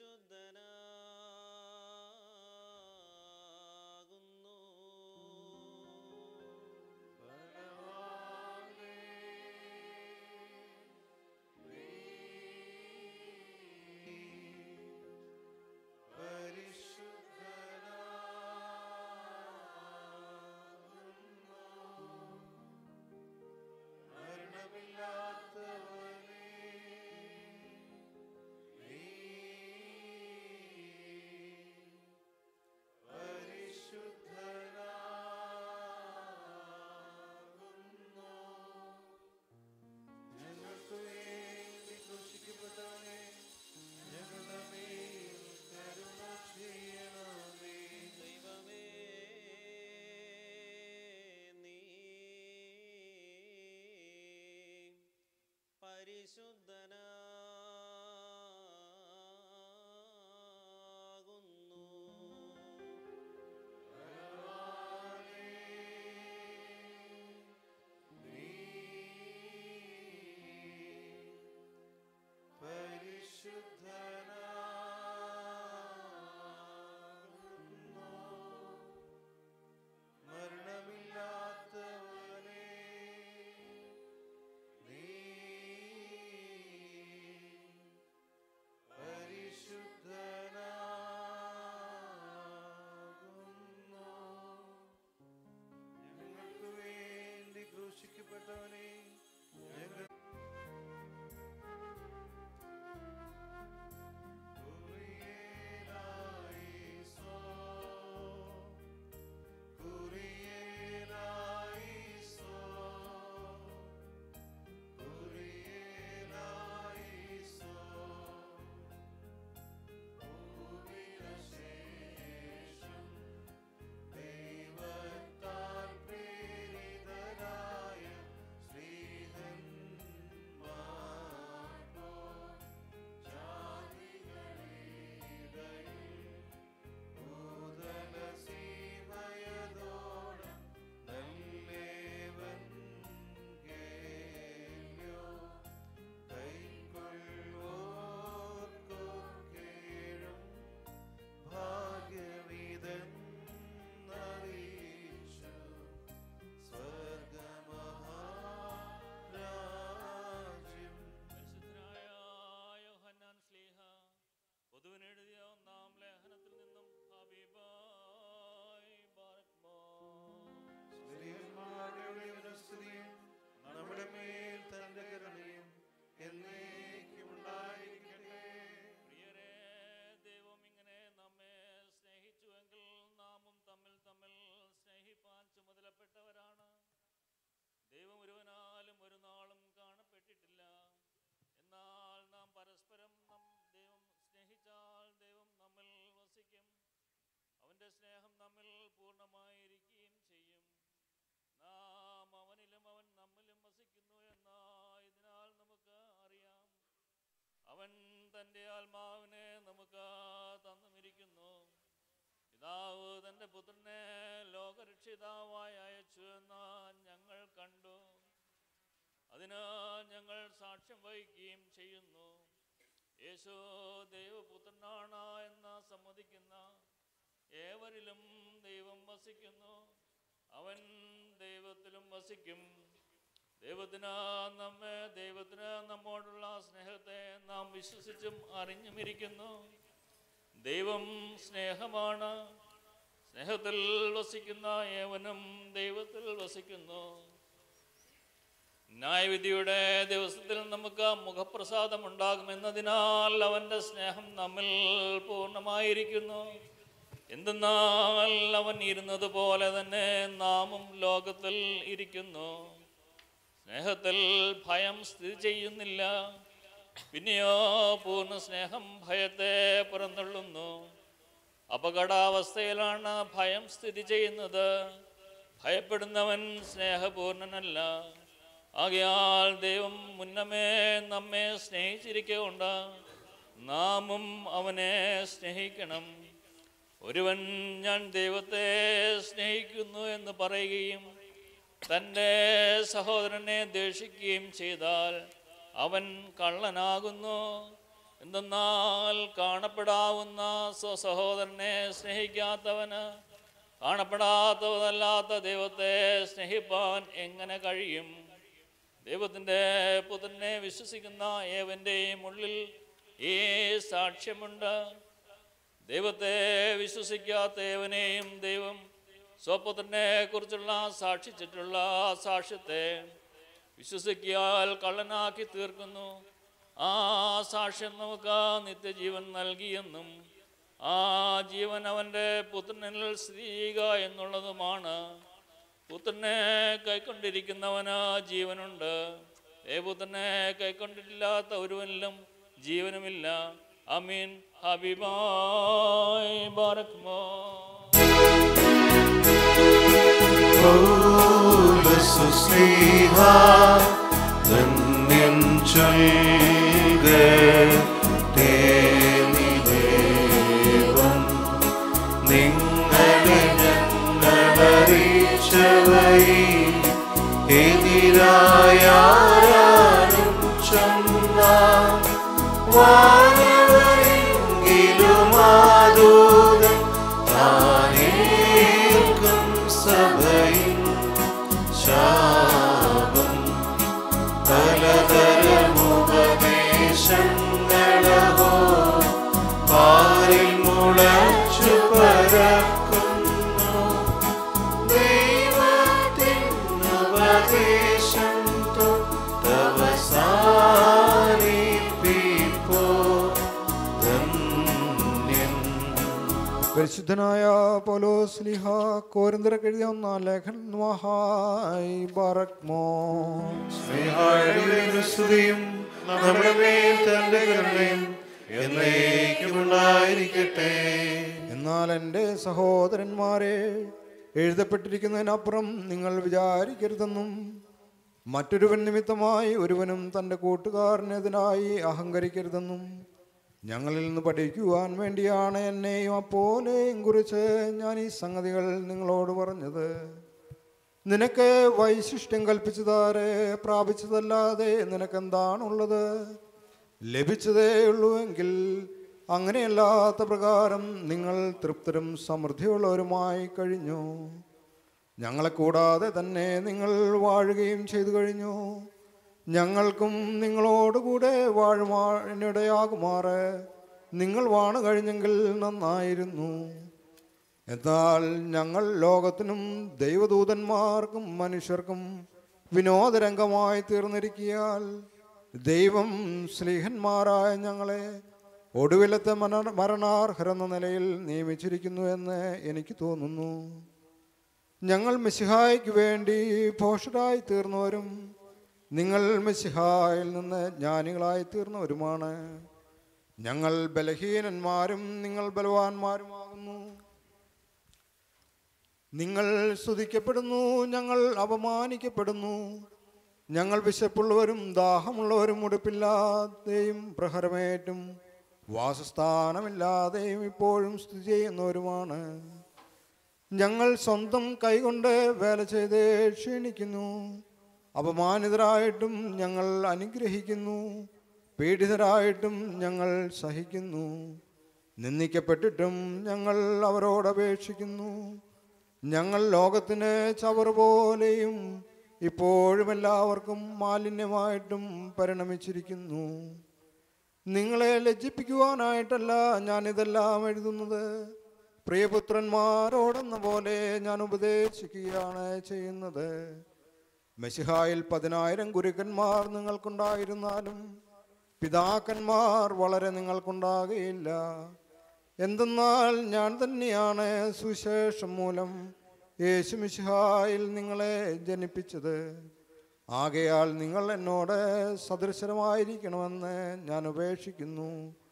പരിശുദ്ധനാകുന്നു ഞങ്ങൾക്ക് വേണ്ടി ക്രൂശിക്കപ്പെട്ടവനെ ഞങ്ങളുടെ മേൽ കരുണ ചെയ്യണമേ ദൈവമേ നീ പരിശുദ്ധനാകുന്നു പരിശുദ്ധനാകുന്നു മരണമില്ലാത്തവനെ നീ പരിശുദ്ധനാകുന്നു ഞങ്ങൾക്ക് വേണ്ടി ക്രൂശിക്കപ്പെട്ടവനെ ഞങ്ങൾ Kurielaiso, Kurielaiso, Kurielaiso, ഭൂമിനശേഷം ദൈവത്താൽ പ്രേരിതരായ ശ്രീധന്മാർക്കോ ഭൂതലസീമയതോളം നല്ലേവൻ കേൾയോ കൈക്കൊള്ളുവോർക്കൊക്കേഴും ഭാഗ്യവിതെന്നറിയിച്ചു സ്വർഗമഹാരാജ്യം പരിശുദ്ധനായ യോഹന്നാൻ സ്ലീഹ പൊതുവിനെഴുതിയ ഒന്നാം ലേഖനത്തിൽ നിന്നും ഹബീബായി ബാറക്മോ സ്ത്രീയന്മാരുടെ വനസ്തുതിയും നമ്മുടെ മേൽ തന്റെ കരുണയും എന്നേക്കും ഉണ്ടായിരിക്കട്ടെ പ്രിയരെ ദൈവം ഇങ്ങനെ നമ്മെ സ്നേഹിച്ചുവെങ്കിൽ നാമും തമ്മിൽ തമ്മിൽ സ്നേഹിപ്പാൻ ചുമതലപ്പെട്ടവരാണ് ദൈവം ഒരുവനാലും ഒരു നാളും കാണപ്പെട്ടിട്ടില്ല എന്നാൽ നാം പരസ്പരം നം ദൈവം സ്നേഹിച്ചാൽ ദൈവം നമ്മിൽ വസിക്കും അവൻ്റെ സ്നേഹം നമ്മിൽ പൂർണ്ണമായിരിക്കുകയും ചെയ്യും നാം അവനിലും അവൻ നമ്മിലും വസിക്കുന്നു എന്ന ഇതിനാൽ നമുക്ക് അറിയാം അവൻ തൻ്റെ ആത്മാവിനെ നമുക്ക് തന്നുമിരിക്കുന്നു പിതാവ് തൻ്റെ പുത്രനെ ലോകരക്ഷിതാവായി അയച്ചു എന്ന് ഞങ്ങൾ കണ്ടു അതിന് ഞങ്ങൾ സാക്ഷ്യം വഹിക്കുകയും ചെയ്യുന്നു യേശു ദൈവപുത്രനാണ് എന്ന് സമ്മതിക്കുന്ന ഏവരിലും ദൈവം വസിക്കുന്നു അവൻ ദൈവത്തിലും വസിക്കും ദൈവത്തിന് നമ്മെ ദൈവത്തിന് നമ്മോടുള്ള സ്നേഹത്തെ നാം വിശ്വസിച്ചും അറിഞ്ഞുമിരിക്കുന്നു ദൈവം സ്നേഹമാണ് സ്നേഹത്തിൽ വസിക്കുന്ന ഏവനും ദൈവത്തിൽ വസിക്കുന്നു ന്യായവിധിയുടെ ദിവസത്തിൽ നമുക്ക് മുഖപ്രസാദം ഉണ്ടാകുമെന്നതിനാൽ അവൻ്റെ സ്നേഹം നമ്മിൽ പൂർണ്ണമായിരിക്കുന്നു എന്തെന്നാൽ അവൻ ഇരുന്നത് പോലെ തന്നെ നാമും ലോകത്തിൽ ഇരിക്കുന്നു സ്നേഹത്തിൽ ഭയം സ്ഥിതി ചെയ്യുന്നില്ല പിന്നെയോ പൂർണ്ണ സ്നേഹം ഭയത്തെ പുറന്തള്ളുന്നു അപകടാവസ്ഥയിലാണ് ഭയം സ്ഥിതി ചെയ്യുന്നത് ഭയപ്പെടുന്നവൻ സ്നേഹപൂർണനല്ല ആകയാൽ ദൈവം മുന്നമേ നമ്മെ സ്നേഹിച്ചിരിക്കൊണ്ട് നാമും അവനെ സ്നേഹിക്കണം ഒരുവൻ ഞാൻ ദൈവത്തെ സ്നേഹിക്കുന്നു എന്ന് പറയുകയും തൻ്റെ സഹോദരനെ ദേഷിക്കുകയും ചെയ്താൽ അവൻ കള്ളനാകുന്നു എന്തെന്നാൽ കാണപ്പെടാവുന്ന സ്വസഹോദരനെ സ്നേഹിക്കാത്തവന് കാണപ്പെടാത്തവനല്ലാത്ത ദൈവത്തെ സ്നേഹിപ്പാൻ എങ്ങനെ കഴിയും ദൈവത്തിൻ്റെ പുത്രനെ വിശ്വസിക്കുന്ന ഏവൻ്റെയും ഉള്ളിൽ ഈ സാക്ഷ്യമുണ്ട് ദൈവത്തെ വിശ്വസിക്കാത്ത ഏവനെയും ദൈവം സ്വപുത്രനെ കുറിച്ചുള്ള സാക്ഷിച്ചിട്ടുള്ള സാക്ഷ്യത്തെ വിശ്വസിക്കിയാൽ കള്ളനാക്കി തീർക്കുന്നു ആ സാക്ഷ്യം നമുക്ക് നിത്യജീവൻ നൽകിയെന്നും ആ ജീവൻ അവൻ്റെ പുത്രനിൽ സ്ഥിതി ചെയ്യുക എന്നുള്ളതുമാണ് പുത്രനെ കൈക്കൊണ്ടിരിക്കുന്നവന് ജീവനുണ്ട് ഏ പുത്രനെ കൈക്കൊണ്ടിട്ടില്ലാത്ത ഒരുവനിലും ജീവനുമില്ല അമീൻ ഹബീബായ് ബാറക്മോ പൗലസുസ്ലീഹ ധന്യൻ ചൊൽകട്ടെ നിദേവൻ നിങ്ങളെ ഞങ്ങളറിയിച്ചവയി എതിരായാരും ചൊന്ന വാനവരെങ്കിലും ആദൂതൻ താനേൽക്കും സഭയിൽ ശാപം പലതരമുപദേശങ്ങളോ പാരിൽ മുളച്ചു പരക്കുന്നു ദൈവത്തിൻ ഉപദേശം തൊട്ടവസാനിപ്പിപ്പോ ധന്യൻ പരിശുദ്ധനായ പൗലോസ്ലിഹ കോരിന്തരക്ക് എഴുതിയ ഒന്നാം ലേഖൻ മഹായ് ബറക്മോ സ്നേഹാഴിയുടെ സ്തുതിയും നമ്മുടെ മേൽ തന്റെ കരുണയും എന്നേക്കും ഉണ്ടായിരിക്കട്ടെ എന്നാൽ എൻ്റെ സഹോദരന്മാരെ എഴുതപ്പെട്ടിരിക്കുന്നതിനപ്പുറം നിങ്ങൾ വിചാരിക്കരുതെന്നും മറ്റൊരുവൻ നിമിത്തമായി ഒരുവനും തൻ്റെ കൂട്ടുകാരനെതിരായി അഹങ്കരിക്കരുതെന്നും ഞങ്ങളിൽ നിന്ന് പഠിക്കുവാൻ വേണ്ടിയാണ് എന്നെയും അപ്പോലെയും കുറിച്ച് ഞാൻ ഈ സംഗതികൾ നിങ്ങളോട് പറഞ്ഞത് നിനക്ക് വൈശിഷ്ട്യം കൽപ്പിച്ചതാരെ പ്രാപിച്ചതല്ലാതെ നിനക്കെന്താണുള്ളത് ലഭിച്ചതേ ഉള്ളൂ എങ്കിൽ അങ്ങനെയല്ലാത്ത പ്രകാരം നിങ്ങൾ തൃപ്തരും സമൃദ്ധിയുള്ളവരുമായി കഴിഞ്ഞു ഞങ്ങളെ കൂടാതെ തന്നെ നിങ്ങൾ വാഴുകയും ചെയ്തു കഴിഞ്ഞു ഞങ്ങൾക്കും നിങ്ങളോടുകൂടെ വാഴുമാനിടയാകുമാറ് നിങ്ങൾ വാണു കഴിഞ്ഞെങ്കിൽ നന്നായിരുന്നു എന്നാൽ ഞങ്ങൾ ലോകത്തിനും ദൈവദൂതന്മാർക്കും മനുഷ്യർക്കും വിനോദരംഗമായി തീർന്നിരിക്കിയാൽ ദൈവം സ്ലീഹന്മാരായ ഞങ്ങളെ ഒടുവിലത്തെ മന മരണാർഹരെന്ന നിലയിൽ നിയമിച്ചിരിക്കുന്നു എന്ന് എനിക്ക് തോന്നുന്നു ഞങ്ങൾ മെസ്സിഹായ്ക്ക് വേണ്ടി ഭോഷരായി തീർന്നവരും നിങ്ങൾ മെസ്സിഹായിൽ നിന്ന് ജ്ഞാനികളായി തീർന്നവരുമാണ് ഞങ്ങൾ ബലഹീനന്മാരും നിങ്ങൾ ബലവാന്മാരുമാകുന്നു നിങ്ങൾ സ്തുതിക്കപ്പെടുന്നു ഞങ്ങൾ അപമാനിക്കപ്പെടുന്നു ഞങ്ങൾ വിശപ്പുള്ളവരും ദാഹമുള്ളവരും ഉടുപ്പില്ലാതെയും പ്രഹരമേറ്റും വാസസ്ഥാനമില്ലാതെയും ഇപ്പോഴും സ്ഥിതി ചെയ്യുന്നവരുമാണ് ഞങ്ങൾ സ്വന്തം കൈകൊണ്ട് വേല ചെയ്ത് ക്ഷീണിക്കുന്നു അപമാനിതരായിട്ടും ഞങ്ങൾ അനുഗ്രഹിക്കുന്നു പീഡിതരായിട്ടും ഞങ്ങൾ സഹിക്കുന്നു നിന്ദിക്കപ്പെട്ടിട്ടും ഞങ്ങൾ അവരോട് അപേക്ഷിക്കുന്നു ഞങ്ങൾ ലോകത്തിന് ചവർ പോലെയും ഇപ്പോഴും എല്ലാവർക്കും മാലിന്യമായിട്ടും പരിണമിച്ചിരിക്കുന്നു നിങ്ങളെ ലജ്ജിപ്പിക്കുവാനായിട്ടല്ല ഞാനിതെല്ലാം എഴുതുന്നത് പ്രിയപുത്രന്മാരോടെന്ന പോലെ ഞാൻ ഉപദേശിക്കുകയാണ് ചെയ്യുന്നത് മെസ്സിഹായിൽ പതിനായിരം ഗുരുക്കന്മാർ നിങ്ങൾക്കുണ്ടായിരുന്നാലും പിതാക്കന്മാർ വളരെ നിങ്ങൾക്കുണ്ടാകുകയില്ല എന്തെന്നാൽ ഞാൻ തന്നെയാണ് സുശേഷം മൂലം യേശു മിശിഹായിൽ നിങ്ങളെ ജനിപ്പിച്ചത് ആകയാൽ നിങ്ങൾ എന്നോട് സദൃശരമായിരിക്കണമെന്ന് ഞാൻ ഉപേക്ഷിക്കുന്നു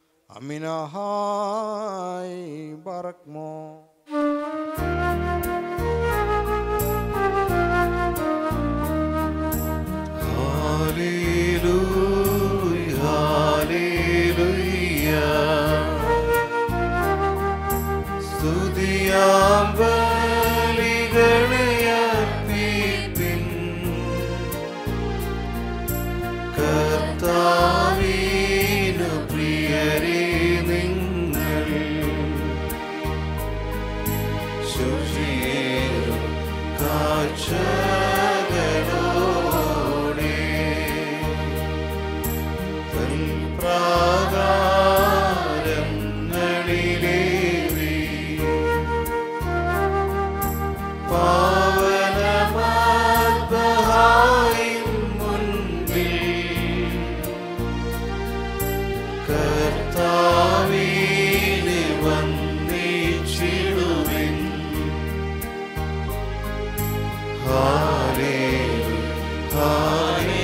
അമിനഹായ് ബറക്മോ Hallelujah, hallelujah. സ്തുതിയാം ബലികളെ അർപ്പിപ്പിൻ. കർത്താവിനു പ്രിയകരമാം രക്ഷകനോടെ തൽപ്രാകാരങ്ങളിലേറി പാവനമാത്മഹായിൻ മുൻപിൽ കർത്താവിനെ വന്ദിച്ചിടുവിൻ ഹാലേലൂയ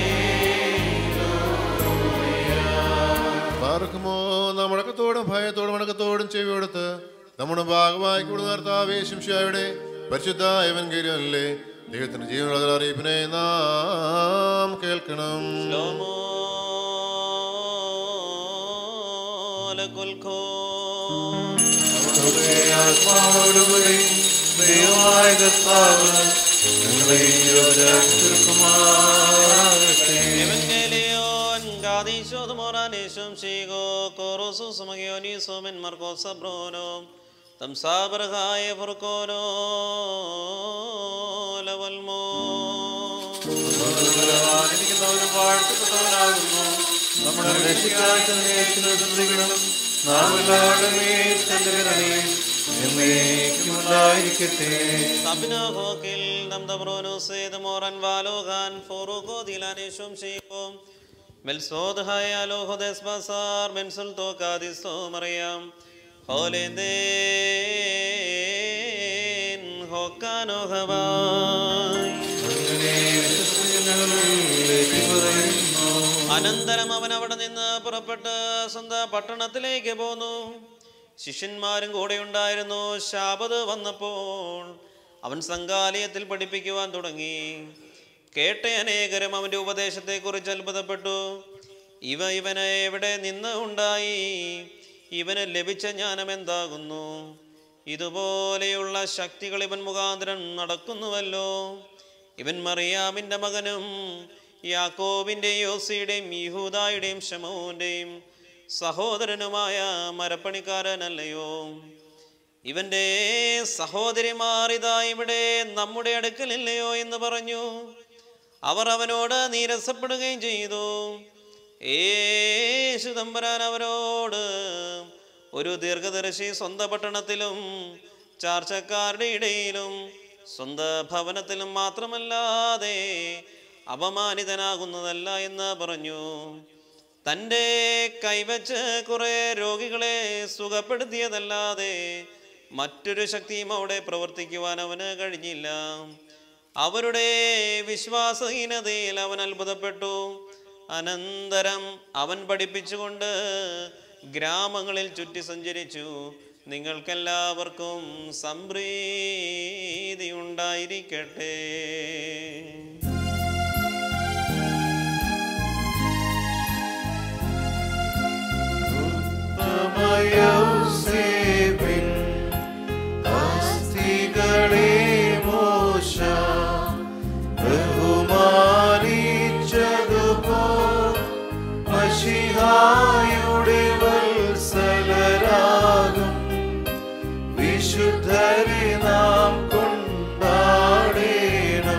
പാർക്കുമോ നമ്മളക്കത്തോടും ഭയത്തോടും വണക്കത്തോടും ചെവി കൊടുത്ത് നമ്മുടെ ഭാഗമായി കൂടുതൽ കർത്താവേശംശായുടെ പരിശുദ്ധ എവൻഗേരിയല്ലേ ദൈവത്തിന്റെ ജീവനുള്ള അറിയിപ്പിനെ നാം കേൾക്കണം ലോമോ ലകുൽഖോ നമ്മുടെ ആത്മാവോടുകൂടി ദൈവമായ കർത്താവ് ഞങ്ങളെ യോജാക്കുമാറാകട്ടെ Evangelion Gadisho de Moranishum Shigo Korosu Samagioni Somen Marco Sabrono Tam Sabrahaya Furkono Lavalmo ആനന്ദിക്കുന്നവനും വാഴ്ത്തപ്പെട്ടവനാകുന്നു നമ്മുടെ രക്ഷിക്കായി തന്നെ യേശുവിനെ നാം എല്ലാവരുടെ മേൽ തന്റെ കരുണയും എന്നേക്കും ഉണ്ടായിരിക്കട്ടെ Sabina Hokil Nam Dabrono Sed Moran Valogan Foruko Dilanishum Shigo Melsod Hayalo Hodes Basar Mensul Tokadisto Mariam Holenden Hokano Havai അങ്ങനെ വിശ്വസിച്ച് ഞങ്ങൾ ഏറ്റുപറയുന്നു. അനന്തരം അവൻ അവിടെ നിന്ന് പുറപ്പെട്ട് സ്വന്തം പട്ടണത്തിലേക്ക് പോന്നു ശിഷ്യന്മാരും കൂടെ ഉണ്ടായിരുന്നു ശാപത് വന്നപ്പോൾ അവൻ സംഘാലയത്തിൽ പഠിപ്പിക്കുവാൻ തുടങ്ങി കേട്ട അനേകരും അവൻ്റെ ഉപദേശത്തെക്കുറിച്ച് അത്ഭുതപ്പെട്ടു ഇവ ഇവന് എവിടെ നിന്ന് ഉണ്ടായി ഇവന് ലഭിച്ച ജ്ഞാനം എന്താകുന്നു ഇതുപോലെയുള്ള ശക്തികൾ ഇവൻ മുഖാന്തരം നടക്കുന്നുവല്ലോ ഇവൻ മറിയാമിൻ്റെ മകനും യാക്കോബിൻ്റെയും യോസിയുടെയും യഹൂദായുടെയും ശമോന്റെയും സഹോദരനുമായ മരപ്പണിക്കാരനല്ലയോ ഇവന്റെ സഹോദരിമാർ ഇതാ ഇവിടെ നമ്മുടെ അടുക്കലില്ലയോ എന്ന് പറഞ്ഞു അവർ അവനോട് നീരസപ്പെടുകയും ചെയ്തു യേശു തമ്പുരാൻ അവരോട് ഒരു ദീർഘദർശി സ്വന്തം പട്ടണത്തിലും ചാർച്ചക്കാരുടെ ഇടയിലും സ്വന്തം ഭവനത്തിലും മാത്രമല്ലാതെ അപമാനിതനാകുന്നതല്ല എന്ന് പറഞ്ഞു തൻ്റെ കൈവച്ച് കുറെ രോഗികളെ സുഖപ്പെടുത്തിയതല്ലാതെ മറ്റൊരു ശക്തിയും അവിടെ പ്രവർത്തിക്കുവാൻ അവന് കഴിഞ്ഞില്ല അവരുടെ വിശ്വാസഹീനതയിൽ അവൻ അത്ഭുതപ്പെട്ടു അനന്തരം അവൻ പഠിപ്പിച്ചുകൊണ്ട് ഗ്രാമങ്ങളിൽ ചുറ്റി സഞ്ചരിച്ചു നിങ്ങൾക്കെല്ലാവർക്കും സംപ്രീതി ഉണ്ടായിരിക്കട്ടെ ഉത്തമയൗസേപ്പിൻ അസ്ഥികളെ മോശ ബഹുമാനിച്ചതുപോൽ മഷിഹായുടെ വത്സലരാകും വിശുദ്ധരെ നാം കൊണ്ടാടേണം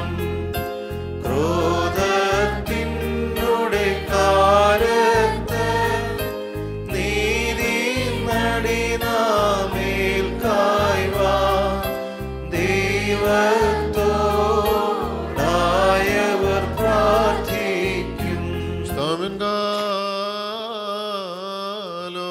ക്രോധത്തിനുടെ കാലത്ത് നീതി നടിനാമേൽ കായ്വാ ദൈവത്തോടായവർ പ്രാർത്ഥിക്കും സ്തോമിൻകാലോ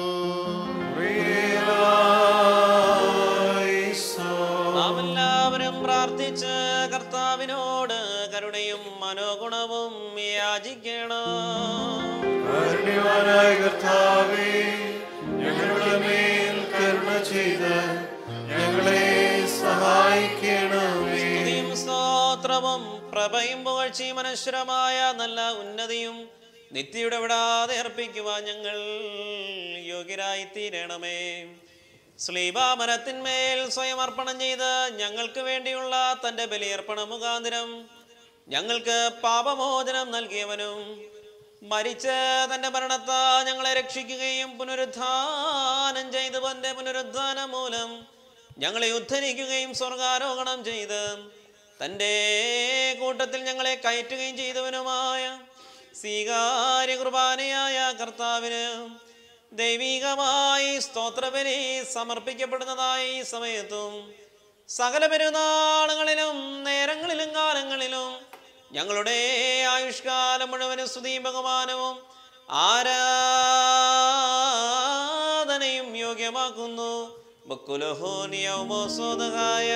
നാം എല്ലാവരും പ്രാർത്ഥിച്ച് കർത്താവിനോട് കരുണയും മനോഗുണവും യാചിക്കണം കാരുണ്യവാനായ കർത്താവേ ഞങ്ങളുടെ മേൽ കരുണ ചെയ്ത് ഞങ്ങളെ സഹായിക്കണമേ സ്തുതിയും സ്തോത്രവും പ്രഭയും പുകഴ്ചയും അനശ്വരമായ നല്ല ഉന്നതിയും നിത്യയുടെ വിടാതെ അർപ്പിക്കുവാൻ ഞങ്ങൾ യോഗ്യരായി തീരണമേ ശ്ലീബാമരത്തിന്മേൽ സ്വയം അർപ്പണം ചെയ്ത് ഞങ്ങൾക്ക് വേണ്ടിയുള്ള തൻ്റെ ബലിയർപ്പണ മുഖാന്തരം ഞങ്ങൾക്ക് പാപമോചനം നൽകിയവനും മരിച്ച് തൻ്റെ മരണത്താ ഞങ്ങളെ രക്ഷിക്കുകയും പുനരുദ്ധാനം ചെയ്തവന്റെ പുനരുദ്ധാനം മൂലം ഞങ്ങളെ ഉദ്ധരിക്കുകയും സ്വർഗാരോഹണം ചെയ്ത് തൻ്റെ കൂട്ടത്തിൽ ഞങ്ങളെ കയറ്റുകയും ചെയ്തവനുമായ സ്വീകാര്യ കുർബാനയായ കർത്താവിന് ദൈവികമായി സ്തോത്രബലി സമർപ്പിക്കപ്പെടുന്നതായ ഈ സമയത്തും സകല പെരുന്നാളുകളിലും നേരങ്ങളിലും കാലങ്ങളിലും ഞങ്ങളുടെ ആയുഷ്കാലം മുഴുവനും സ്തുതിയും ബഹുമാനവും ആരാധനയും യോഗ്യമാക്കുന്നു ബക്കുലഹോനിയമോ സ്വതകായ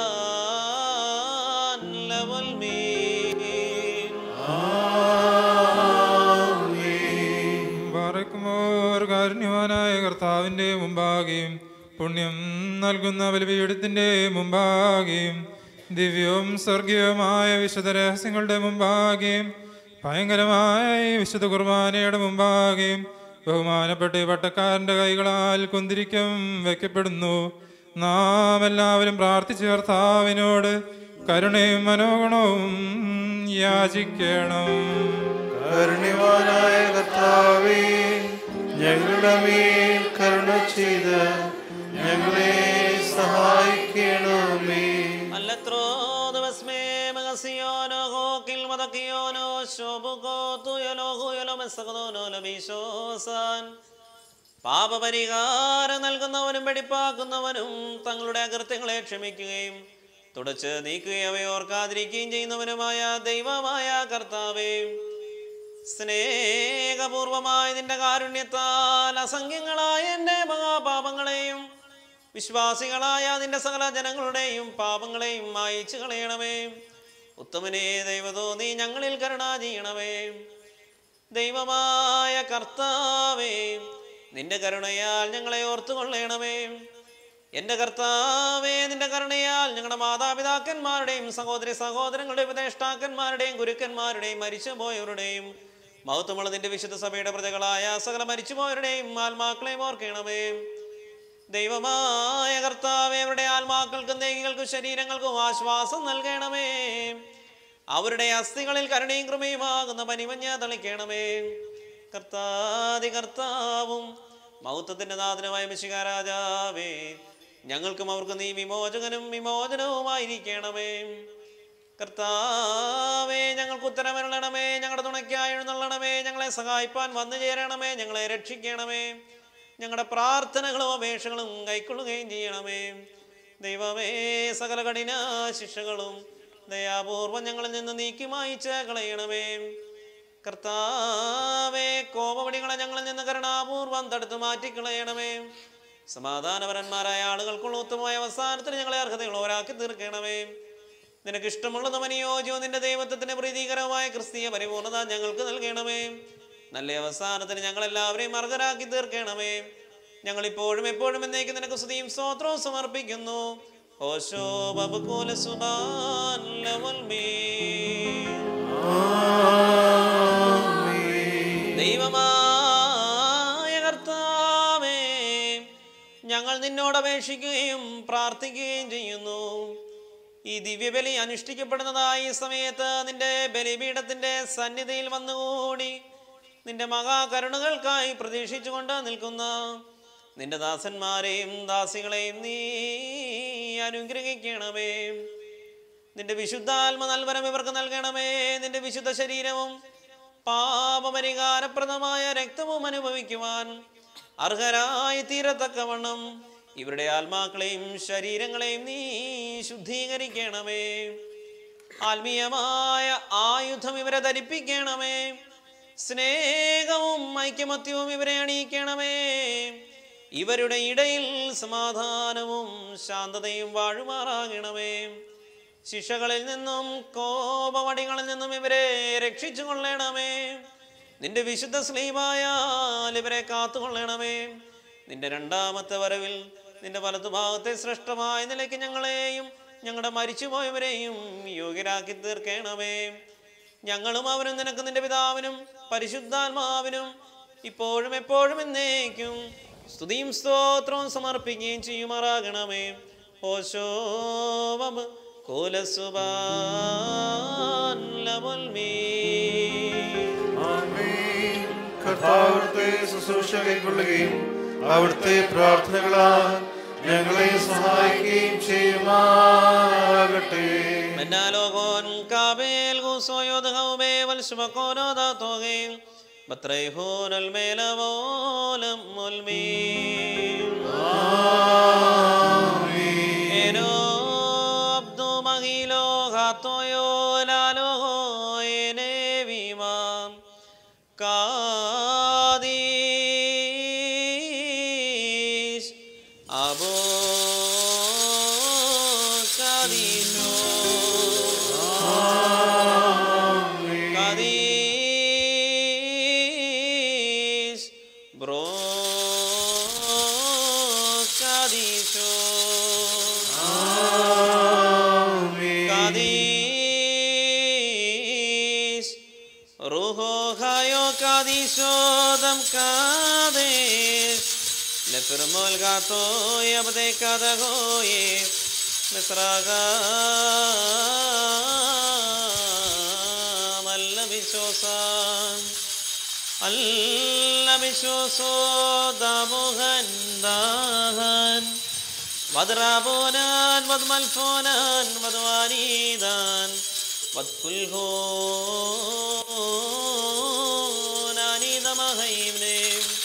ബാറക്കുമോർ കാരുണ്യവാനായ കർത്താവിൻ്റെ മുമ്പാകെയും പുണ്യം നൽകുന്ന ബലിപീഠത്തിൻ്റെ മുമ്പാകെയും ദിവ്യവും സ്വർഗീയവുമായ വിശുദ്ധ രഹസ്യങ്ങളുടെ മുമ്പാകെയും ഭയങ്കരമായ ഈ വിശുദ്ധ കുർബാനയുടെ മുമ്പാകെയും ബഹുമാനപ്പെട്ട ഈ പട്ടക്കാരൻ്റെ കൈകളാൽ കുന്തിരിക്കം വയ്ക്കപ്പെടുന്നു നാം എല്ലാവരും പ്രാർത്ഥിച്ച കർത്താവിനോട് കരുണയും മനോഗുണവും യാചിക്കണം കരുണ്യവാനായ കർത്താവേ ഞങ്ങളുടെ മേൽ കരുണ ചെയ്ത് ഞങ്ങളെ സഹായിക്കണമേ അല്ലത്രോ ദിവസ്മേ മകസിയോനോ ഹോക്കിൽ മതക്കിയോനോ ശോഭുകോ തുയലോ ഹുയലോ മെസ്സകതോനോ ലബീശോസാൻ പാപപരിഹാരം നൽകുന്നവനും വെടിപ്പാക്കുന്നവനും തങ്ങളുടെ അകൃത്യങ്ങളെ ക്ഷമിക്കുകയും തുടച്ച് നീക്കുകയും അവയെ ഓർക്കാതിരിക്കുകയും ചെയ്യുന്നവനുമായ ദൈവമായ കർത്താവേ സ്നേഹപൂർവമായ നിന്റെ കാരുണ്യത്താൽ അസംഖ്യങ്ങളായ എൻ്റെ മഹാപാപങ്ങളെയും വിശ്വാസികളായ നിന്റെ സകല ജനങ്ങളുടെയും പാപങ്ങളെയും മായിച്ചു കളയണമേ ഉത്തമനെ ദൈവതോ നീ ഞങ്ങളിൽ കരുണ ചെയ്യണമേ ദൈവമായ കർത്താവേ നിന്റെ കരുണയാൽ ഞങ്ങളെ ഓർത്തുകൊള്ളണമേ എൻ്റെ കർത്താവേ നിന്റെ കരുണയാൽ ഞങ്ങളുടെ മാതാപിതാക്കന്മാരുടെയും സഹോദരി സഹോദരങ്ങളുടെയും ഉപദേഷ്ടാക്കന്മാരുടെയും ഗുരുക്കന്മാരുടെയും മരിച്ചുപോയവരുടെയും മഹത്വമുള്ള നിന്റെ വിശുദ്ധ സഭയുടെ പ്രജകളായ സകല മരിച്ചുപോയവരുടെയും ആത്മാക്കളെയും ഓർക്കണമേ ദൈവമായ കർത്താവേ അവരുടെ ആത്മാക്കൾക്കും ദേഹികൾക്കും ശരീരങ്ങൾക്കും ആശ്വാസം നൽകണമേ അവരുടെ അസ്ഥികളിൽ കരുണയും കൃമയുമാകുന്ന പനിമഞ്ഞ തളിക്കണമേ കർത്താതി കർത്താവും മൗത്തത്തിന്റെ നാഥനുമായ മിശികാരാജാവേ ഞങ്ങൾക്കും അവർക്ക് നീ വിമോചകനും വിമോചനവുമായിരിക്കണമേ കർത്താവേ ഞങ്ങൾക്ക് ഉത്തരമരുളണമേ ഞങ്ങളുടെ തുണയ്ക്കായി എഴുന്നള്ളണമേ ഞങ്ങളെ സഹായിപ്പാൻ വന്നു ചേരണമേ ഞങ്ങളെ രക്ഷിക്കണമേ ഞങ്ങളുടെ പ്രാർത്ഥനകളും അപേക്ഷകളും കൈക്കൊള്ളുകയും ചെയ്യണമേ ദൈവമേ സകല കഠിന ശിക്ഷകളും ദയാപൂർവം ഞങ്ങളിൽ നിന്ന് നീക്കി മായിച്ച് കളയണമേ കർത്താവേ കോപവടികളെ ഞങ്ങളിൽ നിന്ന് കരുണാപൂർവം തടുത്തു മാറ്റിക്കളയണമേ സമാധാനപരന്മാരായ ആളുകൾക്കുള്ള ഉത്തമമായ അവസാനത്തിന് ഞങ്ങളെ അർഹതയുള്ളവരാക്കി തീർക്കണമേ നിനക്ക് ഇഷ്ടമുള്ളതും അനുയോജ്യവും നിന്റെ ദൈവത്വത്തിന് പ്രീതികരമായ ക്രിസ്തീയ പരിപൂർണത ഞങ്ങൾക്ക് നൽകണമേ നല്ല അവസാനത്തിന് ഞങ്ങളെല്ലാവരെയും അർഹരാക്കി തീർക്കണമേ ഞങ്ങൾ ഇപ്പോഴും എപ്പോഴും എന്നേക്ക് നിനക്ക് സ്തുതിയും സ്തോത്രവും സമർപ്പിക്കുന്നു ഓശോ ബബുകൂല സുബാൻ ലവൽ ദൈവമായ കർത്താവേ ഞങ്ങൾ നിന്നോട് അപേക്ഷിക്കുകയും പ്രാർത്ഥിക്കുകയും ചെയ്യുന്നു ഈ ദിവ്യബലി അനുഷ്ഠിക്കപ്പെടുന്നതായ ഈ സമയത്ത് നിന്റെ ബലിപീഠത്തിന്റെ സന്നിധിയിൽ വന്നുകൂടി നിന്റെ മഹാകരുണകൾക്കായി പ്രതീക്ഷിച്ചുകൊണ്ട് നിൽക്കുന്ന നിന്റെ ദാസന്മാരെയും ദാസികളെയും നീ അനുഗ്രഹിക്കണമേ നിന്റെ വിശുദ്ധാത്മ നൽവരം ഇവർക്ക് നൽകണമേ നിന്റെ വിശുദ്ധ ശരീരവും പാപപരിഹാരപ്രദമായ രക്തവും അനുഭവിക്കുവാൻ അർഹരായി തീരത്തക്കവണ്ണം ഇവരുടെ ആത്മാക്കളെയും ശരീരങ്ങളെയും നീ ശുദ്ധീകരിക്കണമേ ആത്മീയമായ ആയുധം ഇവരെ ധരിപ്പിക്കണമേ സ്നേഹവും ഐക്യമത്യവും ഇവരെ അണിയിക്കണമേ ഇവരുടെ ഇടയിൽ സമാധാനവും ശാന്തതയും വാഴുമാറാകണമേ ശിക്ഷകളിൽ നിന്നും കോപമടികളിൽ നിന്നും ഇവരെ രക്ഷിച്ചു കൊള്ളണമേ നിന്റെ വിശുദ്ധ സ്ലീവായാൽ ഇവരെ കാത്തുകൊള്ളണമേ നിന്റെ രണ്ടാമത്തെ വരവിൽ നിന്റെ വലതുഭാഗത്തെ ശ്രേഷ്ഠമായ നിലയ്ക്ക് ഞങ്ങളെയും ഞങ്ങളുടെ മരിച്ചുപോയവരെയും യോഗ്യരാക്കി തീർക്കണമേ ഞങ്ങളും അവനും നിനക്ക് നിന്റെ പിതാവിനും പരിശുദ്ധാത്മാവിനും ഇപ്പോഴും എപ്പോഴും എന്നേക്കും സ്തുതിയും സ്തോത്രവും സമർപ്പിക്കുകയും ചെയ്യുമാറാകണമേ ഓശോവം കോലസുബാൻ ലമുൽമീ ആമേൻ. കർത്താവ് അവിടുത്തെ ശുശ്രൂഷ കൈക്കൊള്ളുകയും അവിടുത്തെ പ്രാർത്ഥനകളാൽ ഞങ്ങളെ സഹായിക്കുകയും ചെയ്യുമാറാകട്ടെ لنالوغون كابيل غوصو يدغوبي والشبكون داتوغي بطريحون الميل بولم المين إنو عبدو مغيلو غاتويو لالو إني بيمام Cádiz, Abu Cádiz, Bro Cádiz, Ruho Hayo Kadishodam Kades Nefirmo el gato y abde cada goye Mesraga Mallabichosan Allabichoso Damuhandahan Madrabunan, Madmalfunan, Madwanidan Madkulhun Anidamahimne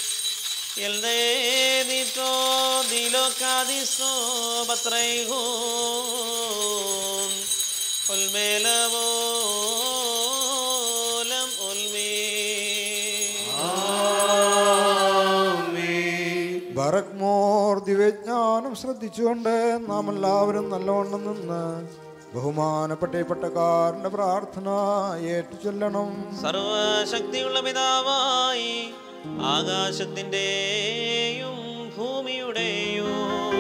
Yeldedito Dilo Kadiso Batraihun Ulmelavolam Ulmi ബറക്മോർ ദിവ്യജ്ഞാനം ശ്രദ്ധിച്ചുകൊണ്ട് നാം എല്ലാവരും നല്ലവണ്ണം നിന്ന് ബഹുമാനപ്പെട്ട ഈ പട്ടക്കാരന്റെ പ്രാർത്ഥന ഏറ്റുചൊല്ലണം സർവശക്തിയുള്ള പിതാവായി ആകാശത്തിൻ്റെയും ഭൂമിയുടെയും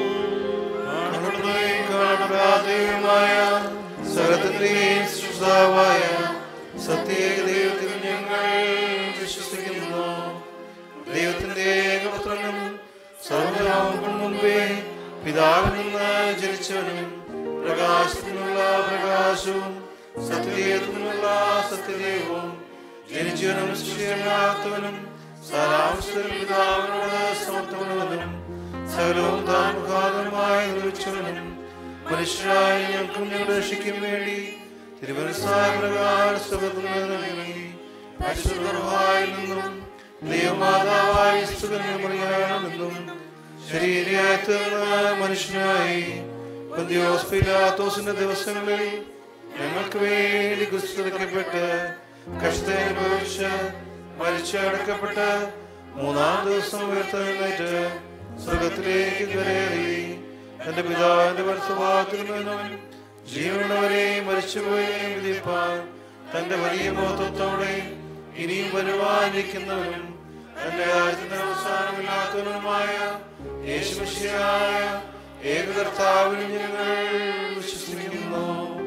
കാണപ്പെടാതെയുമായ സകലത്തിന്റെയും സൃഷ്ടാവായ സത്യേക ദൈവത്തിൽ ഞങ്ങൾ വിശ്വസിക്കുന്നു ദൈവത്തിന്റെ ഏകപുത്രനും സർവ്വലോകങ്ങൾക്കും മുമ്പേ പിതാവിൽ നിന്ന് ജനിച്ചവനും പ്രകാശത്തിനുള്ള പ്രകാശവും സത്യദൈവത്തിനുള്ള സത്യദൈവവും ജനിച്ചവനും സൃഷ്ടിയല്ലാത്തവനും സാരാംശത്തിൽ പിതാവിനോട് സമത്വമുള്ളവനും സകലവും താൻ മുഖാതരമായി നിർമ്മിച്ചവനും മനുഷ്യരായ ഞങ്ങൾക്കും ഞങ്ങളുടെ രക്ഷയ്ക്കും വേണ്ടി തിരുവനസായ പ്രകാരം സുഖത്തിൽ നിന്നിറങ്ങി പരിശുദ്ധമായി നിന്നും ദൈവമാതാവായ നിന്നും ശരീരയായി തീർന്ന മനുഷ്യനായി പന്തിയോസ് പിലാത്തോസിന്റെ ദിവസങ്ങളിൽ ഞങ്ങൾക്ക് വേണ്ടി കുസ്തരിക്കപ്പെട്ട് കഷ്ട അനുഭവിച്ച് മരിച്ചടക്കപ്പെട്ട് മൂന്നാം ദിവസം ഉയർത്തെഴുന്നേറ്റ് സ്വർഗത്തിലേക്ക് കരേറി തന്റെ പിതാവിന്റെ വത്സഭാഗത്തിൽ നിന്നും ജീവനുള്ളവരെ മരിച്ചുപോയെയും വിധിപ്പാൻ തന്റെ വലിയ ബോധത്തോടെ ഇനിയും വരുവാനിരിക്കുന്നവനും തന്റെ രാജ്യത്തിന്റെ അവസാനമില്ലാത്തവനുമായ യേശുമശിയായ ഏകകർത്താവിൽ ഞങ്ങൾ വിശ്വസിക്കുന്നു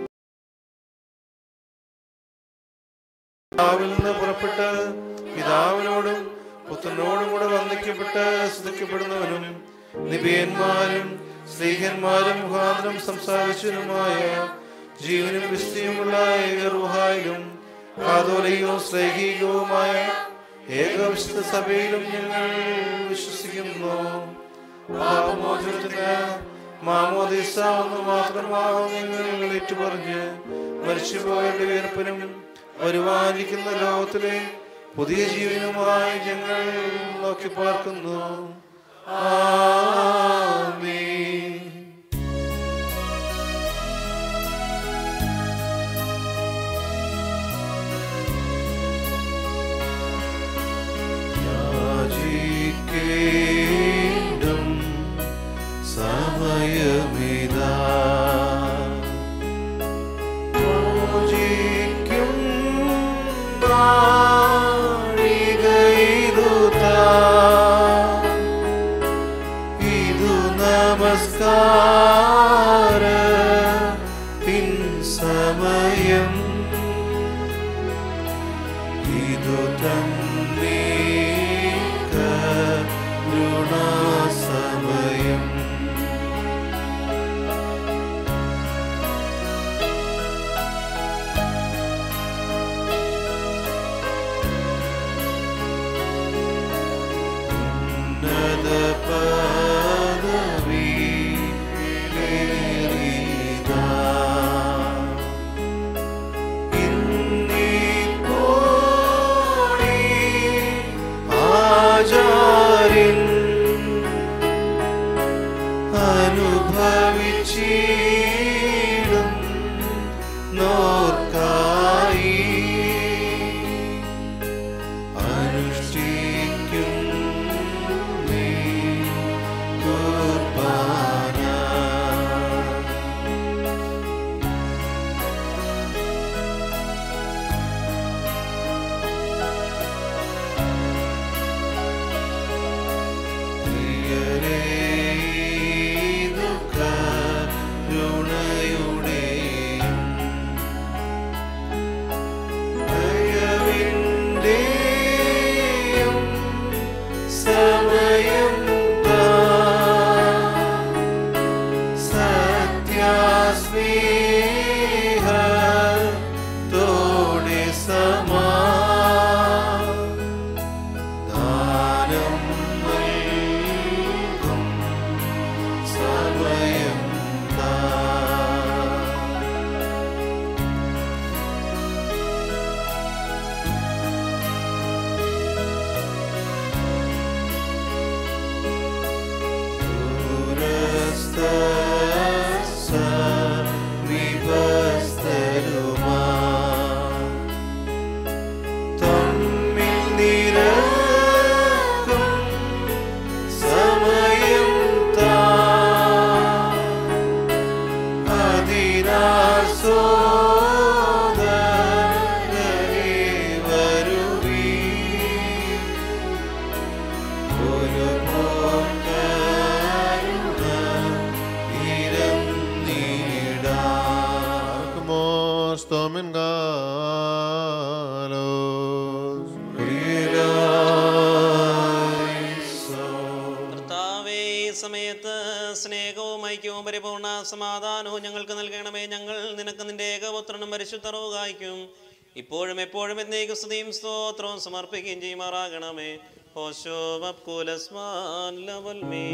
പിതാവിൽ നിന്ന് പുറപ്പെട്ട് പിതാവിനോടും പുത്രനോടും കൂടെ വന്ദിക്കപ്പെട്ട് സ്തുതിക്കപ്പെടുന്നവനും നിബിയന്മാരും സ്ത്രീഹന്മാരും മുഖാന്തരം സംസാരിച്ചവനുമായ ജീവനും വിസ്തീയമുള്ള ഏകറുഹായിലും കാതോലികവും സ്ലൈഹികവുമായ ഏകവിശുദ്ധ സഭയിലും ഞങ്ങൾ വിശ്വസിക്കുന്നു പാപമോചനത്തിന് മാമോദിസ ഒന്ന് മാത്രമാകും ഞങ്ങൾ ഏറ്റുപറഞ്ഞ് മരിച്ചുപോയവരുടെ വീർപ്പനും വരുവാനിരിക്കുന്ന ലോകത്തിലെ പുതിയ ജീവനുമായി ഞങ്ങൾ നോക്കി പാർക്കുന്നു ആമേൻ യാചിക്കേണ്ടും സമയമിതാ പൂജിക്കും നാഴികയിതുതാ. ഇതു നമസ്കാര സമയം ഇതു തന്നെ കരുണാസമയം ഉന്നത പദവി അനുഭവിച്ചിടും നോർക്കായി അനുഷ്ഠിക്കും നീ കുർബാന പ്രിയരേ ദുഃഖ രുണയുടെയും ദയവിന്റെയും സമയം താ. സത്യാസ്നേഹത്തോടെ സമാ ദാനം നൽകും സമയം താ. ദൂരസ്ഥ സമീപസ്ഥരുമാ തമ്മിൽ നിരക്കും സമയം താ അതിനാൽ സോദരരേ വരുവീ ഒരു പോക്കരുണ ഇരന്നിടാം Como tomen galos. കർത്താവേ ഈ സമയത്ത് സ്നേഹവും ഐക്യവും പരിപൂർണ സമാധാനവും ഞങ്ങൾക്ക് നൽകണമേ ഞങ്ങൾ നിനക്ക് നിന്റെ ഏകപുത്രനും പരിശുദ്ധറവും കായ്ക്കും ഇപ്പോഴും എപ്പോഴും എന്നേക്ക് സ്തുതിയും സ്തോത്രവും സമർപ്പിക്കുകയും ചെയ്യുമാറാകണമേ ഹോശോ വബ്കുലസ്മാൻ ലവൽമീ.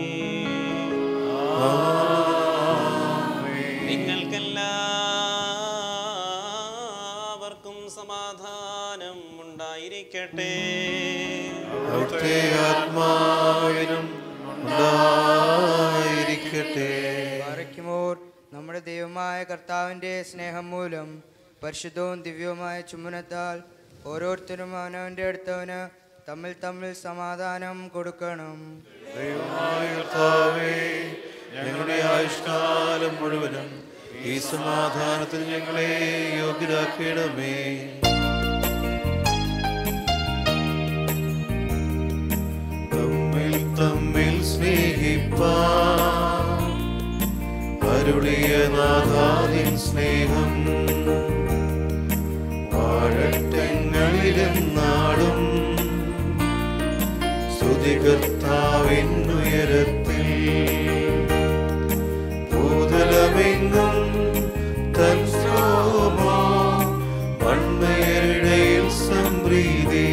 നിങ്ങൾക്കെല്ലാവർക്കും സമാധാനം ഉണ്ടായിരിക്കട്ടെ അവിടുത്തെ ആത്മാവിനും ഉണ്ടായിരിക്കട്ടെ പാറയ്ക്കുമോർ നമ്മുടെ ദൈവമായ കർത്താവിൻ്റെ സ്നേഹം മൂലം പരിശുദ്ധവും ദിവ്യവുമായ ചുമനത്താൽ ഓരോരുത്തരും അവനവൻ്റെ അടുത്തവന് തമ്മിൽ തമ്മിൽ സമാധാനം കൊടുക്കണം ദൈവമായ കർത്താവേ ഞങ്ങളുടെ ആയുഷ്കാലം മുഴുവനും ഈ സമാധാനത്തിൽ ഞങ്ങളെ യോഗ്യരാക്കിയിടമേ തമ്മിൽ തമ്മിൽ സ്നേഹിപ്പാ അരുളിയ നാഥാദിൻ സ്നേഹം വാഴട്ടെങ്ങളിലെന്നാടും സ്തുതികർത്താവിൻ ഉയരത്തിൽ ഭൂതലമെങ്ങും തൻ ശ്രോമോ മൺമയരുടെയിൽ സംപ്രീതി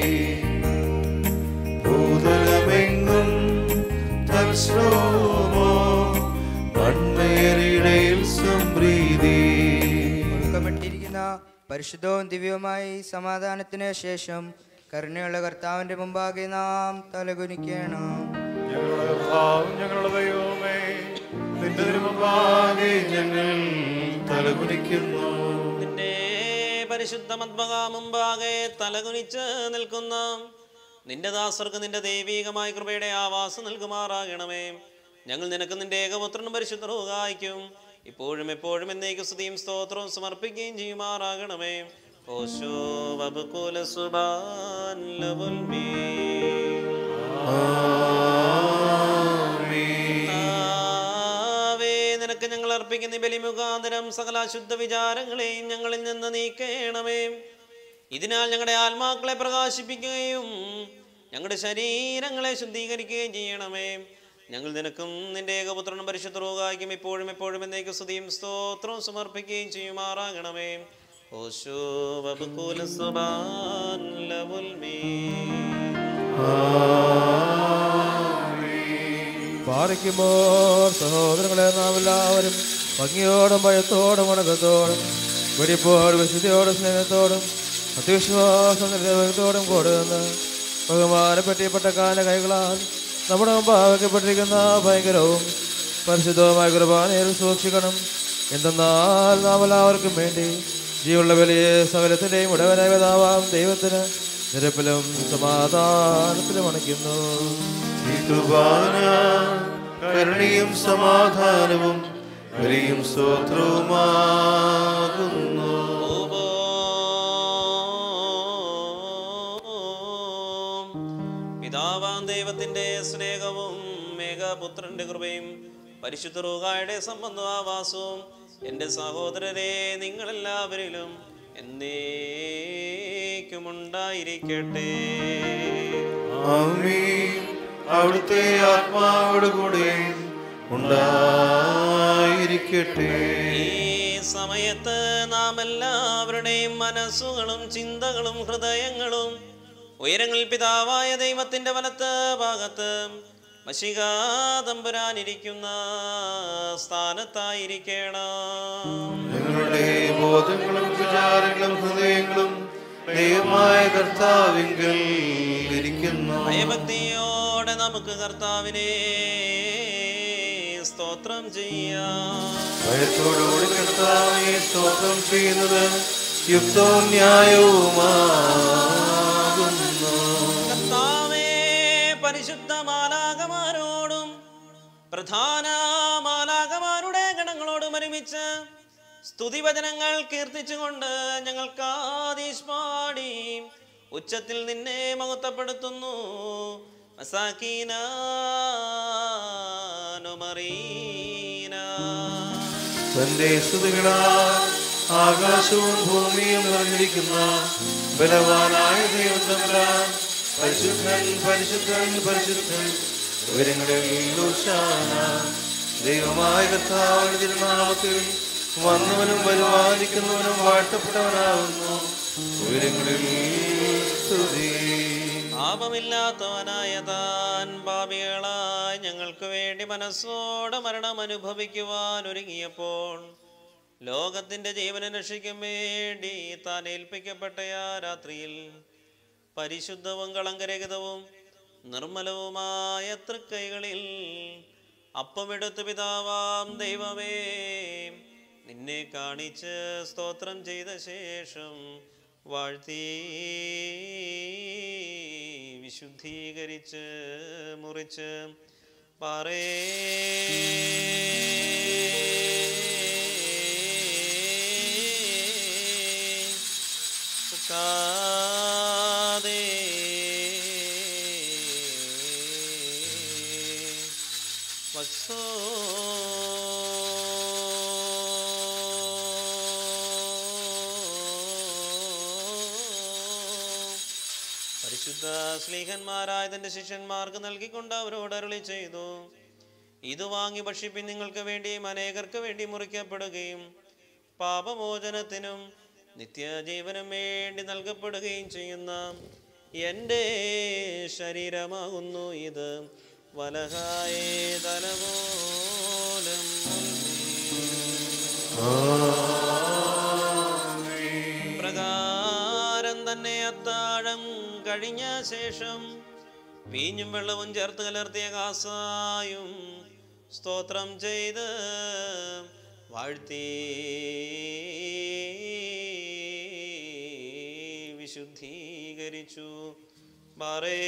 ഭൂതലമെങ്ങും തൻ ശ്രോമോ മൺമയരുടെയിൽ സംപ്രീതി കൊടുക്കപ്പെട്ടിരിക്കുന്ന പരിശുദ്ധവും ദിവ്യവുമായ ഈ സമാധാനത്തിന് ശേഷം കരുണയുള്ള കർത്താവിൻ്റെ മുമ്പാകെ നാം തലകുനിക്കണം ഞങ്ങളുടെ ഭാവം ഞങ്ങളുടെ ദൈവമേ നിന്റെ മുമ്പാകെ ഞങ്ങൾ തലകുനിക്കുന്നു നിന്റെ പരിശുദ്ധ മദ്മക മുമ്പാകെ തലകുനിച്ച് നിൽക്കുന്ന നിന്റെ ദാസർക്ക് നിന്റെ ദൈവീകമായ കൃപയുടെ ആവാസം നൽകുമാറാകണമേ ഞങ്ങൾ നിനക്ക് നിന്റെ ഏകപുത്രനും പരിശുദ്ധവും കായ്ക്കും ഇപ്പോഴും എപ്പോഴും എന്നേക്ക് സ്തുതിയും സ്തോത്രവും സമർപ്പിക്കുകയും ചെയ്യുമാറാകണമേ ഓശോ വബുകുല സുബാൻ ലവുൽമീ. കർത്താവേ, നിനക്ക് ഞങ്ങൾ അർപ്പിക്കുന്ന ഈ ബലി മുഖാന്തരം സകല ശുദ്ധ വിചാരങ്ങളെയും ഞങ്ങളിൽ നിന്ന് നീക്കേണമേ ഇതിനാൽ ഞങ്ങളുടെ ആത്മാക്കളെ പ്രകാശിപ്പിക്കുകയും ഞങ്ങളുടെ ശരീരങ്ങളെ ശുദ്ധീകരിക്കുകയും ചെയ്യണമേ ഞങ്ങൾ നിനക്കും നിന്റെ ഏകപുത്രനും പരിശുദ്ധ റോഗായിക്കും ഇപ്പോഴും എപ്പോഴും എന്നേക്ക് സ്തുതിയും സ്തോത്രവും സമർപ്പിക്കുകയും ചെയ്യുമാറാകണമേ ഓശോ വബുകുല സുബാൻ ലവുൽമീ. പാറിക്കുമ്പോൾ സഹോദരങ്ങളെ നാം എല്ലാവരും ഭംഗിയോടും ഭയത്തോടും വണക്കത്തോടും വെടിപ്പോടും വിശുദ്ധിയോടും സ്നേഹത്തോടും അത്യവിശ്വാസം നിർദ്ദേശത്തോടും കൂടെ നിന്ന് ബഹുമാനപ്പെട്ടിപ്പെട്ട കാല കൈകളാൽ നമ്മുടെ മുമ്പ് ആവയ്ക്കപ്പെട്ടിരിക്കുന്ന ഭയങ്കരവും പരിശുദ്ധമായ കുർബാനയിൽ സൂക്ഷിക്കണം എന്തെന്നാൽ നാം എല്ലാവർക്കും വേണ്ടി ജീവനുള്ള വലിയ സകലത്തിൻ്റെയും ഉടവനായ പിതാവാം ദൈവത്തിന് നിരപ്പിലും സമാധാനത്തിലും അണയ്ക്കുന്നു ഈ കുർബാന കരുണയും സമാധാനവും വലിയും സ്തോത്രവുമാകുന്നു പിതാവാം ദൈവത്തിന്റെ സ്നേഹവും മേഘപുത്രന്റെ കൃപയും പരിശുദ്ധ റൂഹായുടെ സംബന്ധവാസവും എൻ്റെ സഹോദരരെ നിങ്ങളെല്ലാവരിലും എന്നേക്കുമുണ്ടായിരിക്കട്ടെ ആമീൻ അവിടുത്തെ ആത്മാവോട് കൂടെ ഉണ്ടായിരിക്കട്ടെ ഈ സമയത്ത് നാം എല്ലാവരുടെയും മനസ്സുകളും ചിന്തകളും ഹൃദയങ്ങളും ഉയരങ്ങളിൽ പിതാവായ ദൈവത്തിന്റെ വലത്ത് ഭാഗത്ത് മഷികാതമ്പുരാനിരിക്കുന്ന സ്ഥാനത്തായിരിക്കണം ഞങ്ങളുടെ ബോധങ്ങളും വിചാരങ്ങളും ഹൃദയങ്ങളും ദൈവമായ കർത്താവിങ്കൽ ഇരിക്കുന്നു ഭയഭക്തിയോടെ നമുക്ക് കർത്താവിനെ സ്തോത്രം ചെയ്യാം ഭയത്തോടുകൂടി കർത്താവിനെ സ്തോത്രം ചെയ്യുന്നത് യുക്തവും ന്യായവുമാകുന്നു കർത്താവേ പരിശുദ്ധ മാലാകമാരോടും പ്രധാന മാലാകമാരുടെ ഗണങ്ങളോടും ഒരുമിച്ച് സ്തുതിവചനങ്ങൾ കീർത്തിച്ചുകൊണ്ട് ഞങ്ങൾക്ക് ആദീശ് പാടി ഉച്ചത്തിൽ നിന്നെ മഹത്വപ്പെടുത്തുന്നു മസാക്കീന തന്റെ സ്തുതികളാൽ ആകാശവും ഭൂമിയും നിറഞ്ഞിരിക്കുന്ന ബലവാനായ ദൈവത്തമ്പുരാൻ പരിശുദ്ധൻ പരിശുദ്ധൻ പരിശുദ്ധൻ ഉയരങ്ങളിൽ ഉശാന ദൈവമായ കർത്താവിന്റെ തിരുനാമത്തിൽ വന്നവനും വരുവാനിക്കുന്നവനും വാഴ്ത്തപ്പെട്ടവനാകുന്നു ഉയരങ്ങളിൽ സ്തുതി പാപമില്ലാത്തവനായ താൻ പാപികളായി ഞങ്ങൾക്ക് വേണ്ടി മനസ്സോടെ മരണം അനുഭവിക്കുവാൻ ഒരുങ്ങിയപ്പോൾ ലോകത്തിന്റെ ജീവനെ രക്ഷിക്കും വേണ്ടി താൻ ഏൽപ്പിക്കപ്പെട്ട ആ രാത്രിയിൽ പരിശുദ്ധവും കളങ്കരഹിതവും നിർമ്മലവുമായ തൃക്കൈകളിൽ അപ്പമെടുത്ത് പിതാവാം ദൈവമേ നിന്നെ കാണിച്ച് സ്തോത്രം ചെയ്ത ശേഷം വാഴ്ത്തി വിശുദ്ധീകരിച്ച് മുറിച്ച് പാറേ ഉക്കാതെ വത്സോ പരിശുദ്ധ സ്ലീഹന്മാരായ തന്റെ ശിഷ്യന്മാർക്ക് നൽകിക്കൊണ്ട് അവരോട് അരുളി ചെയ്തു ഇത് വാങ്ങി ഭക്ഷിപ്പിൻ നിങ്ങൾക്ക് വേണ്ടിയും അനേകർക്ക് വേണ്ടി മുറിക്കപ്പെടുകയും പാപമോചനത്തിനും നിത്യജീവനും വേണ്ടി നൽകപ്പെടുകയും ചെയ്യുന്ന എൻ്റെ ശരീരമാകുന്നു ഇത് വലഹായേ തലപോലം പ്രകാരം തന്നെ അത്താഴം കഴിഞ്ഞ ശേഷം വീഞ്ഞും വെള്ളവും ചേർത്ത് കലർത്തിയ കാസായും സ്തോത്രം ചെയ്ത് വാഴ്ത്തി വിശുദ്ധീകരിച്ചു പറേ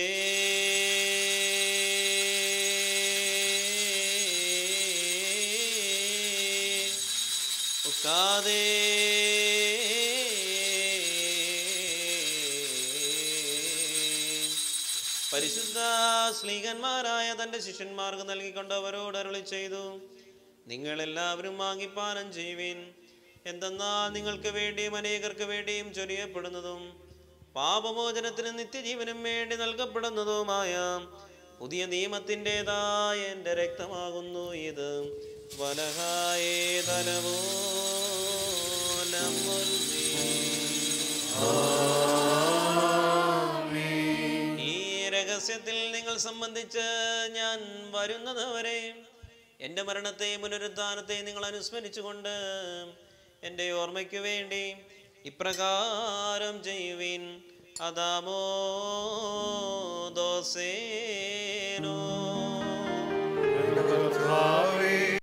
ഉക്കാതെ പരിശുദ്ധ സ്ലീഹന്മാരായ തന്റെ ശിഷ്യന്മാർക്ക് നൽകിക്കൊണ്ട് അവരോട് അരുളി ചെയ്തു നിങ്ങൾ എല്ലാവരും വാങ്ങിപ്പാനം ചെയ്യുവിൻ എന്തെന്നാൽ നിങ്ങൾക്ക് വേണ്ടിയും അനേകർക്ക് വേണ്ടിയും ചൊരിയപ്പെടുന്നതും പാപമോചനത്തിനും നിത്യജീവനും വേണ്ടി നൽകപ്പെടുന്നതുമായ പുതിയ നിയമത്തിൻ്റെതായ എൻ്റെ രക്തമാകുന്നു ഇത് വലഹായേ തലമൂലം ഈ രഹസ്യത്തിൽ നിങ്ങൾ സംബന്ധിച്ച് ഞാൻ വരുന്നത് വരെ എൻ്റെ മരണത്തെ പുനരുദ്ധാനത്തെ നിങ്ങൾ അനുസ്മരിച്ചുകൊണ്ട് എൻ്റെ ഓർമ്മയ്ക്ക് വേണ്ടി ഇപ്രകാരം ചെയ്യുവിൻ അതാമോ ദോസേനോ കർത്താവേ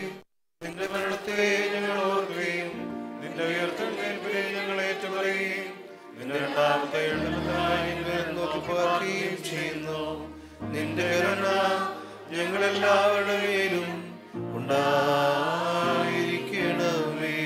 ഉണ്ടായിരിക്കണമേ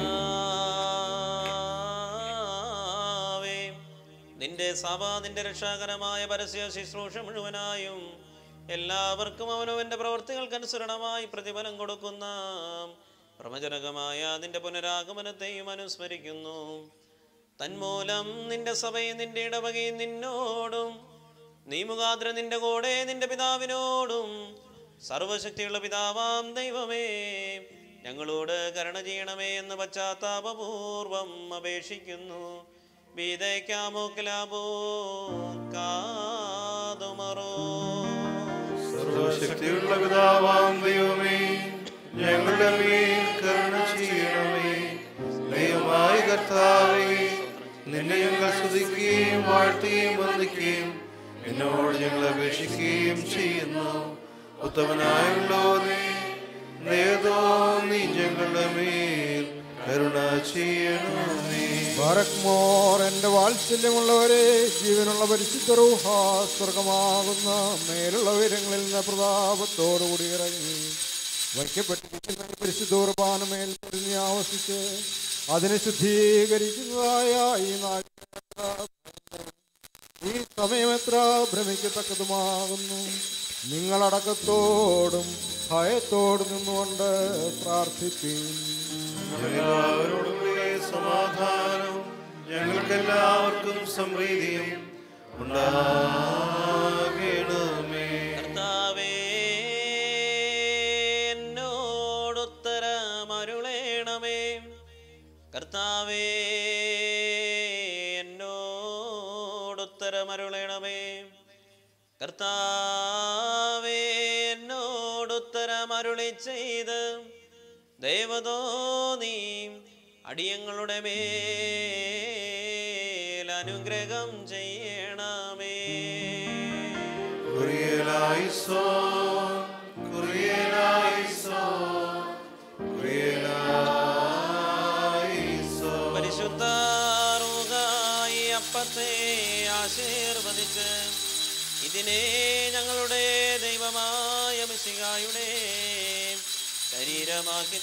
കർത്താവേ, നിന്റെ സഭ നിന്റെ രക്ഷാകരമായ പരസ്യ ശുശ്രൂഷ മുഴുവനായും എല്ലാവർക്കും അവനവന്റെ പ്രവൃത്തികൾക്കനുസരണമായി പ്രതിഫലം കൊടുക്കുന്ന പ്രമജനകമായ നിന്റെ പുനരാഗമനത്തെയും അനുസ്മരിക്കുന്നു തന്മൂലം നിന്റെ സഭയും നിന്റെ ഇടവകയും നിന്നോടും നീ മുഖാന്തരം നിന്റെ കൂടെ നിന്റെ പിതാവിനോടും സർവശക്തിയുള്ള പിതാവാം ദൈവമേ ഞങ്ങളോട് കരുണ ചെയ്യണമേ എന്ന് പശ്ചാത്താപപൂർവം അപേക്ഷിക്കുന്നു വീതയ്ക്കാമോ കിലാബോ കാതുമറോ സർവശക്തിയുള്ള പിതാവാം ദൈവമേ ഞങ്ങളുടെ മേൽ കരുണ ചെയ്യണമേ ദൈവമായ കർത്താവേ നിന്നെ ഞങ്ങൾ സ്തുതിക്കുകയും വാഴ്ത്തുകയും വന്ദിക്കുകയും എന്നോട് ഞങ്ങൾ അപേക്ഷിക്കുകയും ചെയ്യുന്നു ഉത്തമനായുള്ളോ നീ നേതോ നീ ഞങ്ങളുടെ മേൽ കരുണ ചെയ്യണമേ ബാറക്മോർ എന്റെ വാത്സല്യമുള്ളവരെ ജീവനുള്ള പരിശുദ്ധ റൂഹ സ്വർഗമാകുന്ന മേലുള്ള ഉയരങ്ങളിൽ നിന്ന് പ്രതാപത്തോടുകൂടി ഇറങ്ങി വയ്ക്കപ്പെട്ടിരിക്കുന്ന ഈ പരിശുദ്ധ കുർബാനമേൽ പൊരിഞ്ഞ് ആവസിച്ച് അതിനെ ശുദ്ധീകരിക്കുന്നതായ ഈ നാൾ ഈ സമയം എത്ര ഭ്രമിക്കത്തക്കതുമാകുന്നു നിങ്ങളടക്കത്തോടും ഭയത്തോടും നിന്നുകൊണ്ട് പ്രാർത്ഥിപ്പീൻ ഞങ്ങളെല്ലാവരോടും കൂടെ സമാധാനവും ഞങ്ങൾക്കെല്ലാവർക്കും സമൃദ്ധിയും ഉണ്ടാകണമേ കർത്താവേ എന്നോടുത്തരമരുളേണമേ കർത്താവേ എന്നോടുത്തരമരുളേണമേ കർത്താവേ എന്നോടുത്തരമരുളി ചെയ്ത് ദേവതോ നീ അടിയങ്ങളുടെ മേൽ അനുഗ്രഹം ചെയ്യണമേ കുറിയലായിസോ കുറിയലായിസോ കുറിയലായിസോ പരിശുദ്ധ റൂഹായി അപ്പത്തെ ആശീർവദിച്ച് ഇതിനെ ഞങ്ങളുടെ ദൈവമായ മിശികായുടെ ശരീരമാക്കി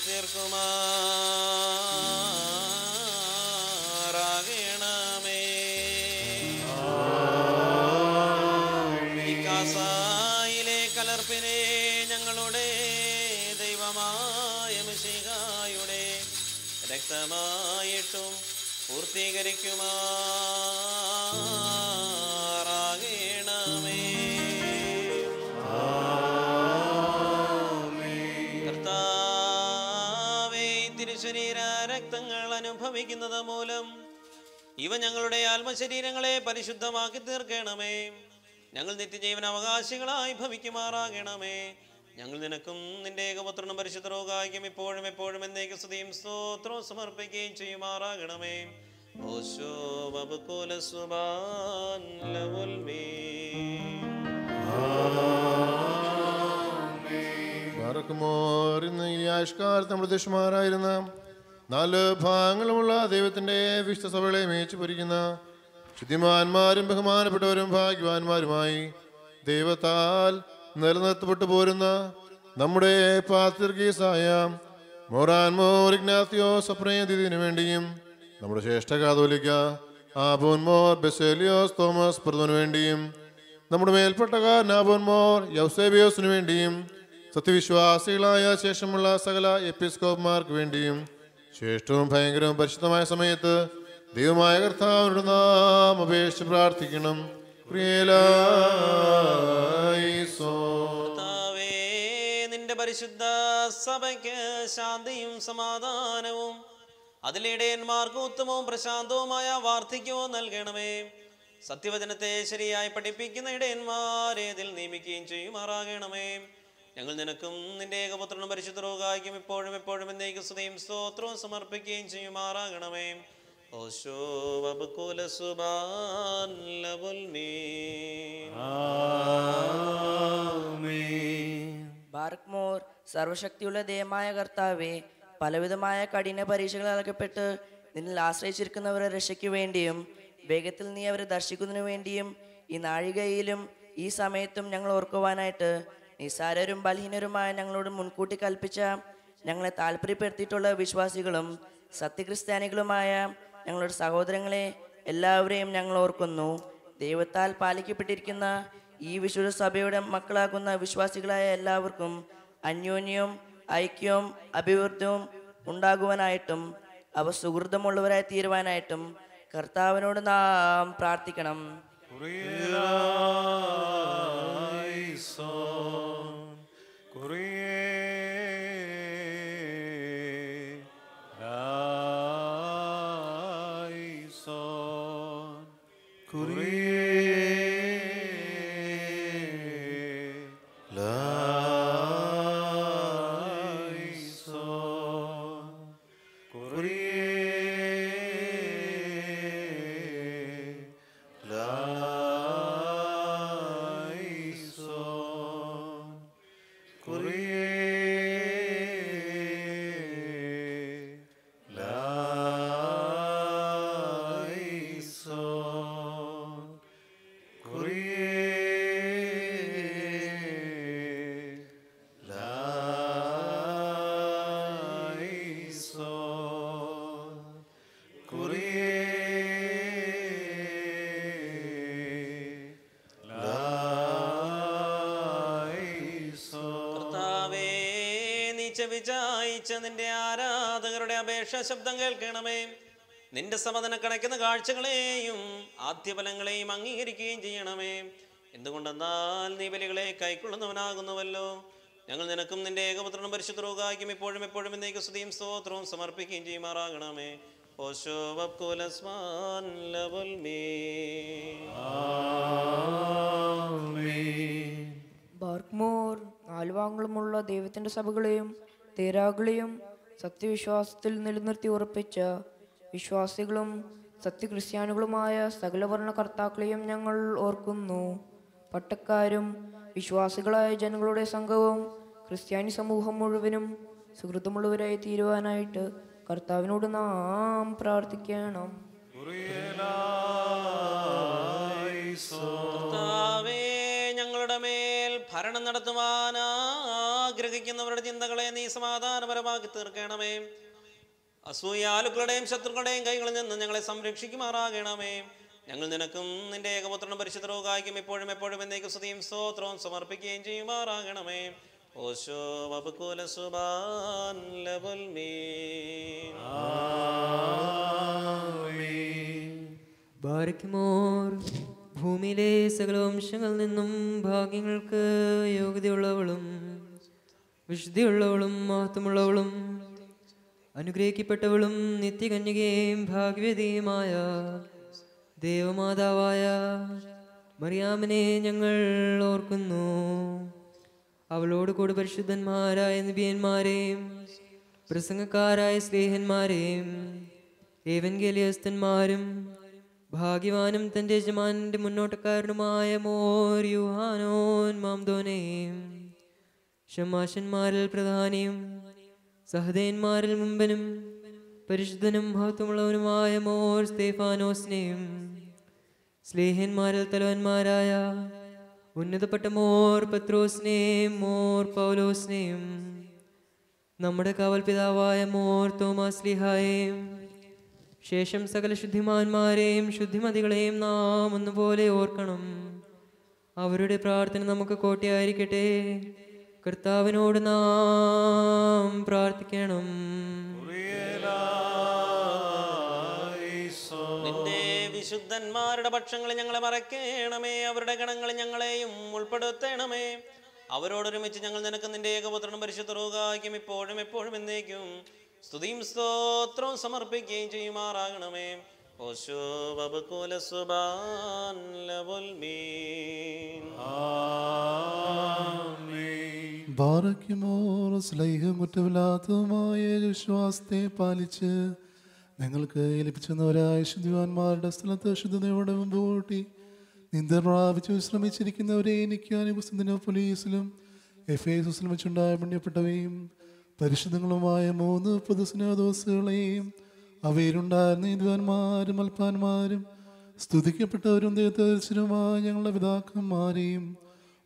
തീർക്കുമാറാകണമേ ഈ കാസായിലെ കലർപ്പിനെ ഞങ്ങളുടെ ദൈവമായ മിശികായുടെ രക്തമായിട്ടും പൂർത്തീകരിക്കുമാറാകണമേ കർത്താവേ തിരുശരീര രക്തങ്ങൾ അനുഭവിക്കുന്നത് മൂലം ഇവ ഞങ്ങളുടെ ആത്മശരീരങ്ങളെ പരിശുദ്ധമാക്കി തീർക്കണമേ ഞങ്ങൾ നിത്യജീവന അവകാശികളായി ഭവിക്കുമാറാകണമേ ഞങ്ങൾ നിനക്കും നിന്റെ ഏകപുത്രനും പരിശുദ്ധ രോഗായിക്കും ഇപ്പോഴും എപ്പോഴും എന്നേക്ക് സ്തുതിയും സ്തോത്രവും സമർപ്പിക്കുകയും ചെയ്യുമാറാകണമേ ഓശോ വബുകുല സുബാൻ ലവുൽ മീൻ. പാറക്കുമോർ ഇന്ന് ഈ ആയുഷ്കാലത്ത് നമ്മുടെ ദുഷ്മാരായിരുന്ന നാല് ഭാഗങ്ങളുമുള്ള ദൈവത്തിന്റെ വിശുദ്ധ സഭകളെ മേച്ചു പൊരിക്കുന്ന ശുദ്ധിമാന്മാരും ബഹുമാനപ്പെട്ടവരും ഭാഗ്യവാന്മാരുമായി ദൈവത്താൽ നിലനിർത്തപ്പെട്ടു പോരുന്ന നമ്മുടെ പാത്രികീസായ മോറാൻ മോർ ഇഗ്നാത്തിയോ സപ്രേതിന് വേണ്ടിയും നമ്മുടെ ശ്രേഷ്ഠ കാതോലിക്ക ആബോൻ മോർ ബെസേലിയോസ് തോമസ് പ്രഥമന് വേണ്ടിയും നമ്മുടെ മേൽപ്പെട്ടക്കാരൻ ആബോൻ മോർ യൗസേബിയോസിന് വേണ്ടിയും സത്യവിശ്വാസികളായ ശേഷമുള്ള സകല എപ്പിസ്കോപ്മാർക്ക് വേണ്ടിയും ശ്രേഷ്ഠവും ഭയങ്കരവും പരിശുദ്ധമായ സമയത്ത് ദൈവമായ കർത്താവിനോട് നാം അപേക്ഷിച്ച് പ്രാർത്ഥിക്കണം പ്രിയലായിസോ കർത്താവേ നിന്റെ പരിശുദ്ധ സഭയ്ക്ക് ശാന്തിയും സമാധാനവും അതിലിടയന്മാർക്ക് ഉത്തമവും പ്രശാന്തവുമായ വാർദ്ധക്യവും നൽകണമേ സത്യവചനത്തെ ശരിയായി പഠിപ്പിക്കുന്ന ഇടയന്മാരെ ഇതിൽ നിയമിക്കുകയും ചെയ്യുമാറാകണമേ ഞങ്ങൾ നിനക്കും നിന്റെ ഏകപുത്രനും പരിശുദ്ധ രോഗായിക്കും ഇപ്പോഴും എപ്പോഴും എന്നേക്ക് സ്തുതിയും സ്തോത്രവും സമർപ്പിക്കുകയും ചെയ്യുമാറാകണമേ ഓശോ വബുകുല സുബാൻ ലവുൽ മീൻ ബാർക്ക്മോർ സർവശക്തിയുള്ള ദൈവമായ കർത്താവെ പലവിധമായ കഠിന പരീക്ഷകൾ നൽകപ്പെട്ട് നിന്നിൽ ആശ്രയിച്ചിരിക്കുന്നവരുടെ രക്ഷയ്ക്ക് വേണ്ടിയും വേഗത്തിൽ നീ അവരെ ദർശിക്കുന്നതിനു വേണ്ടിയും ഈ നാഴികയിലും ഈ സമയത്തും ഞങ്ങൾ ഓർക്കുവാനായിട്ട് നിസ്സാരരും ബലഹീനരുമായ ഞങ്ങളോട് മുൻകൂട്ടി കൽപ്പിച്ച ഞങ്ങളെ താല്പര്യപ്പെടുത്തിയിട്ടുള്ള വിശ്വാസികളും സത്യക്രിസ്ത്യാനികളുമായ ഞങ്ങളുടെ സഹോദരങ്ങളെ എല്ലാവരെയും ഞങ്ങൾ ഓർക്കുന്നു ദൈവത്താൽ പാലിക്കപ്പെട്ടിരിക്കുന്ന ഈ വിശുദ്ധ സഭയുടെ മക്കളാകുന്ന വിശ്വാസികളായ എല്ലാവർക്കും അന്യോന്യവും ഐക്യവും അഭിവൃദ്ധിയും ഉണ്ടാകുവാനായിട്ടും അവ സുഹൃതമുള്ളവരായി തീരുവാനായിട്ടും കർത്താവിനോട് നാം പ്രാർത്ഥിക്കണം കർത്താവേ നീ ചെവിചായിച്ച നിന്റെ ആരാധകരുടെ അപേക്ഷ ശബ്ദം കേൾക്കണമേ നിന്റെ സമതന കണക്കുന്ന കാഴ്ചകളെയും ആദ്യഫലങ്ങളെയും അംഗീകരിക്കുകയും ചെയ്യണമേ എന്തുകൊണ്ടെന്നാൽ നീ ബലികളെ കൈക്കൊള്ളുന്നവനാകുന്നുവല്ലോ ഞങ്ങൾ നിനക്കും നിന്റെ ഏകപുത്രനും പരിശുദ്ധ ഇപ്പോഴും എപ്പോഴും എന്നേക്ക് സ്തുതിയും സ്തോത്രവും സമർപ്പിക്കുകയും ചെയ്യുമാറാകണമേ ഓശോ വക്കുലസ്മാൻ ലവൽ മേ ബാർക്ക്മോർ നാലുവാങ്ങളുമുള്ള ദൈവത്തിൻ്റെ സഭകളെയും തേരാകളെയും സത്യവിശ്വാസത്തിൽ നിലനിർത്തി ഉറപ്പിച്ച വിശ്വാസികളും സത്യക്രിസ്ത്യാനികളുമായ സകല ഭരണകർത്താക്കളെയും ഞങ്ങൾ ഓർക്കുന്നു പട്ടക്കാരും വിശ്വാസികളായ ജനങ്ങളുടെ സംഘവും ക്രിസ്ത്യാനി സമൂഹം മുഴുവനും സുഹൃത്തുമുള്ളവരായി തീരുവാനായിട്ട് കർത്താവിനോട് നാം പ്രാർത്ഥിക്കണം കർത്താവേ ഞങ്ങളുടെ മേൽ ഭരണം നടത്തുവാൻ ആഗ്രഹിക്കുന്നവരുടെ ചിന്തകളെ നീ സമാധാനപരമാക്കി തീർക്കണമേ അസൂയാലുക്കളുടെയും ശത്രുക്കളുടെയും കൈകളിൽ നിന്ന് ഞങ്ങളെ സംരക്ഷിക്കുമാറാകണമേ ഞങ്ങൾ നിനക്കും നിന്റെ ഏകപുത്രനും പരിശുദ്ധ രോഗായിക്കും ഇപ്പോഴും എപ്പോഴും എന്നേക്കും സ്തുതിയും സ്തോത്രവും സമർപ്പിക്കുകയും ചെയ്യുമാറാകണമേ ഓശോ വബുക്കുല സുബാൻ ലബുൽ മീൻ ബാരക്കുമോർ ഭൂമിയിലെ സകല വംശങ്ങളിൽ നിന്നും ഭാഗ്യങ്ങൾക്ക് യോഗ്യതയുള്ളവളും വിശുദ്ധിയുള്ളവളും മഹത്വമുള്ളവളും അനുഗ്രഹിക്കപ്പെട്ടവളും നിത്യകന്യകയും ഭാഗ്യവതിയുമായ ദേവമാതാവായ മറിയാമിനെ ഞങ്ങൾ ഓർക്കുന്നു അവളോട് കൂടി പരിശുദ്ധന്മാരായ നിബിയന്മാരെയും പ്രസംഗക്കാരായ സ്നേഹന്മാരെയും ഏവൻഗേലിയസ്തന്മാരും ഭാഗ്യവാനും തൻ്റെ യജമാനന്റെ മുന്നോട്ടക്കാരനുമായ മോർ യുഹാനോൻ മാംദോനെയും ഷമാശന്മാരിൽ പ്രധാനിയും സഹദേന്മാരിൽ മുമ്പനും പരിശുദ്ധനും മഹത്വമുള്ളവനുമായ മോർ സ്തേഫാനോസിനെയും സ്ലേഹന്മാരിൽ തലവന്മാരായ ഉന്നതപ്പെട്ട മോർ പത്രോസിനെയും മോർ പൗലോസിനെയും നമ്മുടെ കാവൽ പിതാവായ മോർ തോമാസ് ലിഹായെയും ശേഷം സകല ശുദ്ധിമാന്മാരെയും ശുദ്ധിമതികളെയും നാം ഒന്നുപോലെ ഓർക്കണം അവരുടെ പ്രാർത്ഥന നമുക്ക് കോട്ടയായിരിക്കട്ടെ കർത്താവിനോട് നാം പ്രാർത്ഥിക്കണം നിന്റെ വിശുദ്ധന്മാരുടെ പക്ഷങ്ങളിൽ ഞങ്ങളെ മറയ്ക്കണമേ അവരുടെ ഗണങ്ങളിൽ ഞങ്ങളെയും ഉൾപ്പെടുത്തണമേ അവരോടൊരുമിച്ച് ഞങ്ങൾ നിനക്ക് നിന്റെ ഏകപുത്രനും പരിശുദ്ധ റോഗാക്കും ഇപ്പോഴും എപ്പോഴും എന്നേക്കും സ്തുതിയും സ്തോത്രവും സമർപ്പിക്കുകയും ചെയ്യുമാറാകണമേ ഓശോ ബബുക്കുല സുബാൻ ലവുൽ മീൻ ബാറയ്ക്കുമോർ സ്ലൈഹം കുറ്റമില്ലാത്തതുമായ വിശ്വാസത്തെ പാലിച്ച് നിങ്ങൾക്ക് ലഭിച്ചവരായ ശുദ്ധിവാന്മാരുടെ സ്ഥലത്ത് ശുദ്ധതയോടെ മുമ്പോട്ടി നിന്ദ പ്രാപിച്ച് വിശ്രമിച്ചിരിക്കുന്നവരെ എനിക്ക് അനുപസ്ഥിതിനോ പോലീസിലും എഫ് എസിലും വെച്ചുണ്ടായ പുണ്യപ്പെട്ടവയും പരിശുദ്ധങ്ങളുമായ മൂന്ന് പൊതുസ്നേഹദോസുകളെയും അവയിലുണ്ടായിരുന്ന നീതിവാന്മാരും അൽപ്പാന്മാരും സ്തുതിക്കപ്പെട്ടവരും ദൈവത്തരിച്ചനുമായ ഞങ്ങളുടെ പിതാക്കന്മാരെയും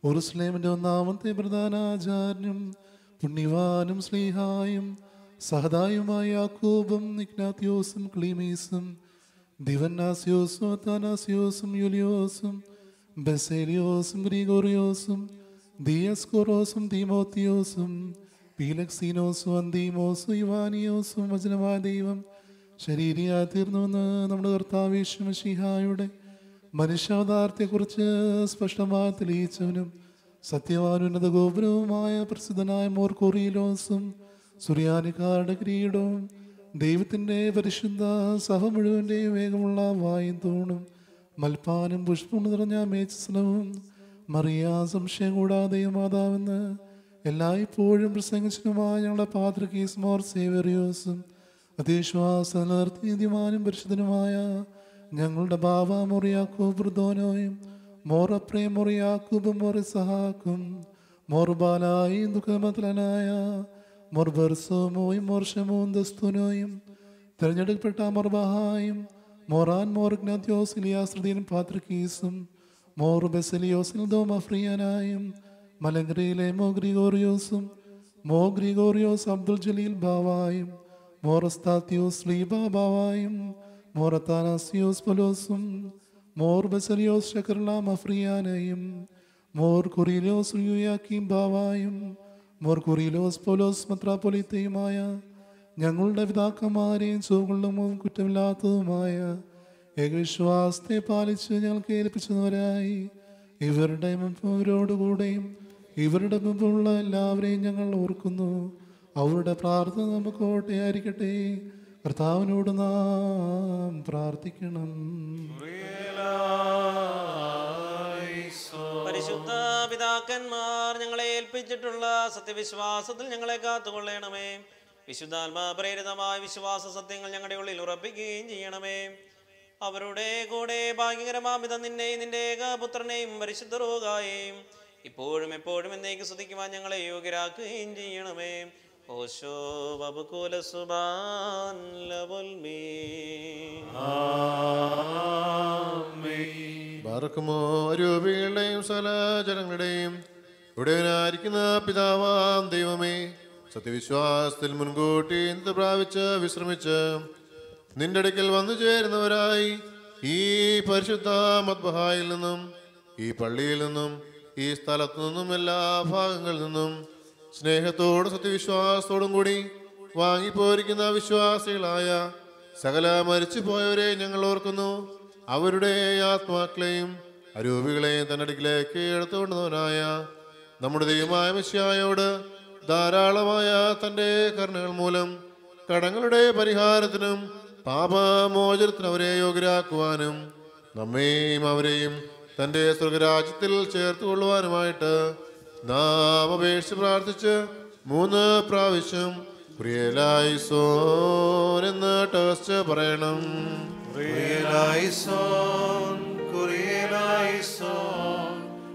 ഉറുസ്ലേമിന്റെ ഒന്നാമത്തെ പ്രധാനാചാര്യനും പുണ്യവാനും സ്ലീഹായും സഹദായുമായ യാക്കോബും ഇഗ്നാത്യോസും ക്ലീമീസും ദിവന്നാസ്യോസും അത്താനാസ്യോസും യുലിയോസും ബസേലിയോസും ഗ്രീഗോറിയോസും ദിയസ്കോറോസും തീമോത്തിയോസും പീലക്സീനോസും അന്തീമോസും ഇവാനിയോസും വചനമായ ദൈവം ശരീരിയായി തീർന്നുവെന്ന് നമ്മുടെ കർത്താവേശ്വമഷിഹായുടെ മനുഷ്യാവതാരത്തെക്കുറിച്ച് സ്പഷ്ടമായി തെളിയിച്ചവനും സത്യവാനുന്നത ഗോപുരവുമായ പ്രസിദ്ധനായ മോർക്കോറിയിലോസും സുറിയാനിക്കാരുടെ കിരീടവും ദൈവത്തിൻ്റെ പരിശുദ്ധ സഭ മുഴുവൻ്റെയും വേഗമുള്ള വായും തൂണും മൽപ്പാനും പുഷ്പവും നിറഞ്ഞ മേച്ചസ്ലവും മറിയ സംശയം കൂടാതെ മാതാവെന്ന് എല്ലായ്പ്പോഴും പ്രസംഗിച്ചനുമായ ഞങ്ങളുടെ പാത്രകീസ് മോർ സേവറിയോസും അതിശ്വാസ നിർത്തിയതിമാനും പരിശുദ്ധനുമായ ഞങ്ങളുടെ ബാബ മൊറിയാക്കോ ബ്രദോനോയും മോറപ്രേ മൊറിയാക്കൂബും മൊറിസഹാക്കും മോർബാലായും ദുഃഖമതലനായ മൊർബർസോമോയും മോർഷമോൻ ദസ്തുനോയും തിരഞ്ഞെടുക്കപ്പെട്ട മൊർബഹായും മോറാൻ മോർഗ്നത്യോസ് ഇലിയാസ്രദീനും പാത്രക്കീസും മോർ ബെസലിയോസിൽ ദോമഫ്രിയനായും മലങ്കരയിലെ മോ ഗ്രിഗോറിയോസും മോ ഗ്രിഗോറിയോസ് അബ്ദുൽ ജലീൽ ബാവായും മോറസ്താത്യോസ് ലീബ ബാവായും മോറത്താനാസിയോസ് പൊലോസും മോർ ബസലിയോസ് ഷക്കർല മഫ്രിയാനയും മോർ കുറിലോസ് യുയാക്കീം ബാവായും മോർ കുറിലോസ് പൊലോസ് മത്രാപൊലിത്തയുമായ ഞങ്ങളുടെ പിതാക്കന്മാരെയും ചുവകളിലും കുറ്റമില്ലാത്തതുമായ ഏകവിശ്വാസത്തെ പാലിച്ച് ഞങ്ങൾക്ക് ഏൽപ്പിച്ചവരായി ഇവരുടെ മുമ്പവരോടുകൂടെയും ഇവരുടെ മുമ്പുള്ള എല്ലാവരെയും ഞങ്ങൾ ഓർക്കുന്നു അവരുടെ പ്രാർത്ഥന നമുക്ക് ഓട്ടയായിരിക്കട്ടെ കർത്താവിനോട് നാം പ്രാർത്ഥിക്കണം പരിശുദ്ധ പിതാക്കന്മാർ ഞങ്ങളെ ഏൽപ്പിച്ചിട്ടുള്ള സത്യവിശ്വാസത്തിൽ ഞങ്ങളെ കാത്തുകൊള്ളണമേ വിശുദ്ധാത്മാ പ്രേരിതമായ വിശ്വാസ സത്യങ്ങൾ ഞങ്ങളുടെ ഉള്ളിൽ ഉറപ്പിക്കുകയും ചെയ്യണമേ അവരുടെ കൂടെ ഭാഗ്യകരമാമിത നിന്നെയും നിന്റെ ഏകപുത്രനെയും പരിശുദ്ധ റോഗായെയും ഇപ്പോഴും എപ്പോഴും എന്നേക്ക് സ്തുതിക്കുവാൻ ഞങ്ങളെ യോഗ്യരാക്കുകയും ചെയ്യണമേ ഓശോ ബബുകൂല സുബാൻ ലവുൽമീ ബാറക്കുമോ രൂപികളുടെയും സകല ജനങ്ങളുടെയും ഇവിടെയായിരിക്കുന്ന പിതാവാം ദൈവമേ സത്യവിശ്വാസത്തിൽ മുൻകൂട്ടി എന്ത് പ്രാപിച്ച് വിശ്രമിച്ച് നിന്റെ അടുക്കൽ വന്നു ചേരുന്നവരായി ഈ പരിശുദ്ധ മദ്ബഹായിൽ നിന്നും ഈ പള്ളിയിൽ നിന്നും ഈ സ്ഥലത്തു നിന്നും എല്ലാ ഭാഗങ്ങളിൽ നിന്നും സ്നേഹത്തോടും സത്യവിശ്വാസത്തോടും കൂടി വാങ്ങിപ്പോരിക്കുന്ന വിശ്വാസികളായ സകല മരിച്ചുപോയവരെ ഞങ്ങൾ ഓർക്കുന്നു അവരുടെ ആത്മാക്കളെയും അരൂപികളെയും തന്റെ അടുക്കിലേക്ക് എടുത്തുകൊണ്ടവനായ നമ്മുടെ ദൈവമായ മിശ്യായോട് ധാരാളമായ തൻ്റെ കരുണകൾ മൂലം കടങ്ങളുടെ പരിഹാരത്തിനും പാപമോചനത്തിനും അവരെ യോഗ്യരാക്കുവാനും നമ്മെയും അവരെയും തൻ്റെ സ്വർഗരാജ്യത്തിൽ ചേർത്ത് കൊള്ളുവാനുമായിട്ട് നാം അപേക്ഷിച്ച് പ്രാർത്ഥിച്ച് മൂന്ന് പ്രാവശ്യം പ്രിയലായി സോൻ എന്ന് ടേസ്റ്റ് പറയണം Kurielaison, Kurielaison,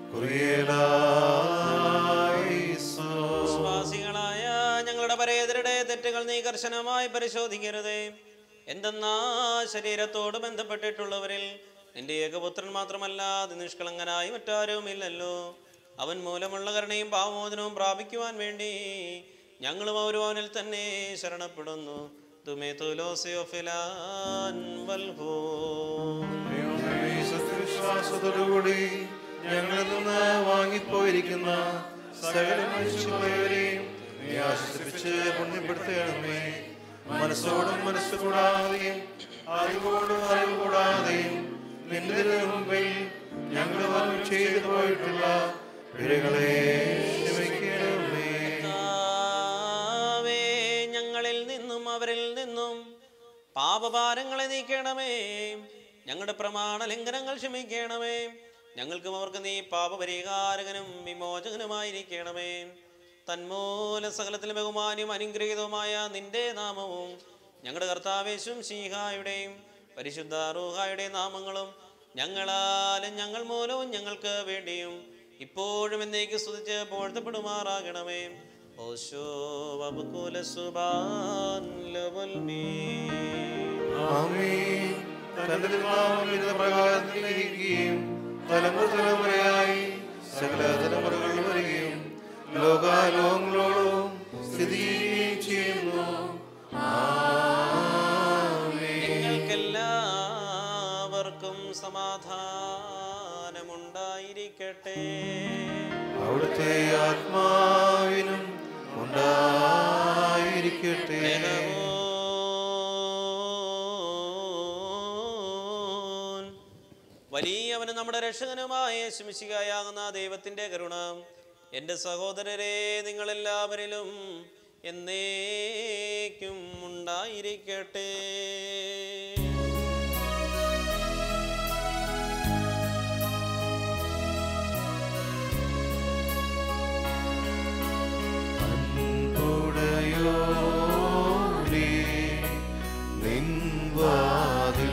Kurielaison. വിശ്വാസികളായ ഞങ്ങളുടെ പരേതരുടെ തെറ്റുകൾ നീ കർശനമായി പരിശോധിക്കരുതേ എന്തെന്നാ ശരീരത്തോട് ബന്ധപ്പെട്ടിട്ടുള്ളവരിൽ നിന്റെ ഏകപുത്രൻ മാത്രമല്ലാതെ നിഷ്കളങ്കനായി മറ്റാരുമില്ലല്ലോ അവൻ മൂലമുള്ള കരുണയും പാവമോചനവും പ്രാപിക്കുവാൻ വേണ്ടി ഞങ്ങളും അവരും അവനിൽ തന്നെ ശരണപ്പെടുന്നു തുമേ തുലോസിയോഫിലാൻ വൽഹൂ ദൈവമേ, സത്യവിശ്വാസത്തോടുകൂടി ഞങ്ങളിൽ നിന്ന് വാങ്ങിപ്പോയിരിക്കുന്ന സകല മനുഷ്യരെയും നീ ആശ്വസിപ്പിച്ച് പുണ്യപ്പെടുത്തണമേ മനസ്സോടും മനസ്സ് കൂടാതെയും അറിവോടും അറിവ് കൂടാതെയും നിന്റെ മുമ്പിൽ ഞങ്ങൾ വന്നു ചെയ്തു പോയിട്ടുള്ള പിഴകളെ ക്ഷമിക്കണമേ കർത്താവേ, ഞങ്ങളിൽ നിന്നും അവരിൽ നിന്നും പാപഭാരങ്ങളെ നീക്കണമേ ഞങ്ങളുടെ പ്രമാണ ലംഘനങ്ങൾ ക്ഷമിക്കണമേ ഞങ്ങൾക്കും അവർക്ക് നീ പാപപരിഹാരകനും വിമോചകനുമായിരിക്കണമേ തന്മൂല സകലത്തിലും ബഹുമാന്യം അനുഗ്രഹീതവുമായ നിന്റെ നാമവും ഞങ്ങളുടെ കർത്താവേശും ശീഹായുടെയും പരിശുദ്ധ റൂഹായുടെയും നാമങ്ങളും ഞങ്ങളാലും ഞങ്ങൾ മൂലവും ഞങ്ങൾക്ക് വേണ്ടിയും ഇപ്പോഴും എന്നേക്ക് സ്തുതിച്ച് പോഴ്ത്തപ്പെടുമാറാകണമേ ഓശോ വബുകുല സുബാൻ ലവൽമീ ആമീൻ. തന്റെ തിരുനാമം വിവിധ പ്രകാരത്തിൽ ഇരിക്കുകയും തലമുറ തലമുറയായി സകല തലമുറകൾ വരികയും ലോകാലോകങ്ങളോളം സ്ഥിതി ചെയ്യുന്നു നിങ്ങൾക്കെല്ലാവർക്കും സമാധാനമുണ്ടായിരിക്കട്ടെ അവിടുത്തെ ആത്മാവിനും ഉണ്ടായിരിക്കട്ടെ വലിയവനും നമ്മുടെ രക്ഷകനുമായ ശിമിശികായാകുന്ന ദൈവത്തിന്റെ കരുണ എൻ്റെ സഹോദരരെ നിങ്ങളെല്ലാവരിലും എന്നേക്കും ഉണ്ടായിരിക്കട്ടെ ഉടയോരേ നിൻ വാതിൽ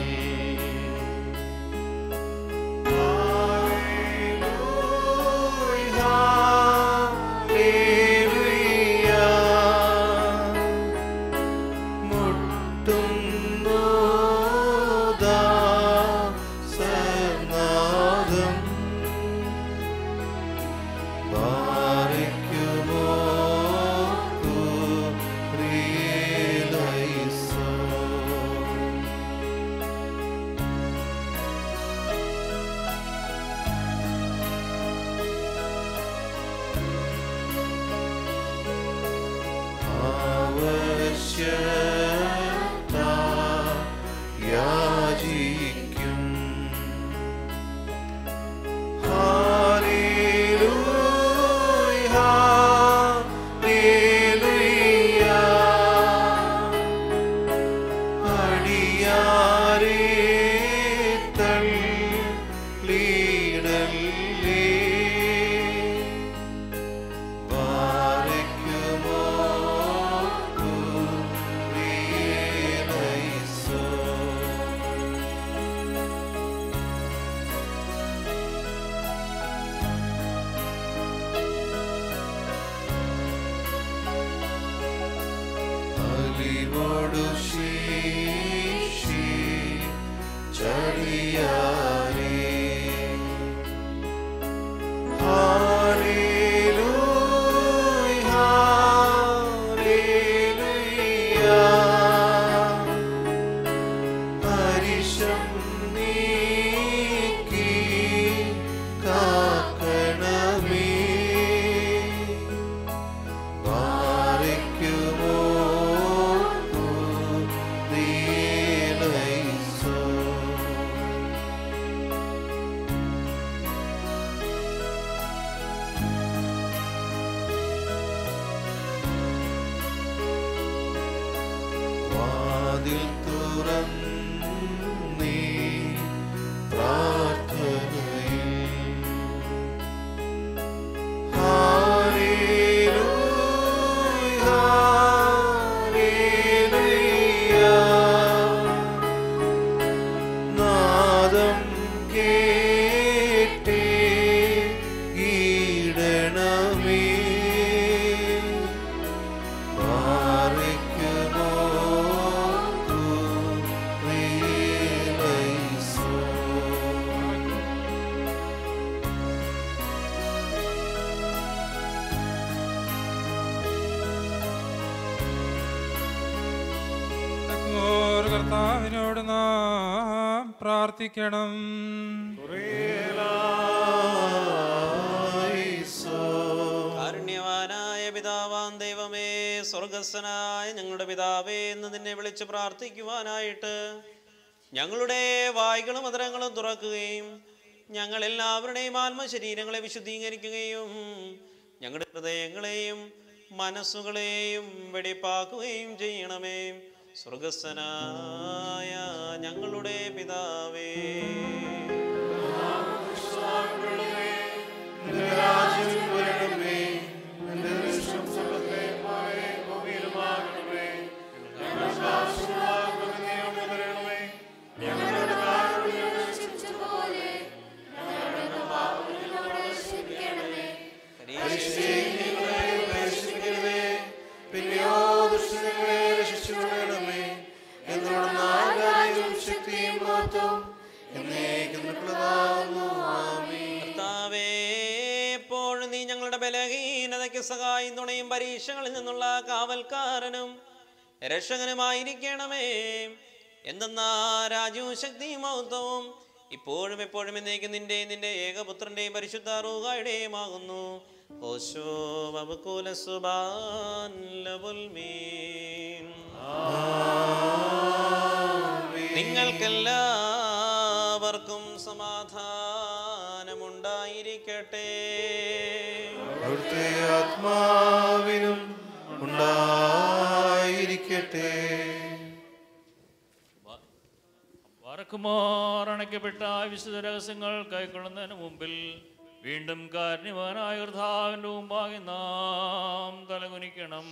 യാചിക്കും ഹാലേലൂയ ഹാലേലൂയ അടിയാരേ തള്ളിയിടല്ലേ വാരയ്ക്കുമോ പ്രിയനൈസോ അലിവോടു ശീശി ചടിയാരേ ഹാലേലൂയ ഹാലേലൂയ ഹരിശം നീക്കി കാക്കണമേ വാരയ്ക്കുമോ ദീനൈസോ വാതിൽ തുറന്നീ പ്രാർത്ഥനയിൽ ഹാലേലൂയ ഹാലേലൂയ നാദം കേട്ടേ ഈടണമേ മാറിക്കുമോ പ്രിയനൈസോ ഓർ കർത്താവിനോട് നാം പ്രാർത്ഥിക്കണം കാരുണ്യവാനായ പിതാവാം ദൈവമേ സ്വർഗസ്വനായ ഞങ്ങളുടെ പിതാവേ എന്ന് നിന്നെ വിളിച്ച് പ്രാർത്ഥിക്കുവാനായിട്ട് ഞങ്ങളുടെ വായ്കളും മധുരങ്ങളും തുറക്കുകയും ഞങ്ങൾ എല്ലാവരുടെയും ആത്മശരീരങ്ങളെ വിശുദ്ധീകരിക്കുകയും ഞങ്ങളുടെ ഹൃദയങ്ങളെയും മനസ്സുകളെയും വെടിപ്പാക്കുകയും ചെയ്യണമേ സ്വർഗസ്വനായ ഞങ്ങളുടെ പിതാവേ രാജ്യം വരണമേ നിന്റെ ഇഷ്ടം സ്വർഗ്ഗത്തിലെ പോലെ ഭൂമിയിലുമാകണമേ ഞങ്ങൾക്ക് ആവശ്യമുള്ള നീ ഒന്ന് തരണമേ ഞങ്ങളുടെ കാരണങ്ങൾ പോലെ ഞങ്ങളുടെ പാപങ്ങളോട് ക്ഷമിക്കണമേ പരീക്ഷയിൽ ഞങ്ങളെ പ്രവേശിപ്പിക്കരുതേ പിന്നെയോ ദുഷ്ടങ്ങളെ രക്ഷിച്ചുകൊള്ളണമേ എന്നുള്ള നാഗായും ശക്തിയും മഹത്വം എന്നേക്കും നിൽക്കുന്നതാകുന്നു ആമേൻ കർത്താവേ സഹായം തുണയും പരീക്ഷകളിൽ നിന്നുള്ള കാവൽക്കാരനും രക്ഷകനുമായിരിക്കണമേ എന്തെന്നാ രാജ്യവും ശക്തിയും മഹത്വവും ഇപ്പോഴും എപ്പോഴും എന്നേക്കും നിന്റെ നിന്റെ ഏകപുത്രന്റെയും പരിശുദ്ധ റൂഹായുടെയും ആകുന്നു ഓശോ വബുകൂല സുബാൻ ലവുൽമീൻ നിങ്ങൾക്കെല്ലാവർക്കും സമാധാനമുണ്ടായിരിക്കട്ടെ അവിടുത്തെ ആത്മാവിനും ഉണ്ടായിരിക്കട്ടെ വറക്കുമാർ അണയ്ക്കപ്പെട്ട വിശുദ്ധ രഹസ്യങ്ങൾ കൈക്കൊള്ളുന്നതിന് മുമ്പിൽ വീണ്ടും കാരണവാനായ കർത്താവിൻ്റെ മുമ്പാകെ നാം തലകുനിക്കണം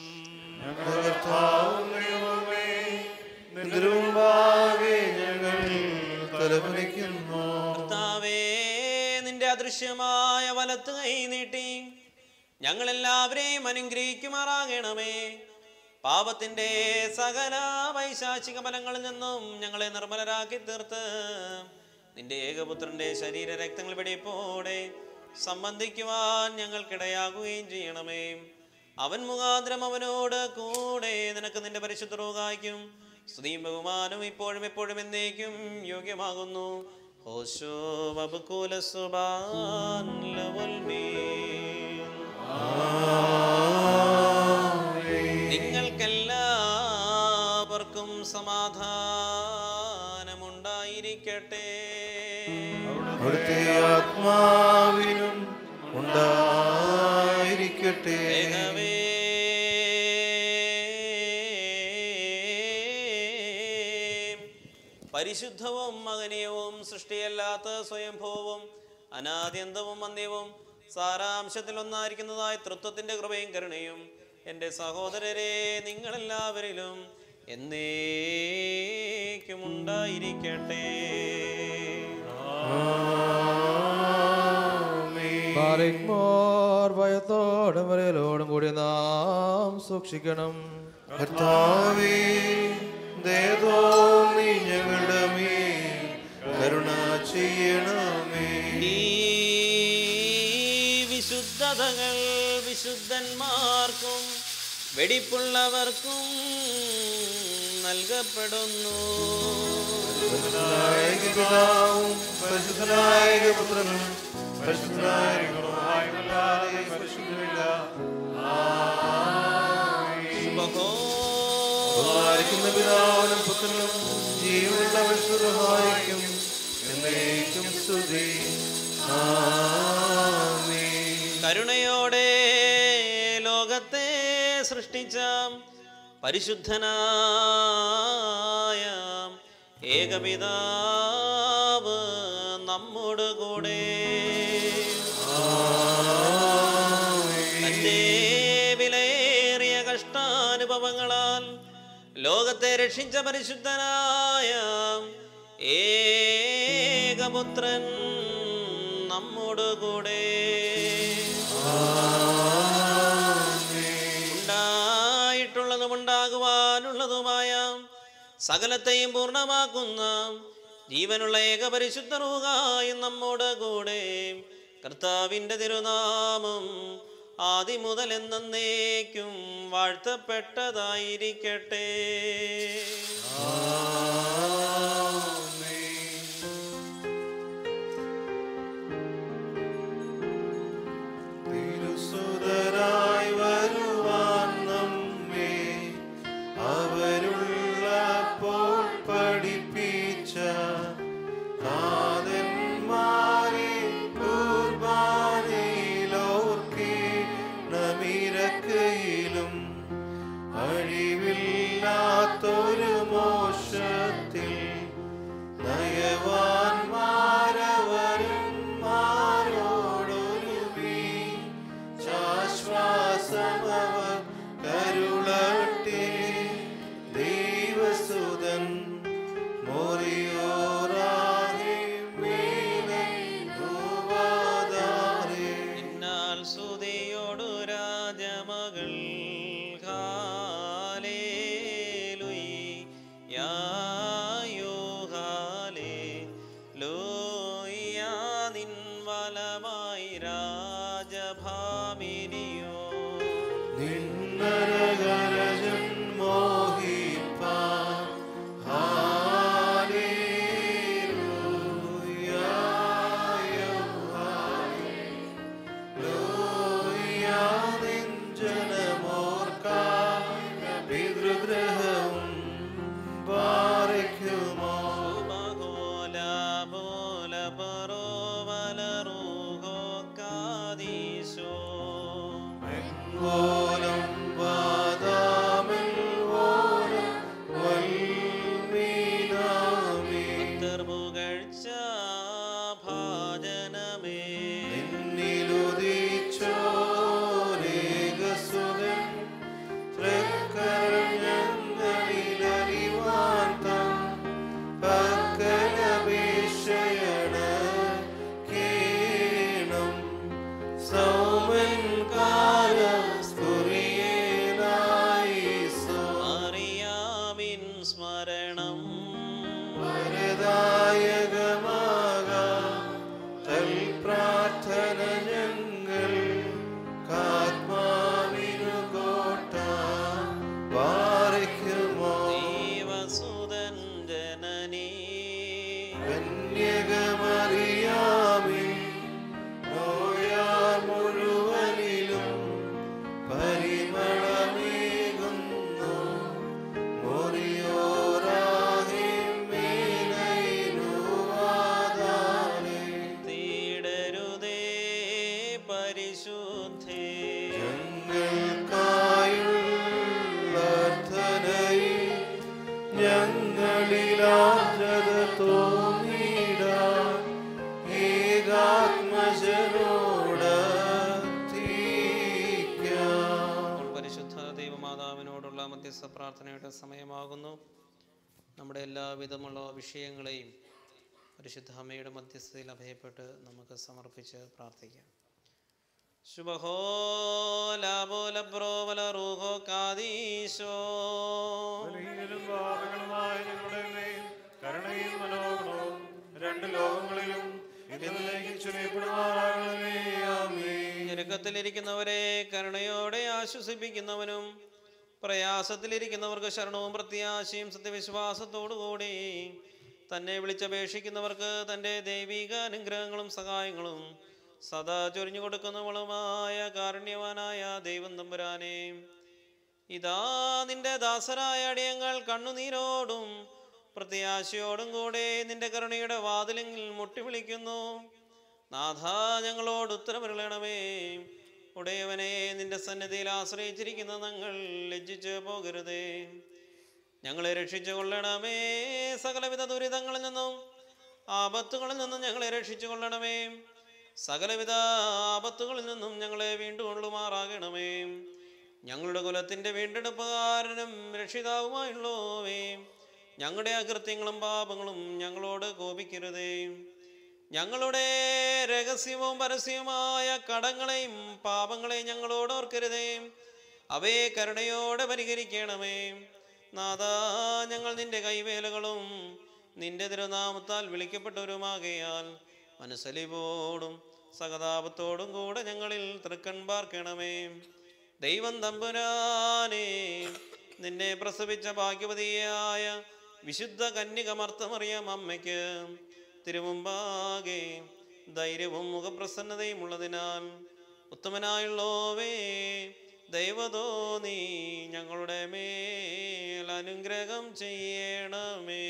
മുമ്പാകെ ഞങ്ങൾ തലകുനിക്കുന്നു കർത്താവേ നിന്റെ അദൃശ്യമായ വലത്ത് കൈ നീട്ടി ഞങ്ങളെല്ലാവരെയും അനുഗ്രഹിക്കുമാറാകണമേ പാപത്തിന്റെ സകല വൈശാചിക ഫലങ്ങളിൽ നിന്നും ഞങ്ങളെ നിർമ്മലരാക്കി തീർത്ത് നിന്റെ ഏകപുത്രന്റെ ശരീര രക്തങ്ങൾ വെടിപ്പോടെ സംബന്ധിക്കുവാൻ ഞങ്ങൾക്കിടയാകുകയും ചെയ്യണമേ അവൻ മുഖാന്തരം അവനോട് കൂടെ നിനക്ക് നിന്റെ പരിശുദ്ധ റോഗായിക്കും സ്തുതിയും ബഹുമാനവും ഇപ്പോഴും എപ്പോഴും എന്നേക്കും യോഗ്യമാകുന്നു ഹോശോ വബുകൂല സുബാൻ ലവുൽമീൻ. നിങ്ങൾക്കെല്ലാവർക്കും സമാധാനമുണ്ടായിരിക്കട്ടെ അവിടുത്തെ ആത്മാവിനും ഉണ്ടായിരിക്കട്ടെ പരിശുദ്ധവും മകനീയവും സൃഷ്ടിയല്ലാത്ത സ്വയംഭവവും അനാദ്യന്തവും അന്ത്യവും സാരാംശത്തിൽ ഒന്നായിരിക്കുന്നതായ തൃത്വത്തിന്റെ കൃപയും കരുണയും എൻ്റെ സഹോദരരെ നിങ്ങളെല്ലാവരിലും എന്നേക്കും ഉണ്ടായിരിക്കട്ടെ ബാലിക്മോർ ഭയത്തോടും വരലോടും കൂടി നാം സൂക്ഷിക്കണം കർത്താവേ ദയതോന്നി ഞങ്ങളുടെ മേൽ കരുണ ചെയ്യണമേ ഈ വിശുദ്ധതകൾ വിശുദ്ധന്മാർക്കും വെടിപ്പുള്ളവർക്കും നൽകപ്പെടുന്നു പരിശുദ്ധനായ പിതാവും പരിശുദ്ധനായ പുത്രനും പരിശുദ്ധനായ ഗുരുവായൂരല്ലാതെ പരിശുദ്ധമില്ല ബഹുമാനിക്കുന്ന പിതാവിനും പുത്രനും ജീവനുള്ള പരിശുദ്ധമായിരിക്കും എന്നേക്കും സ്തുതി ആമേൻ കരുണയോടെ ലോകത്തെ സൃഷ്ടിച്ച പരിശുദ്ധനായ ഏകപിതാവ് നമ്മോട് കൂടെ തന്റെ വിലയേറിയ കഷ്ടാനുഭവങ്ങളാൽ ലോകത്തെ രക്ഷിച്ച പരിശുദ്ധനായ ഏകപുത്രൻ നമ്മോട് കൂടെ ഉണ്ടായിട്ടുള്ളതും ഉണ്ടാകുവാനുള്ളതുമായ സകലത്തെയും പൂർണ്ണമാക്കുന്ന ജീവനുള്ള ഏകപരിശുദ്ധ റൂഹായും നമ്മോട് കൂടെ കർത്താവിൻ്റെ തിരുനാമം ആദ്യം മുതൽ എന്നേക്കും വാഴ്ത്തപ്പെട്ടതായിരിക്കട്ടെ തിരുസുതരായി വരുവാൻ നമ്മെ അവരുള്ളപ്പോൾ പഠിപ്പിച്ച നാഥന്മാരെ കുർബാനയിലോർക്കെ നമിരക്കയിലും അഴിവില്ലാത്തൊരു മോശത്തിൽ നയവാൻമാരവരും മാരോടൊരുമി ശാശ്വാസമവർ കരുളട്ടെ ദൈവസുതൻ മോറിയോറാഹേ മേലെ ഭൂവാദാരേ എന്നാൽ സുതിയോടു രാജമകൾ ഹാലേലുയി യായോ ഹാലേ പ്രാർത്ഥനയുടെ സമയമാകുന്നു നമ്മുടെ എല്ലാവിധമുള്ള വിഷയങ്ങളെയും പരിശുദ്ധ അമ്മയുടെ മധ്യസ്ഥതയിൽ അഭയപ്പെട്ട് നമുക്ക് സമർപ്പിച്ച് പ്രാർത്ഥിക്കാം ശുഭഹോ ലാഭോ ലബ്രോ വല റൂഹോ കാദീശോ ബലഹീനരും പാപികളുമായ ഞങ്ങളുടെ മേൽ കരുണയും മനോഗുണവും രണ്ട് ലോകങ്ങളിലും ഇതിലേക്ക് ചൊരിയപ്പെടുമാറാകണമേ ആമേൻ ഞെരുക്കത്തിലിരിക്കുന്നവരെ കരുണയോടെ ആശ്വസിപ്പിക്കുന്നവനും പ്രയാസത്തിലിരിക്കുന്നവർക്ക് ശരണവും പ്രത്യാശയും സത്യവിശ്വാസത്തോടുകൂടി തന്നെ വിളിച്ചപേക്ഷിക്കുന്നവർക്ക് തൻ്റെ ദൈവിക അനുഗ്രഹങ്ങളും സഹായങ്ങളും സദാ ചൊരിഞ്ഞു കൊടുക്കുന്നവളുമായ കാരുണ്യവാനായ ദൈവം തമ്പുരാനെ ഇതാ നിന്റെ ദാസരായ അടിയങ്ങൾ കണ്ണുനീരോടും പ്രത്യാശയോടും കൂടെ നിന്റെ കരുണയുടെ വാതിലെങ്കിൽ മുട്ടി വിളിക്കുന്നു നാഥ ഞങ്ങളോട് ഉത്തരമരുളണമേ ഉടയവനെ നിന്റെ സന്നിധിയിൽ ആശ്രയിച്ചിരിക്കുന്ന ഞങ്ങൾ ലജ്ജിച്ച് പോകരുതേ ഞങ്ങളെ രക്ഷിച്ചു കൊള്ളണമേ സകലവിധ ദുരിതങ്ങളിൽ നിന്നും ആപത്തുകളിൽ നിന്നും ഞങ്ങളെ രക്ഷിച്ചു കൊള്ളണമേ സകലവിധ ആപത്തുകളിൽ നിന്നും ഞങ്ങളെ വീണ്ടുകൊള്ളുമാറാകണമേ ഞങ്ങളുടെ കുലത്തിൻ്റെ വീണ്ടെടുപ്പുകാരനും രക്ഷിതാവുമായുള്ളോവേ ഞങ്ങളുടെ അകൃത്യങ്ങളും പാപങ്ങളും ഞങ്ങളോട് കോപിക്കരുതേ ഞങ്ങളുടെ രഹസ്യവും പരസ്യവുമായ കടങ്ങളെയും പാപങ്ങളെയും ഞങ്ങളോട് ഓർക്കരുതേ അവയെ കരുണയോടെ പരിഹരിക്കണമേ നാഥ ഞങ്ങൾ നിന്റെ കൈവേലകളും നിന്റെ തിരുനാമത്താൽ വിളിക്കപ്പെട്ടവരുമാകയാൽ മനസ്സലിവോടും സഹതാപത്തോടും കൂടെ ഞങ്ങളിൽ തൃക്കൺ പാർക്കണമേ ദൈവം തമ്പുരാനെ നിന്നെ പ്രസവിച്ച ഭാഗ്യവതിയായ വിശുദ്ധ കന്യകമർത്തമറിയാം അമ്മയ്ക്ക് തിരുമുമ്പാകെ ധൈര്യവും മുഖപ്രസന്നതയും ഉള്ളതിനാൽ ഉത്തമനായുള്ളോവേ ദൈവതോ നീ ഞങ്ങളുടെ മേൽ അനുഗ്രഹം ചെയ്യണമേ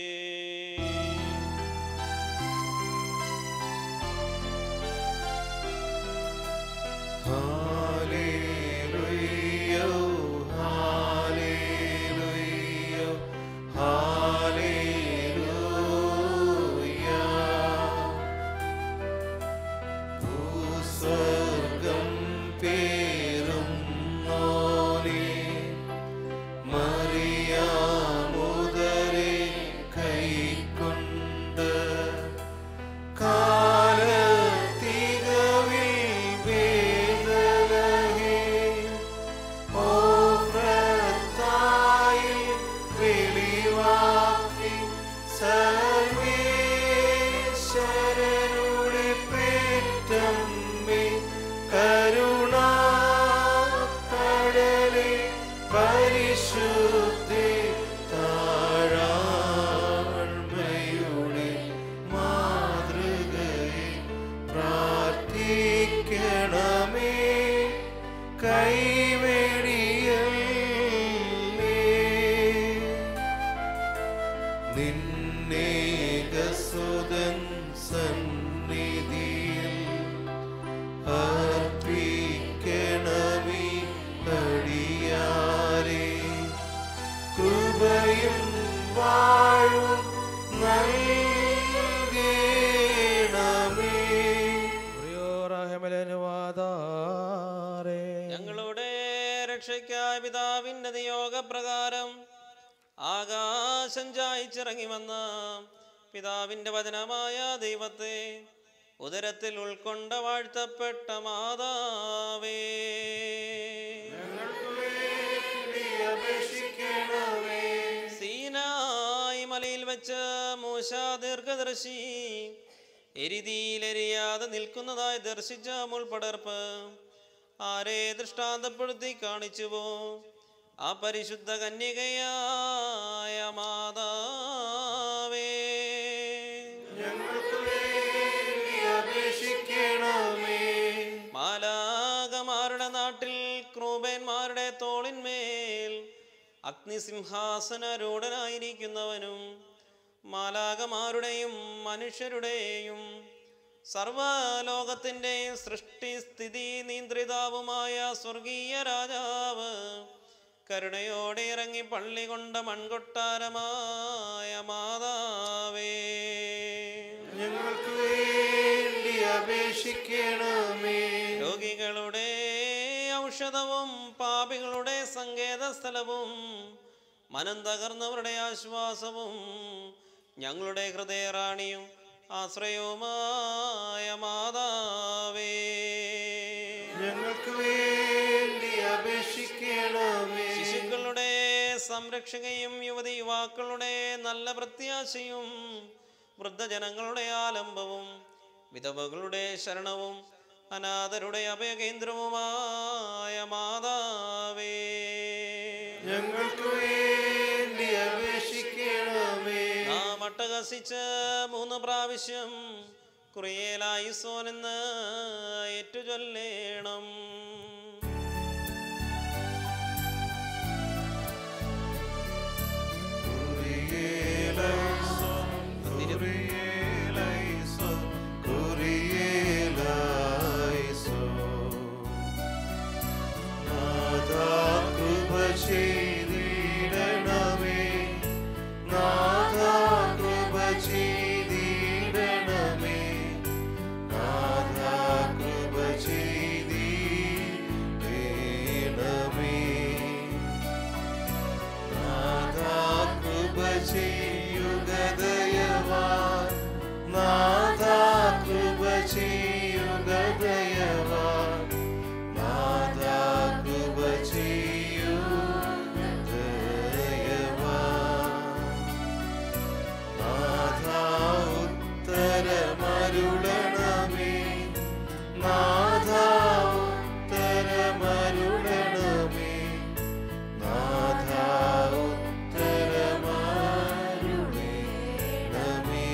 Hallelujah, hallelujah, hallelujah. ഭൂസ്വർഗം പേരും നോനെ മറിയാമുദരെ കൈക്കൊണ്ട് കാലത്തികവിൽ വേദനഹേ ഓഫ്രത്തായിൽ വെളിവാക്കി സർവേശ്വരനുടെ പേറ്റമ്മേ കരുണാ കടലേ പരിശുദ്ധി താഴാഴ്മയുടെ മാതൃകയെ പ്രാർത്ഥിക്കണമേ കൈവെടിയല്ലേ നിന്നേകസുതൻ സന്നിധിയിൽ അർപ്പിക്കണമേ അടിയാരെ കൃപയും വാഴും നൽകണമേ ഞങ്ങളുടെ രക്ഷയ്ക്കായ പിതാവിൻ്റെ നിയോഗപ്രകാരം ആകാശം ചായച്ചിറങ്ങി വന്ന പിതാവിൻ്റെ വചനമായ ദൈവത്തെ ഉദരത്തിൽ ഉൾക്കൊണ്ട വാഴ്ത്തപ്പെട്ട മാതാവേ സീനായി മലയിൽ വെച്ച് മൂശ ദീർഘദർശി എരിതിയിലെരിയാതെ നിൽക്കുന്നതായി ദർശിച്ച മുൾപടർപ്പ് ആരെ ദൃഷ്ടാന്തപ്പെടുത്തി കാണിച്ചുവോ ആ പരിശുദ്ധ കന്യകയായ മാതാവേ മാലാകമാരുടെ നാട്ടിൽ ക്രൂപന്മാരുടെ തോളിന്മേൽ അഗ്നിസിംഹാസനരൂഢനായിരിക്കുന്നവനും മാലാകമാരുടെയും മനുഷ്യരുടെയും സർവലോകത്തിൻ്റെയും സൃഷ്ടി സ്ഥിതി നിയന്ത്രിതാവുമായ സ്വർഗീയ രാജാവ് കരുണയോടെ ഇറങ്ങി പള്ളി കൊണ്ട മൺകൊട്ടാരമായ മാതാവേ ഞങ്ങൾക്ക് വേണ്ടി അപേക്ഷിക്കണമേ രോഗികളുടെ ഔഷധവും പാപികളുടെ സങ്കേത സ്ഥലവും മനം തകർന്നവരുടെ ആശ്വാസവും ഞങ്ങളുടെ ഹൃദയറാണിയും ആശ്രയവുമായ മാതാവേ ഞങ്ങൾക്ക് വേണ്ടി അപേക്ഷിക്കണമേ ശിശുക്കളുടെ സംരക്ഷകയും യുവതി യുവാക്കളുടെ നല്ല പ്രത്യാശയും വൃദ്ധജനങ്ങളുടെ ആലംബവും വിധവകളുടെ ശരണവും അനാഥരുടെ അഭയകേന്ദ്രവുമായ മാതാവേ ഞങ്ങൾക്ക് വേണ്ടി അപേക്ഷിക്കണമേ നാം അട്ടഹസിച്ച് മൂന്ന് പ്രാവശ്യം കുറിയേലായിസോനെന്ന് ഏറ്റുചൊല്ലേണം ചെയ്തിടണമേ നാഥാ കൃപ ചെയ്തിടണമേ നാഥാ കൃപ ചെയ്തിടണമേ നാഥാ കൃപ ചെയ്യുക ദയവാൻ നാഥാ കൃപ ചെയ്യുക ദയവാൻ നാഥാ കൃപ ചെയ്യുക ദയവാൻ നാഥാ ഉത്തരമരുളണമേ നാഥാ ഉത്തരമരുളണമേ നാഥാ ഉത്തരമരുളണമേ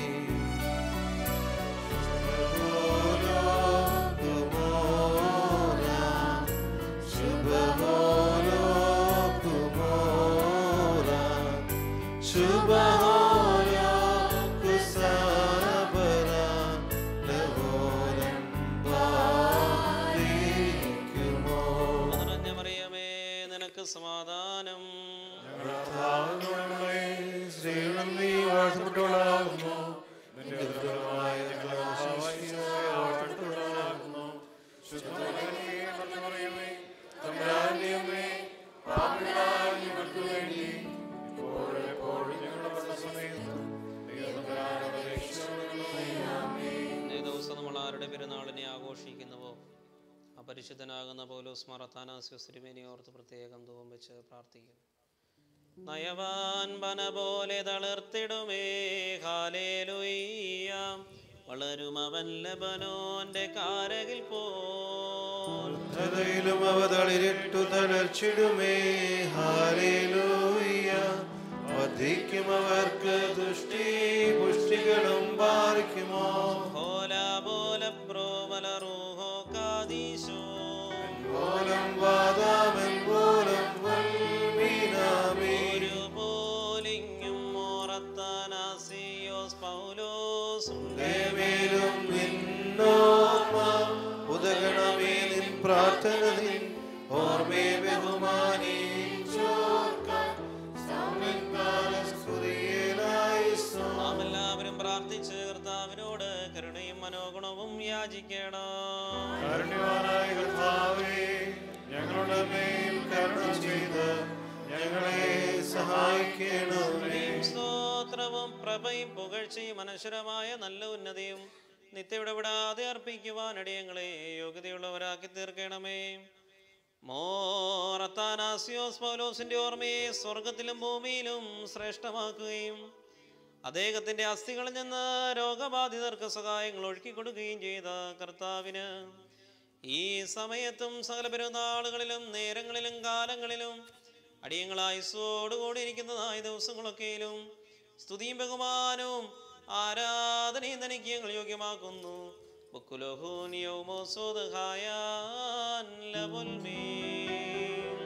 ശുഭഹോലോ കുമോരാ ശുഭഹോലോ കുസാബര ലവോലം ബാരിക്കുമോ നിറഞ്ഞ മറിയമേ നിനക്ക് സമാധാനം ശ്രീണം നീ വാഴ്ത്തപ്പെട്ടവളാകുന്നു നിന്റെ ഉദരമായ വാഴ്ത്തപ്പെട്ടവളാകുന്നു ശുദ്ധമറിയമേ തമ്പുരാന്റെയമ്മേ പാപികളായ ഞങ്ങൾക്ക് വേണ്ടി ഇപ്പോഴും എപ്പോഴും ഞങ്ങളുടെ മരണസമയത്ത് ദൈവതമ്പുരാനോട് അപേക്ഷിച്ചുകൊള്ളണമേ. ആമേൻ. ഈ ദിവസം നമ്മൾ ആരുടെ പെരുന്നാളിനെ ആഘോഷിക്കുന്നുവോ അപരിശുദ്ധനാകുന്ന പോലോസ് മറത്താനാസ്യോസ് തിരുമേനി ഓർത്ത് പ്രത്യേകം ധൂപം വെച്ച് പ്രാർത്ഥിക്കുന്നു നയവാൻ പന പോലെ തളിർത്തിടുമേ ഹാലേലുയ്യ വളരും അവൻ ലബനോന്റെ കാരകിൽ പോൽ ധതയിലും അവ തളിരിട്ടു തളർച്ചിടുമേ ഹാലേലൂയ വർദ്ധിക്കും അവർക്ക് ദുഷ്ടി പുഷ്ടികളും പാറിക്കുമോ ഹോല പോല പ്രോമല റൂഹോ കാദീശോ പോലം വാദാമൻ പോലം വൽമീനാമേ ഒരു പോലിങ്ങും മോറത്താനാസിയോസ് പൗലോസും മേലും നിന്നോർമ്മ ഉദകണമേ നിൻ പ്രാർത്ഥന നിൻ ഓർമ്മേ ബഹുമാനിച്ചോർക്കാൻ സ്തുതിയേലായിസോ നാം എല്ലാവരും പ്രാർത്ഥിച്ച് കർത്താവിനോട് കരുണയും മനോഗുണവും യാചിക്കണം കാരുണ്യവാനായ കർത്താവേ ഞങ്ങളുടെ മേൽ കരുണ ചെയ്ത് ഞങ്ങളെ സഹായിക്കണമേ സ്തോത്രവും പ്രഭയും പുകഴ്ചയും അനശ്വരമായ നല്ല ഉന്നതിയും നിത്യവിടപെടാതെ അർപ്പിക്കുവാൻ അടിയങ്ങളെ യോഗ്യതയുള്ളവരാക്കി തീർക്കണമേ മോറത്താനാസിയോസ് പൗലോസിന്റെ ഓർമ്മയെ സ്വർഗത്തിലും ഭൂമിയിലും ശ്രേഷ്ഠമാക്കുകയും അദ്ദേഹത്തിന്റെ അസ്ഥികളിൽ നിന്ന് രോഗബാധിതർക്ക് സഹായങ്ങൾ ഒഴുക്കി കൊടുക്കുകയും ചെയ്ത കർത്താവിന് ഈ സമയത്തും സകല പെരുന്നാളുകളിലും നേരങ്ങളിലും കാലങ്ങളിലും അടിയങ്ങളായുസോടുകൂടി ഇരിക്കുന്നതായ ദിവസങ്ങളൊക്കെയിലും സ്തുതിയും ബഹുമാനവും ആരാധനയും തനിക്ക് ഞങ്ങൾ യോഗ്യമാക്കുന്നു ബുക്കുലഹൂൻ യൗമോസോദ് ഹായാൻ ലവുൽമീൻ.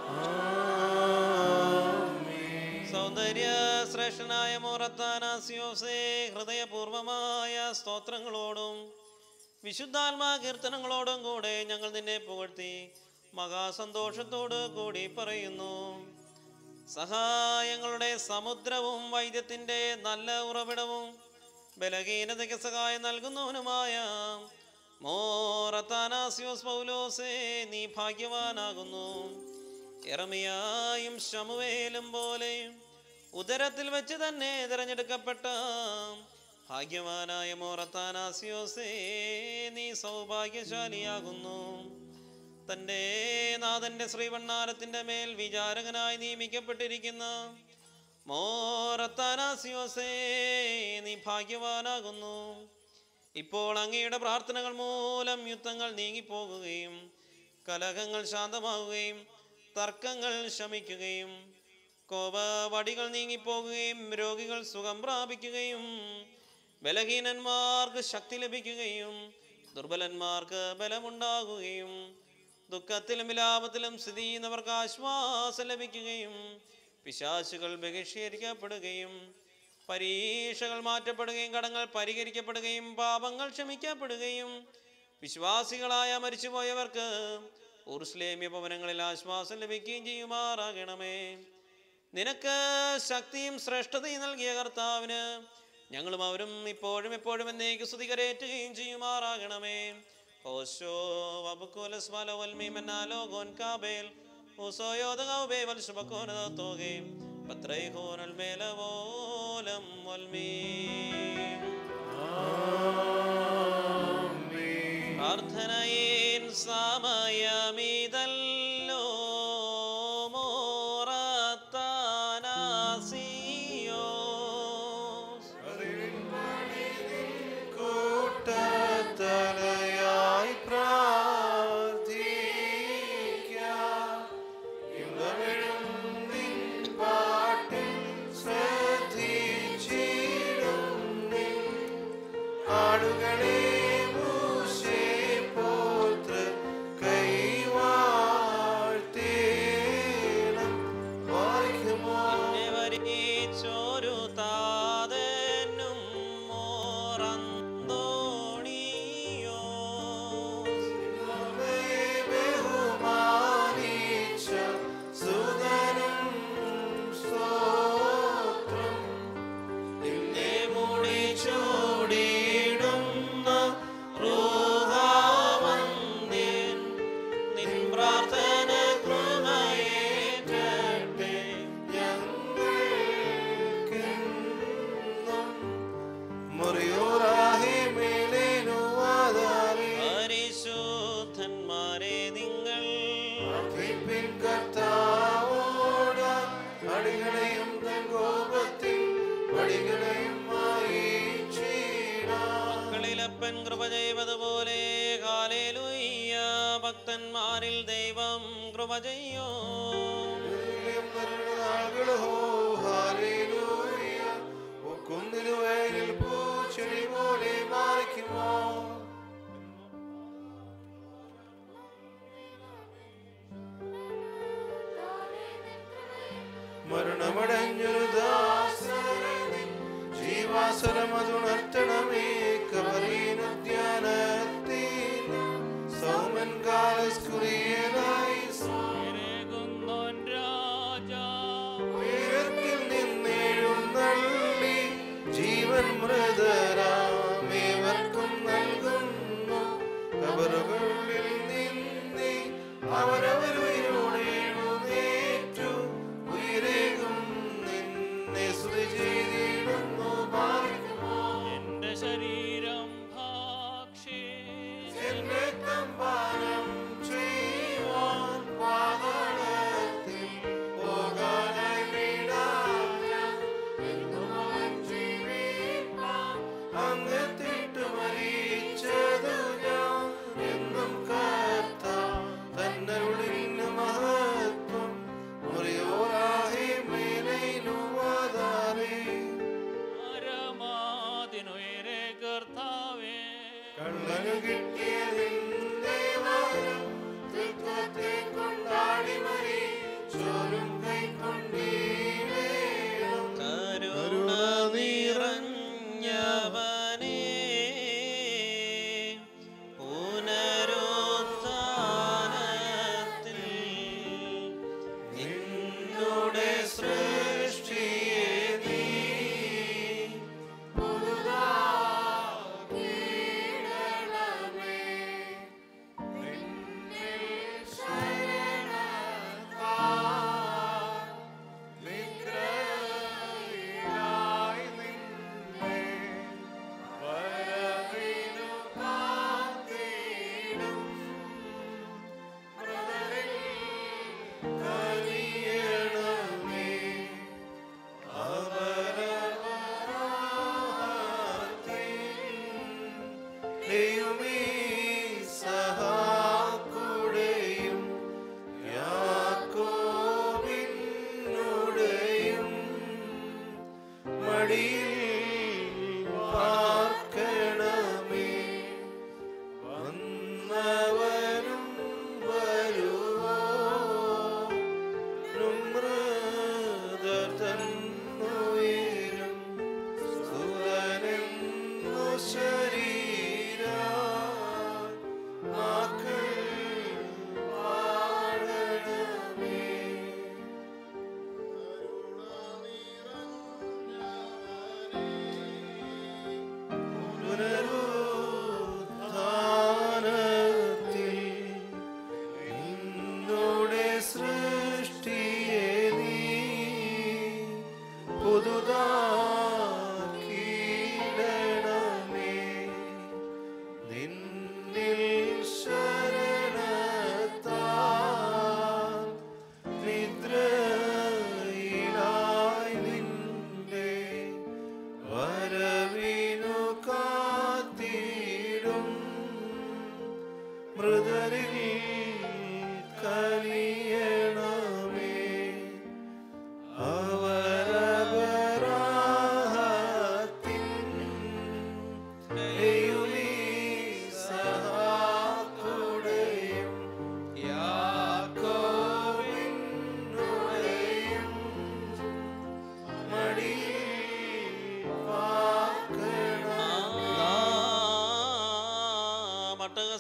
സൗന്ദര്യ ശ്രേഷ്ഠനായ മോറത്താനാസിയോസെ ഹൃദയപൂർവമായ സ്തോത്രങ്ങളോടും വിശുദ്ധാത്മാ കീർത്തനങ്ങളോടും കൂടെ ഞങ്ങൾ നിന്നെ പുകഴ്ത്തി മഹാസന്തോഷത്തോട് കൂടി പറയുന്നു സഹായങ്ങളുടെ സമുദ്രവും വൈദ്യത്തിൻ്റെ നല്ല ഉറവിടവും ബലഹീനതയ്ക്ക് സഹായം നൽകുന്നവനുമായ മോറത്താനാസിയോസ് പൗലോസേ നീ ഭാഗ്യവാനാകുന്നു ഇറമിയായും ശമുവേലും പോലെ ഉദരത്തിൽ വെച്ച് തന്നെ തിരഞ്ഞെടുക്കപ്പെട്ട ഭാഗ്യവാനായ മോറത്താനാസിയോസേ നീ സൗഭാഗ്യശാലിയാകുന്നു തൻ്റെ നാഥന്റെ ശ്രീവണ്ണാരത്തിൻ്റെ മേൽ വിചാരകനായി നിയമിക്കപ്പെട്ടിരിക്കുന്ന മോറത്താനാസിയോസേ നീ ഭാഗ്യവാനാകുന്നു ഇപ്പോൾ അങ്ങയുടെ പ്രാർത്ഥനകൾ മൂലം യുദ്ധങ്ങൾ നീങ്ങിപ്പോകുകയും കലഹങ്ങൾ ശാന്തമാവുകയും തർക്കങ്ങൾ ശമിക്കുകയും കോപവടികൾ നീങ്ങിപ്പോകുകയും രോഗികൾ സുഖം പ്രാപിക്കുകയും ബലഹീനന്മാർക്ക് ശക്തി ലഭിക്കുകയും ദുർബലന്മാർക്ക് ബലമുണ്ടാകുകയും ദുഃഖത്തിലും വിലാപത്തിലും സ്ഥിതി ചെയ്യുന്നവർക്ക് ആശ്വാസം ലഭിക്കുകയും പിശാചുകൾ ബഹിഷ്കരിക്കപ്പെടുകയും പരീക്ഷകൾ മാറ്റപ്പെടുകയും കടങ്ങൾ പരിഹരിക്കപ്പെടുകയും പാപങ്ങൾ ക്ഷമിക്കപ്പെടുകയും വിശ്വാസികളായ മരിച്ചുപോയവർക്ക് ഉറുസ്ലേമ്യ ഭവനങ്ങളിൽ ആശ്വാസം ലഭിക്കുകയും ചെയ്യുമാറാകണമേ നിനക്ക് ശക്തിയും ശ്രേഷ്ഠതയും നൽകിയ കർത്താവിന് ഞങ്ങളും അവരും ഇപ്പോഴും എപ്പോഴും എന്നേക്ക് സ്തുതി കരേറ്റുകയും ചെയ്യുമാറാകണമേ ഓശോ വബുക്കുലസ് വലവൽമീമെന്നാലോ ഗോൻ കാബേൽ ഓസോയോദകൗബേ വൽശുബക്കോനതോകേ പത്രൈഹോനൽ മേലവോലം വൽമീ പ്രാർത്ഥനയേൻ സമയമിതല്ലോ മോറത്താനാസിയോ കൂട്ടത്തലയായി പ്രാർത്ഥിക്കാം ഇമ്പമെഴും നിൻ പാട്ടിൽ ശ്രദ്ധിച്ചിടും നിൻ ആടുകളെ മൂശേ പോത്ര കൈവാഴ്ത്തേണം വായിക്കുമോ വരിച്ചൊരു താതനും മോറന്തോണിയോ ബഹുമാനിച്ച സുതനും സ്തോത്രം നിന്നെ മുടി ചൂടിയിടുന്ന റൂഹാവന്യൻ നിൻ പ്രാർത്ഥന കൃപയേറ്റട്ടെ ഞങ്ങൾക്കെന്നും മുറിയോറാഹി മേലേനു ആധാരേ പരിശുദ്ധന്മാരെ നിങ്ങൾ പ്രാർത്ഥിപ്പിൻ കർത്താവോട് അടികളെയും തൻ കോപത്തിൽ വടികളെയും മക്കളിലപ്പൻ കൃപ ചെയ്വതുപോലെ കാലേലുയ്യ ഭക്തന്മാരിൽ ദൈവം കൃപ ചെയ്യോ കുന്നിലുവയലിൽ പൂച്ചെടി പോലെ മാറിക്കുമോ മരണമടഞ്ഞൊരു ദാസനെ ജീവാസരം അതുണർത്തണമേ കബറീനുദ്യാനത്തിൽ സൗമൻ കാലസ്കുറിയനായി ഉയരത്തിൽ നിന്നെഴുന്നള്ളി ജീവൻ മൃതരാമേവർക്കും നൽകുന്നു കബറുകളിൽ നിന്നെ അവരവരുയരോടേറ്റു ഉയരേകും നിന്നെ സ്തുതി ചെയ്തിടുന്നു പാർക്കുമോ എന്റെ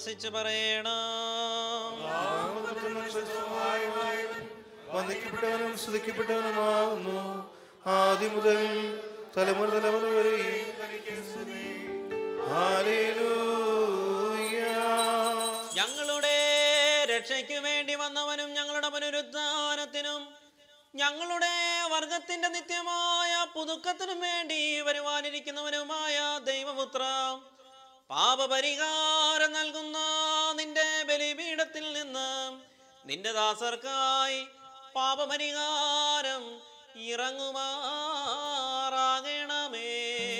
വിശ്വസിച്ച് പറയണം വന്ദിക്കപ്പെട്ടവനും സ്തുതിക്കപ്പെട്ടവനുമാകുന്നു ആദ്യം മുതൽ തലമുറ തലമുറ വരെ ഞങ്ങളുടെ രക്ഷയ്ക്ക് വേണ്ടി വന്നവനും ഞങ്ങളുടെ പുനരുദ്ധാനത്തിനും ഞങ്ങളുടെ വർഗത്തിന്റെ നിത്യമായ പുതുക്കത്തിനും വേണ്ടി വരുവാനിരിക്കുന്നവനുമായ ദൈവപുത്ര പാപപരിഹാരം നൽകുന്ന നിന്റെ ബലിപീഠത്തിൽ നിന്ന് നിന്റെ ദാസർക്കായി പാപപരിഹാരം ഇറങ്ങുമാറാകണമേ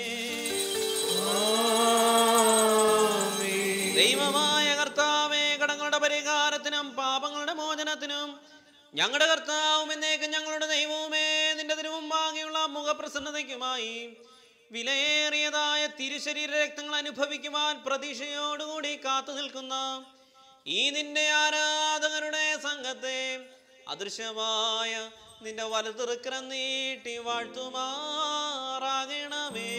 ദൈവമായ കർത്താവേ കടങ്ങളുടെ പരിഹാരത്തിനും പാപങ്ങളുടെ മോചനത്തിനും ഞങ്ങളുടെ കർത്താവും എന്നേക്കും ഞങ്ങളുടെ ദൈവവുമേ നിന്റെ തിരുമുമ്പാകെയുള്ള മുഖപ്രസന്നതയ്ക്കുമായി വിലയേറിയതായ തിരുശരീര രക്തങ്ങൾ അനുഭവിക്കുവാൻ പ്രതീക്ഷയോടുകൂടി കാത്തു നിൽക്കുന്ന ഈ നിന്റെ ആരാധകരുടെ സംഘത്തെ അദൃശ്യമായ നിന്റെ വലതുറുക്കരം നീട്ടി വാഴ്ത്തുമാറാകണമേ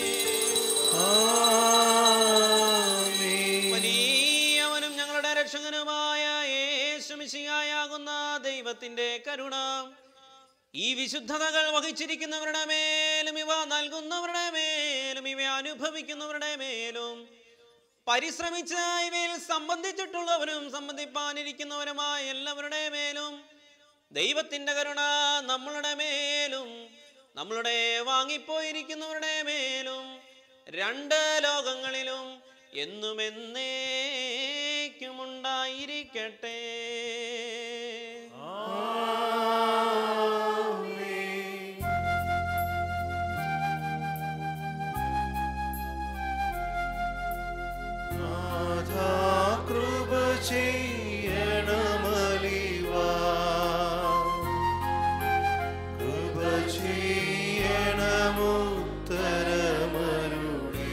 വലിയവനും ഞങ്ങളുടെ രക്ഷകനുമായ യേശുമിശിയായാകുന്ന ദൈവത്തിന്റെ കരുണ ഈ വിശുദ്ധതകൾ വഹിച്ചിരിക്കുന്നവരുടെ മേലും ഇവ നൽകുന്നവരുടെ മേലും ഇവ അനുഭവിക്കുന്നവരുടെ മേലും പരിശ്രമിച്ച് ഇവയിൽ സംബന്ധിച്ചിട്ടുള്ളവരും സംബന്ധിപ്പാനിരിക്കുന്നവരുമായ എല്ലാവരുടെ മേലും ദൈവത്തിന്റെ കരുണ നമ്മളുടെ മേലും നമ്മളുടെ വാങ്ങിപ്പോയിരിക്കുന്നവരുടെ മേലും രണ്ട് ലോകങ്ങളിലും എന്നും എന്നേക്കും ഉണ്ടായിരിക്കട്ടെ നാഥാ കൃപ ചെയ്യണമലിവാ കൃപ ചെയ്യണമുത്തരമരുളി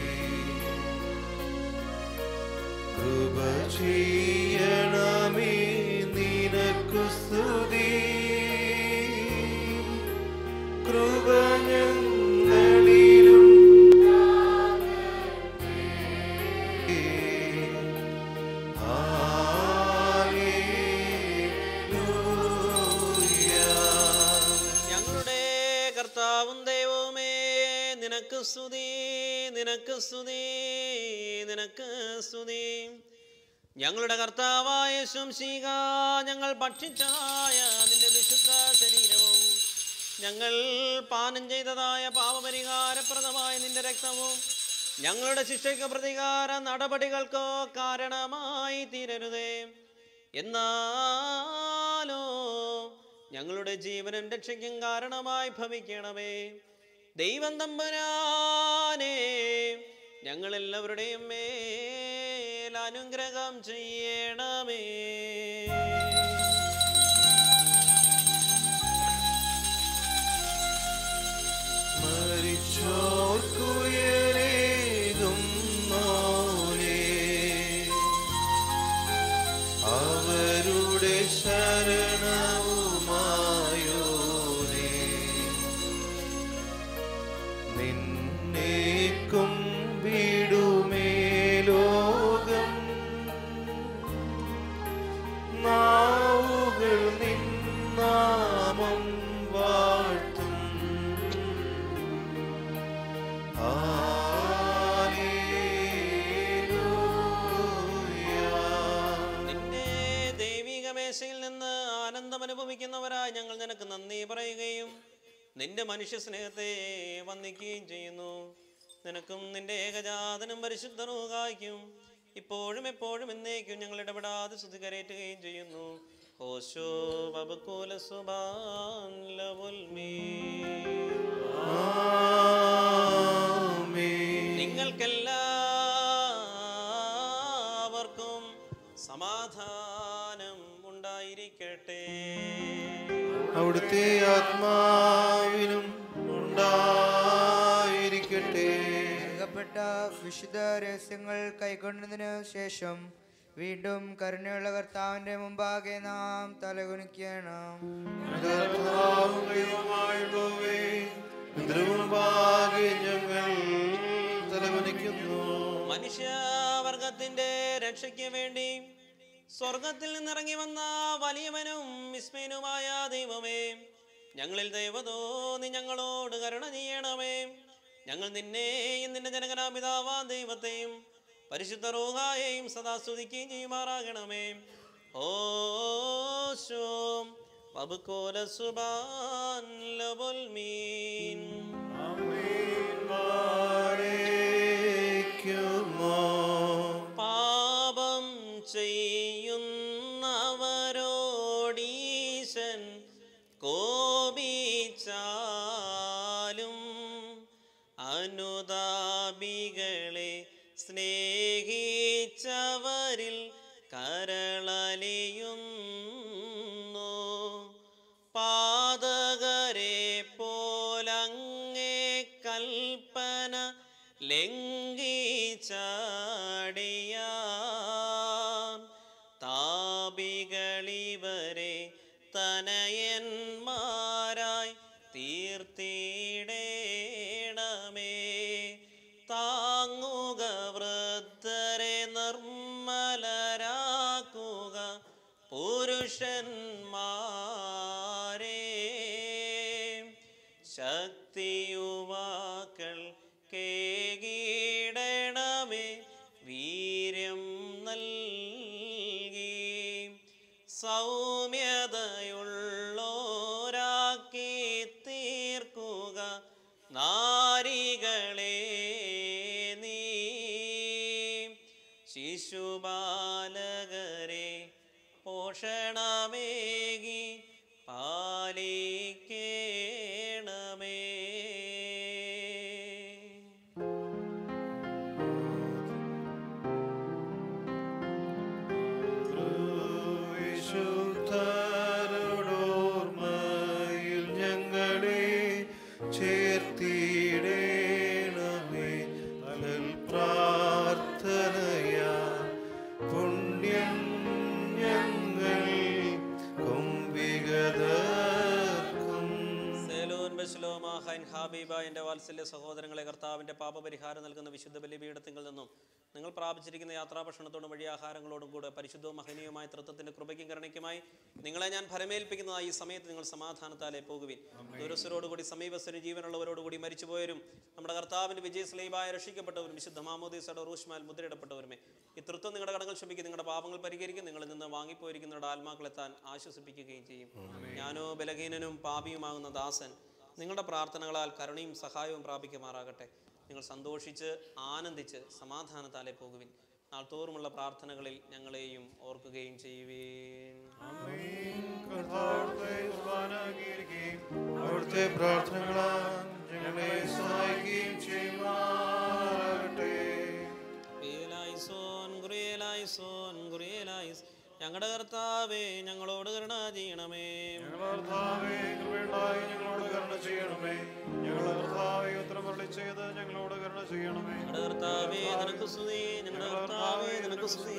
കൃപ ചെയ്യണമേ നിനക്കു സ്തുതി കൃപ ഞങ്ങളിലും ഞങ്ങളുടെ കർത്താവും ദൈവവുമേ നിനക്ക് സ്തുതി നിനക്ക് സ്തുതി നിനക്ക് സ്തുതി ഞങ്ങളുടെ കർത്താവായ ശംശീക ഞങ്ങൾ ഭക്ഷിച്ചതായ നിന്റെ വിശുദ്ധ ശരീരവും ഞങ്ങൾ പാനം ചെയ്തതായ പാപപരിഹാരപ്രദമായ നിന്റെ രക്തവും ഞങ്ങളുടെ ശിക്ഷയ്ക്ക് പ്രതികാര നടപടികൾക്കോ കാരണമായി തീരരുതേ എന്നാലോ ഞങ്ങളുടെ ജീവനും രക്ഷയ്ക്കും കാരണമായി ഭവിക്കണമേ ദൈവം തമ്പുരാനെ ഞങ്ങളെല്ലാവരുടെയും മേൽ അനുഗ്രഹം ചെയ്യണമേ മരിച്ചോർക്കുയരേകും മോനെ അവരുടെ ശരണവുമായോനെ നിന്നേക്കും വിടുമേ ലോകം നാവുകൾ നിന്നാമം വാഴ്ത്തും നിന്റെ ദൈവിക മേശയിൽ നിന്ന് ആനന്ദം അനുഭവിക്കുന്നവരായി ഞങ്ങൾ നിനക്ക് നന്ദി പറയുകയും നിന്റെ മനുഷ്യ സ്നേഹത്തെ വന്ദിക്കുകയും ചെയ്യുന്നു നിനക്കും നിന്റെ ഏകജാതനും പരിശുദ്ധനൂകായ്ക്കും ഇപ്പോഴും എപ്പോഴും എന്നേക്കും ഞങ്ങൾ ഇടപെടാതെ സ്തുതി കരയറ്റുകയും ചെയ്യുന്നു ഓശോ ബബുക്കൂല സുബാൻ ലവുൽമീ നിങ്ങൾക്കെല്ലാവർക്കും സമാധാനം ഉണ്ടായിരിക്കട്ടെ അവിടുത്തെ ആത്മാവിനും ഉണ്ടായിരിക്കട്ടെ നൽകപ്പെട്ട വിശുദ്ധ രഹസ്യങ്ങൾ കൈക്കൊണ്ടതിനു ശേഷം വീണ്ടും കരുണയുള്ള കർത്താവിന്റെ മുമ്പാകെ നാം തലകുനിക്കണം കർത്താവും ദൈവമായുള്ളവേ, പിതൃമുമ്പാകെ ഞങ്ങൾ തലകുനിക്കുന്നു മനുഷ്യവർഗത്തിന്റെ രക്ഷ രക്ഷയ്ക്ക് വേണ്ടി സ്വർഗത്തിൽ നിന്നിറങ്ങി വന്ന വലിയവനും വിസ്മയനുമായ ദൈവമേ ഞങ്ങളിൽ ദൈവതോ നീ ഞങ്ങളോട് കരുണ ചെയ്യണമേ ഞങ്ങൾ നിന്നെയും നിന്റെ ജനകനാപിതാവാ ദൈവത്തെയും പരിശുദ്ധ റോഹായെയും സദാ സ്തുതിക്കുകയും ചെയ്യുമാറാകണമേ ഓശോം വബുക്കോല സുബാൻ ലബുൽ മീൻ പാപം ചെയ്യുന്നവരോടീശൻ കോപിച്ചാലും അനുതാപികളെ സ്നേഹിച്ചവരിൽ കരളലിയുന്നു പാതകരെ പോലങ്ങേ കൽപ്പന ലംഘിച്ചാടിയാൻ താപികളിവരെ തനയന്മാരായി തീർത്തിടേണമേ താങ്ങുക വൃദ്ധരെ നിർമ്മലരാക്കുക പുരുഷന്മാരെ ശക്തിയുവാക്കൾ കേകീടണമേ വീര്യം നൽകി സൗമ്യതയുള്ളോരാക്കി തീർക്കുക നാരികളെ നീ ശിശുബാലകരെ പോഷണമേകി പാലിക്കേണമേ വിശുദ്ധരോടോർമ്മയിൽ ഞങ്ങളെ ചേർത്തിടേണമേ അകൽ പ്രാർത്ഥനയാ പുണ്യം ഞങ്ങൾ കുംഭിഗതർക്കും സേലോൻ ബശ്ലോമ ഹൈൻ ഹാബീബ എൻ്റെ വാത്സല്യ സഹോദരങ്ങളെ കർത്താവിൻ്റെ പാപപരിഹാരം നൽകുന്ന വിശുദ്ധ ബലിപീഠത്തിൽ നിന്നും നിങ്ങൾ പ്രാപിച്ചിരിക്കുന്ന യാത്രാഭക്ഷണത്തോടും വഴിയാഹാരങ്ങളോടും കൂടെ പരിശുദ്ധവും മഹനീയമായ തൃത്വത്തിൻ്റെ കൃപയ്ക്കും കരുണയ്ക്കുമായി നിങ്ങളെ ഞാൻ ഫലമേൽപ്പിക്കുന്നതായി ഈ സമയത്ത് നിങ്ങൾ സമാധാനത്താലെ പോകുവിൻ ദൂരസ്ഥരോടുകൂടി സമീപസ്ഥരും ജീവനുള്ളവരോടുകൂടി മരിച്ചുപോയവരും നമ്മുടെ കർത്താവിൻ്റെ വിജയസ്ലൈബായ രക്ഷിക്കപ്പെട്ടവരും വിശുദ്ധ മാമോദീസയുടെ റൂഷ്മാൽ മുദ്രയിടപ്പെട്ടവരുമേ ഈ തൃത്വം നിങ്ങളുടെ കടങ്ങൾ ക്ഷമിക്കും നിങ്ങളുടെ പാപങ്ങൾ പരിഹരിക്കും നിങ്ങളിൽ നിന്ന് വാങ്ങിപ്പോയിരിക്കുന്നവരുടെ ആത്മാക്കളെത്താൻ ആശ്വസിപ്പിക്കുകയും ചെയ്യും ഞാനോ ബലഹീനനും പാപിയുമാകുന്ന ദാസൻ നിങ്ങളുടെ പ്രാർത്ഥനകളാൽ കരുണയും സഹായവും പ്രാപിക്കുമാറാകട്ടെ നിങ്ങൾ സന്തോഷിച്ച് ആനന്ദിച്ച് സമാധാനത്താലെ പോകുവിൻ നാൾത്തോറുമുള്ള പ്രാർത്ഥനകളിൽ ഞങ്ങളെയും ഓർക്കുകയും ചെയ്യുവേൻ കർത്താവിന്റെ കുർബാനാകീർക്കുകയും അവിടുത്തെ പ്രാർത്ഥനകളാൽ ഞങ്ങളെ സഹായിക്കുകയും ചെയ്യുമാറാകട്ടെ ഗ്രിയേലായിസോൻ, ഗ്രിയേലായിസോൻ, ഗ്രിയേലായിസ്. ഞങ്ങളുടെ കർത്താവേ ഞങ്ങളോട് കരുണ ചെയ്യണമേ കർത്താവേ കൃപയുണ്ടായി ഞങ്ങളോട് കരുണ ചെയ്യണമേ ഞങ്ങളുടെ കർത്താവെ ഉത്തരമരളി ചെയ്ത് ഞങ്ങളോട് കരുണ ചെയ്യണമേ ഞങ്ങളുടെ കർത്താവേ നിനക്ക് സ്തുതി ഞങ്ങളുടെ കർത്താവേ നിനക്ക് സ്തുതി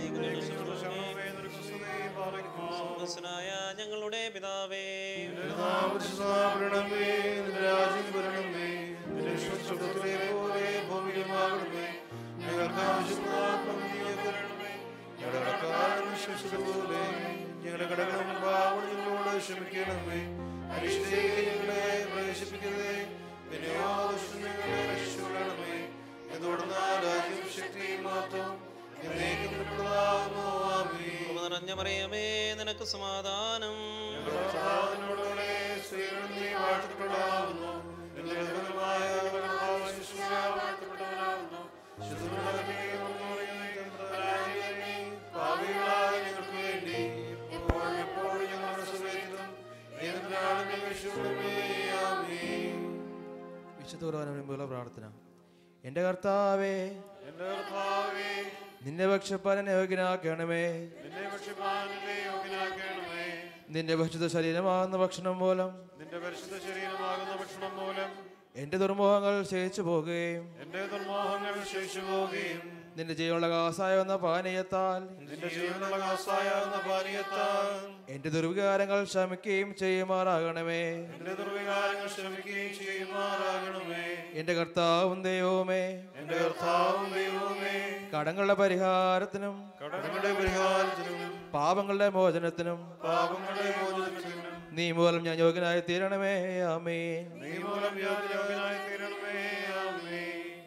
സ്വർഗസ്വനായ ഞങ്ങളുടെ പിതാവേ പരിശുദ്ധനാമരണമേ, നിന്റെ രാജ്യം വരണമേ നിന്റെ ഇഷ്ടം സ്വർഗ്ഗത്തിലെ പോലെ ഭൂമിയിലുമാകണമേ ഞങ്ങൾക്ക് ആവശ്യമുള്ള ആത്മ തരണമേ ഞങ്ങളുടെ കടക്കാരൻ വിശ്വസിച്ചതുപോലെ ഞങ്ങളുടെ കടകളും പാവം ഞങ്ങളോട് ക്ഷമിക്കണമേ അരിഷ്ടയെ ഞങ്ങളെ പ്രവേശിപ്പിക്കരുതേ പിന്നെയോ ദുഷ്ടൻ ഞങ്ങളെ രക്ഷിച്ചുകൊള്ളണമേ എന്തുകൊണ്ടെന്ന രാജ്യം ശക്തിയും മാത്രം എന്നേക്കും നിനക്കുള്ളതാകുന്നു. ആമേൻ. കൃപ നിറഞ്ഞ മറിയമേ നിനക്ക് സമാധാനം കർത്താവിനോടുകൂടെ സ്ത്രീകളിൽ നീ വാഴ്ത്തപ്പെട്ടവളാകുന്നു. നിന്റെ ഉദരമായ കർത്താവ് ശിശുവായി വാഴ്ത്തപ്പെട്ടവനാകുന്നു. ശുദ്ധമുള്ള കന്യകയിൽ നിന്ന് പറയുന്ന കർത്താവേ, പാപികളായ ഞങ്ങൾക്ക് വേണ്ടി എപ്പോഴും എപ്പോഴും ഞങ്ങളുടെ സമയത്തും ഏതൊരാളും യേശുവേ, ആമേൻ. വിശുദ്ധ കുർബാന മുൻപുള്ള പ്രാർത്ഥന എൻ്റെ കർത്താവേ എന്റെ കർത്താവേ, നിന്റെ പക്ഷപ്പാലനെ യോഗ്യനാക്കണമേ നിന്നെ ഭക്ഷ്യപാനത്തെ യോഗ്യനാക്കണമേ. നിന്റെ ഭക്ഷിത ശരീരമാകുന്ന ഭക്ഷണം മൂലം നിന്റെ പരിശുദ്ധ ശരീരമാകുന്ന ഭക്ഷണം മൂലം എൻ്റെ ദുർമോഹങ്ങൾ ക്ഷയിച്ചു പോകുകയും എന്റെ ദുർമോഹങ്ങൾ ശേഷിച്ചു പോവുകയും നിന്റെ ജീവനുള്ള കാസായ എന്ന പാനീയത്താൽ നിന്റെ ജീവനുള്ള കാസായാകുന്ന പാനീയത്താൽ എന്റെ ദുർവികാരങ്ങൾ ശമിക്കുകയും ചെയ്യുമാറാകണമേ എന്റെ ദുർവികാരങ്ങൾ ക്ഷമിക്കുകയും ചെയ്യുമാറാകണമേ എന്റെ കർത്താവും ദൈവവുമേ എന്റെ കർത്താവും ദൈവവുമേ കടങ്ങളുടെ പരിഹാരത്തിനും കടങ്ങളുടെ പരിഹാരത്തിനും പാപങ്ങളുടെ മോചനത്തിനും പാപങ്ങളുടെ മോചനത്തിനും നീ മൂലം ഞാൻ യോഗ്യനായി തീരണമേ ആമേൻ നീ മൂലം യോഗ്യനായി തീരണമേ ആമേൻ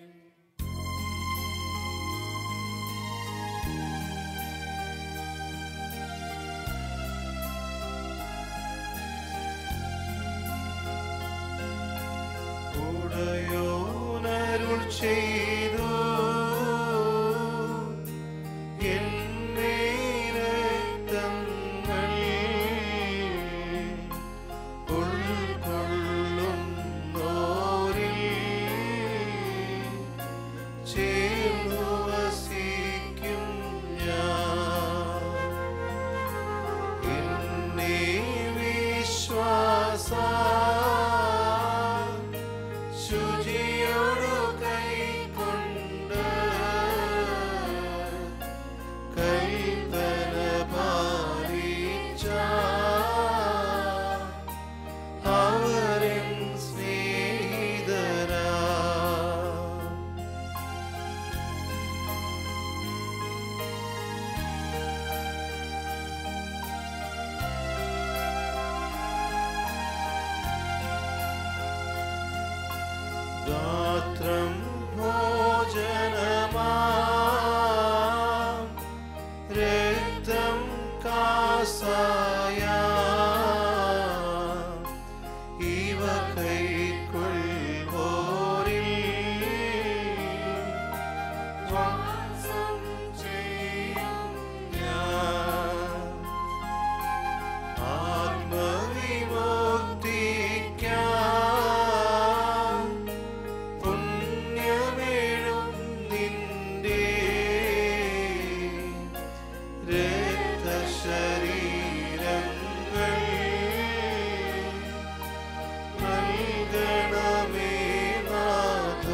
ഉടയോനരുൾ ചെയ്തു എന്നേ രക്തങ്ങൾ ഉൾക്കൊള്ളുന്നോരിൽ ചേർന്നു വസിക്കും ഞാൻ എന്നെ വിശ്വാസ ശുചിയോടു കൈക്കൊണ്ട് കൈതല പാലിച്ച അവരൻ സ്നേഹിതരാ ഗാത്രം ഭോജനമാ രക്തം കാസായ ഇവ കൈക്കൊള്ളുവോരിൽ വാസം ചെയ്യും ഞാൻ ആത്മവിമുക്തിക്കാൻ പുണ്യമേഴും നിന്റെ രക്തശരീരങ്ങൾ നൽകണമേ നാഥ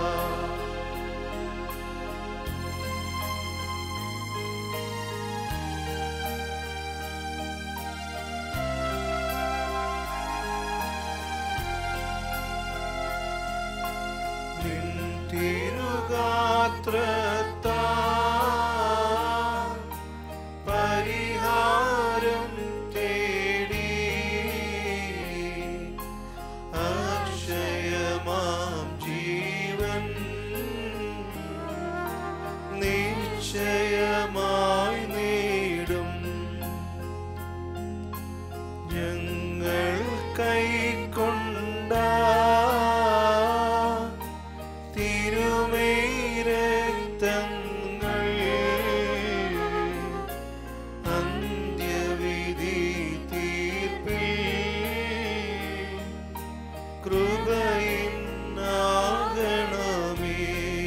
നിൻ തിരുഗാത്രത്താ പരിഹാരം തേടി അക്ഷയമാം ജീവൻ നിശ്ചയമായി നേടും ഞങ്ങൾ കൈക്കൊണ്ട തിരുമേരക്തങ്ങൾ അന്ത്യവിധി തീർപ്പിൽ കൃപയിന്നാകണമേ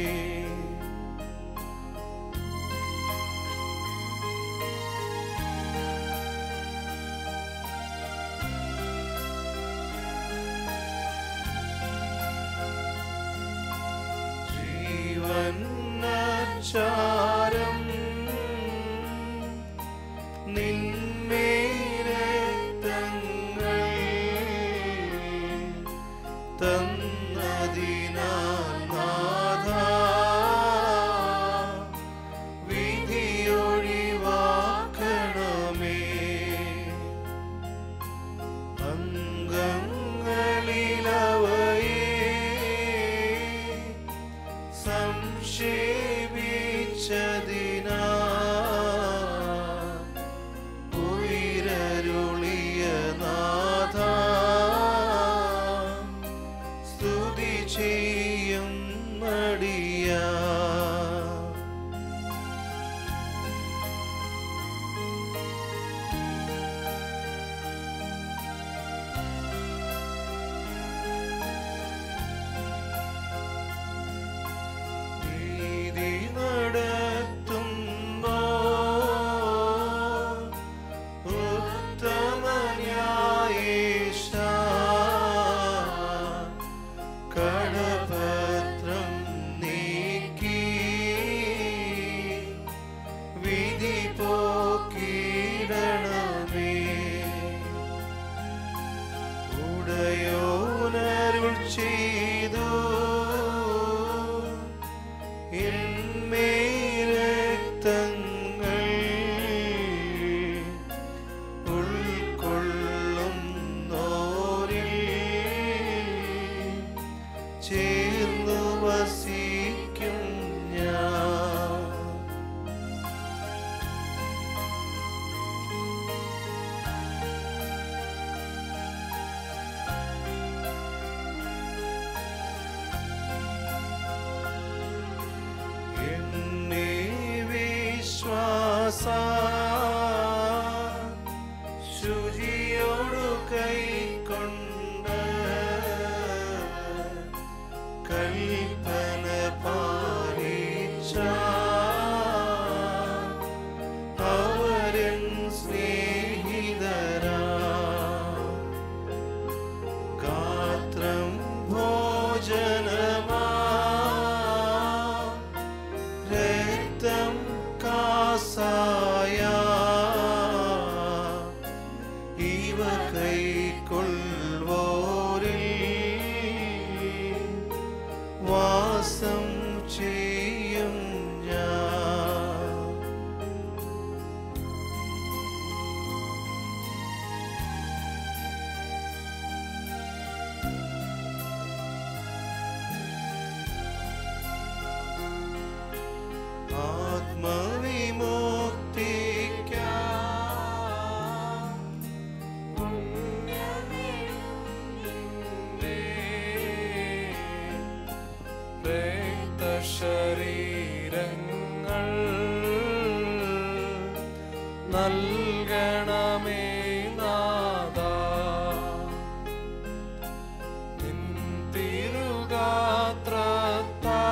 ജീവന്നാചാരം നിന്മേരക്തങ്ങൾ തന്നതിനാൽ നാഥ വിധിയൊഴിവാക്കണമേ അംഗങ്ങളിലവയെ സംക്ഷേപിച്ചതിനാ ഉയരരുളിയ നാഥ സ്തുതി ചെയ്യും നടിയാ നീതി നടത്തുമ്പോ ഉത്തമന്യായേശ കട ചേർന്നു വസിക്കും ഞാൻ എന്നെ വിശ്വാസ ശുചിയോടു കൈക്കൊണ്ട് കൽപ്പന പാലിച്ച അവരൻ സ്നേഹിതരാ ഗാത്രം ഭോജനമാ രക്തം കാസായ ഇവ കൈക്കൊള്ളുവോരിൽ വാസം ചെയ്യും ഞാൻ ആത്മവിമുക്തിക്കാ രക്തശരീരങ്ങൾ നൽകണമേ നാദ നിൻ തിരുഗാത്രത്താ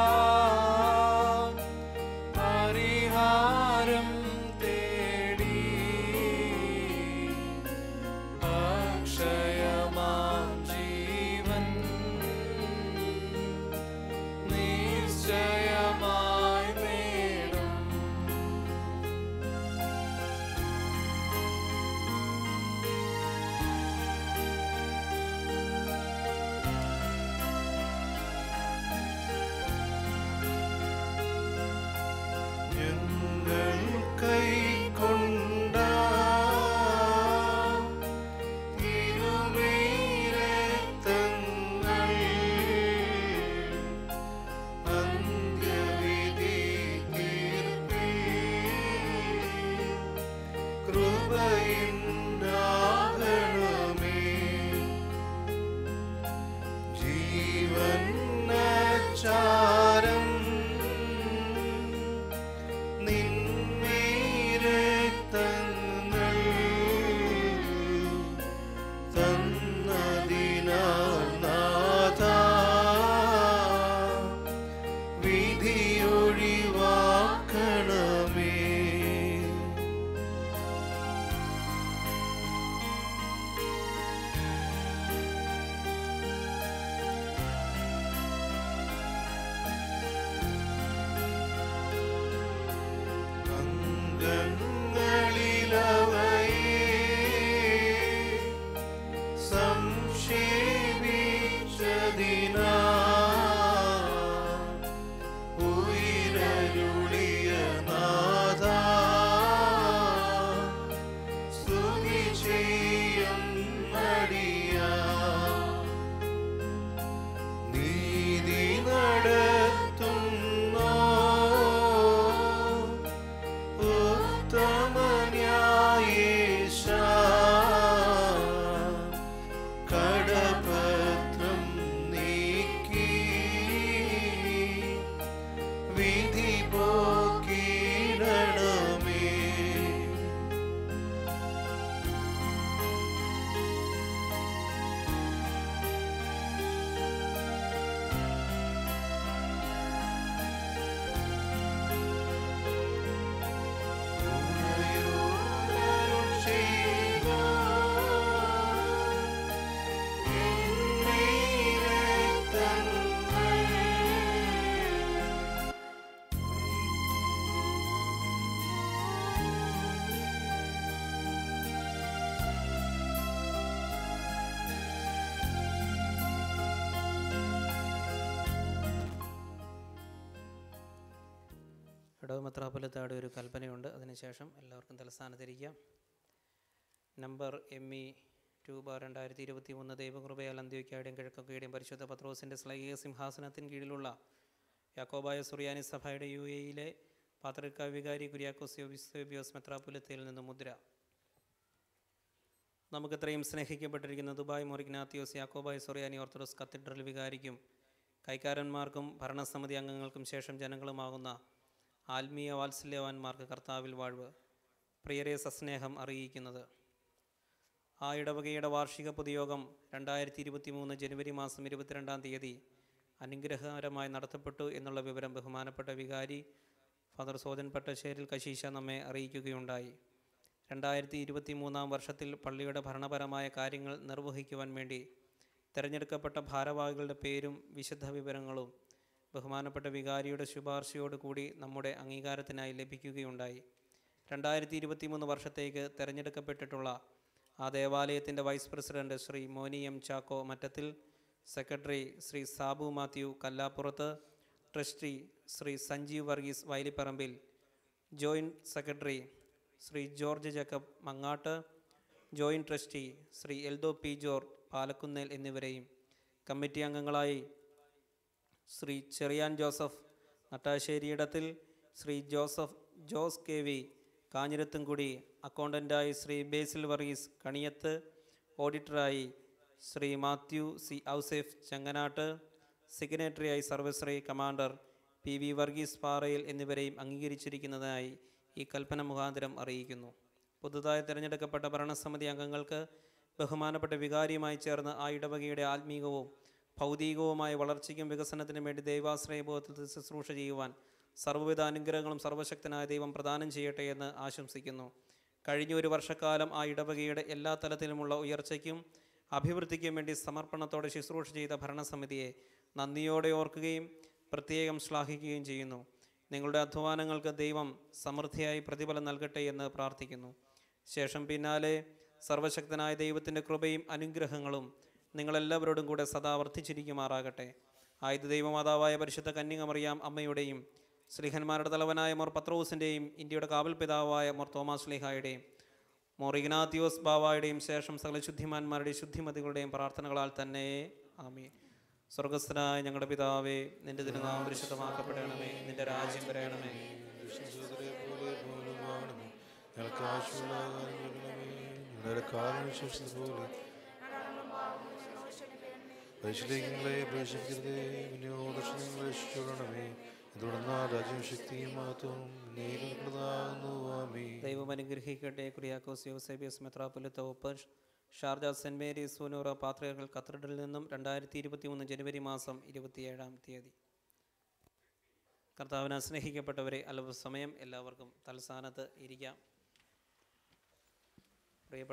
പരിഹാരം തേടി അക്ഷയമാം ജീവൻ നിശ്ചയമായി നേടും ഞങ്ങൾ കൈക്കൊണ്ട തിരുമേരക്തങ്ങൾ അന്ത്യവിധി തീർപ്പിൽ കൃപയിന്നാകണമേ ജീവനച്ചാരം നിന്നീരക്തങ്ങൾ തന്നതിനാൽ നാഥ വിധിയൊഴിവാക്കണമേ ഇടവ് മെത്രാപ്പൊലിത്താടെ ഒരു കൽപ്പനയുണ്ട് അതിനുശേഷം എല്ലാവർക്കും തലസ്ഥാനത്തിരിക്കാം number M E two bar രണ്ടായിരത്തി ഇരുപത്തി മൂന്ന് ദൈവകൃപയാൽ അന്ത്യോക്കായുടെയും കിഴക്കൊക്കെയുടെയും പരിശുദ്ധ പത്രോസിൻ്റെ സ്ലൈഹിക സിംഹാസനത്തിന് കീഴിലുള്ള യാക്കോബായ സുറിയാനി സഭയുടെ യു എയിലെ പാത്രിക വികാരി കുര്യാക്കോസ് യോബിയോസ് മെത്രാപുലത്തയിൽ നിന്ന് മുദ്ര നമുക്കിത്രയും സ്നേഹിക്കപ്പെട്ടിരിക്കുന്ന ദുബായ് മൊറിഗ്നാത്തിയോസ് യാക്കോബായ് സൊറിയാനി ഓർത്തഡോക്സ് കത്തീഡ്രൽ വികാരിക്കും കൈക്കാരന്മാർക്കും ഭരണസമിതി അംഗങ്ങൾക്കും ശേഷം ജനങ്ങളുമാകുന്ന ആത്മീയ വാത്സല്യവാന്മാർക്ക് കർത്താവിൽ വാഴ്വ് പ്രിയരെ സസ്നേഹം അറിയിക്കുന്നത് ആ ഇടവകയുടെ വാർഷിക പൊതുയോഗം രണ്ടായിരത്തി ഇരുപത്തി മൂന്ന് ജനുവരി മാസം ഇരുപത്തിരണ്ടാം തീയതി അനുഗ്രഹകരമായി നടത്തപ്പെട്ടു എന്നുള്ള വിവരം ബഹുമാനപ്പെട്ട വികാരി ഫാദർ സോജൻ പട്ടശ്ശേരിൽ കശീശ നമ്മെ അറിയിക്കുകയുണ്ടായി രണ്ടായിരത്തി ഇരുപത്തി മൂന്നാം വർഷത്തിൽ പള്ളിയുടെ ഭരണപരമായ കാര്യങ്ങൾ നിർവഹിക്കുവാൻ വേണ്ടി തിരഞ്ഞെടുക്കപ്പെട്ട ഭാരവാഹികളുടെ പേരും വിശദ വിവരങ്ങളും ബഹുമാനപ്പെട്ട വികാരിയുടെ ശുപാർശയോടുകൂടി നമ്മുടെ അംഗീകാരത്തിനായി ലഭിക്കുകയുണ്ടായി രണ്ടായിരത്തി ഇരുപത്തി മൂന്ന് വർഷത്തേക്ക് തിരഞ്ഞെടുക്കപ്പെട്ടിട്ടുള്ള ആ ദേവാലയത്തിൻ്റെ vice president Shri Moni M Chacko Mattathil secretary Shri Sabu Mathew Kallappurathu trustee Shri Sanjeev Varghese Vayalipparambil joint secretary Shri George Jacob Mangatt joint trustee Shri Eldho P George Palakkunnel എന്നിവരെയും കമ്മിറ്റി അംഗങ്ങളായി ശ്രീ ചെറിയാൻ ജോസഫ് നട്ടാശ്ശേരിയിടത്തിൽ ശ്രീ ജോസഫ് ജോസ് കെ വി കാഞ്ഞിരത്തുംകുടി അക്കൗണ്ടൻ്റായി ശ്രീ ബേസിൽ വർഗീസ് കണിയത്ത് ഓഡിറ്ററായി ശ്രീ മാത്യു സി ഔസേഫ് ചങ്ങനാട്ട് സെക്രട്ടറിയായി Sarvashri commander P V Varghese Parayil എന്നിവരെയും അംഗീകരിച്ചിരിക്കുന്നതായി ഈ കൽപ്പന മുഖാന്തരം അറിയിക്കുന്നു പുതുതായി തിരഞ്ഞെടുക്കപ്പെട്ട ഭരണസമിതി അംഗങ്ങൾക്ക് ബഹുമാനപ്പെട്ട വികാരിയുമായി ചേർന്ന് ആ ഇടവകയുടെ ആത്മീകവും ഭൗതികവുമായ വളർച്ചയ്ക്കും വികസനത്തിനും വേണ്ടി ദൈവാശ്രയബോധത്തിൽ ശുശ്രൂഷ ചെയ്യുവാൻ സർവ്വവിധ അനുഗ്രഹങ്ങളും സർവശക്തനായ ദൈവം പ്രദാനം ചെയ്യട്ടെ എന്ന് ആശംസിക്കുന്നു കഴിഞ്ഞ ഒരു വർഷക്കാലം ആ ഇടവകയുടെ എല്ലാ തലത്തിലുമുള്ള ഉയർച്ചയ്ക്കും അഭിവൃദ്ധിക്കും വേണ്ടി സമർപ്പണത്തോടെ ശുശ്രൂഷ ചെയ്ത ഭരണസമിതിയെ നന്ദിയോടെ ഓർക്കുകയും പ്രത്യേകം ശ്ലാഘിക്കുകയും ചെയ്യുന്നു നിങ്ങളുടെ അധ്വാനങ്ങൾക്ക് ദൈവം സമൃദ്ധിയായി പ്രതിഫലം നൽകട്ടെ എന്ന് പ്രാർത്ഥിക്കുന്നു ശേഷം പിന്നാലെ സർവശക്തനായ ദൈവത്തിൻ്റെ കൃപയും അനുഗ്രഹങ്ങളും നിങ്ങളെല്ലാവരോടും കൂടെ സദാ വർദ്ധിച്ചിരിക്കുമാറാകട്ടെ ആയുധ ദൈവമാതാവായ പരിശുദ്ധ കന്യകമറിയാം അമ്മയുടെയും ശ്രീഹന്മാരുടെ തലവനായ മോർ പത്രോസിൻ്റെയും ഇന്ത്യയുടെ കാവൽ പിതാവായ മോർ തോമാസ് സ്ലിഹായുടെയും മോർ ഇഗ്നാത്തിയോസ് ബാവായുടെയും ശേഷം സകല ശുദ്ധിമാന്മാരുടെയും ശുദ്ധിമതികളുടെയും പ്രാർത്ഥനകളാൽ തന്നെ ആമേ സ്വർഗസ്ഥനായ ഞങ്ങളുടെ പിതാവേ നിന്റെ തിരുനാമം പരിശുദ്ധമാക്കപ്പെടണമേ നിന്റെ രാജ്യം വരയണമേ ഞങ്ങൾക്ക് ആവശ്യമുള്ള ആഹാരം നൽകണമേ ഞങ്ങളുടെ കാലം വിശ്വസിച്ചതുപോലെ പരിശീലികളെ പ്രവേശിക്കരുതേ വിനിയോഗങ്ങളെ രക്ഷിച്ചുകൊള്ളണമേ തുടർന്ന് രാജ്യം ശക്തിയും മഹത്വവും നീക്കുന്നതാകുന്നു ആമേ ദൈവം അനുഗ്രഹിക്കട്ടെ കുര്യാക്കോസ് യോസേബിയസ് മെത്രാപൊലിത്ത ഒപ്പ് ഷാർജ സെൻറ് മേരീസ് സൂനൂറ പാത്രികകൾ കത്തറിഡിൽ നിന്നും രണ്ടായിരത്തി ഇരുപത്തി മൂന്ന് ജനുവരി മാസം ഇരുപത്തിയേഴാം തീയതി കർത്താവിനെ സ്നേഹിക്കപ്പെട്ടവരെ അല്പസമയം എല്ലാവർക്കും തൽസ്ഥാനത്ത് ഇരിക്കാം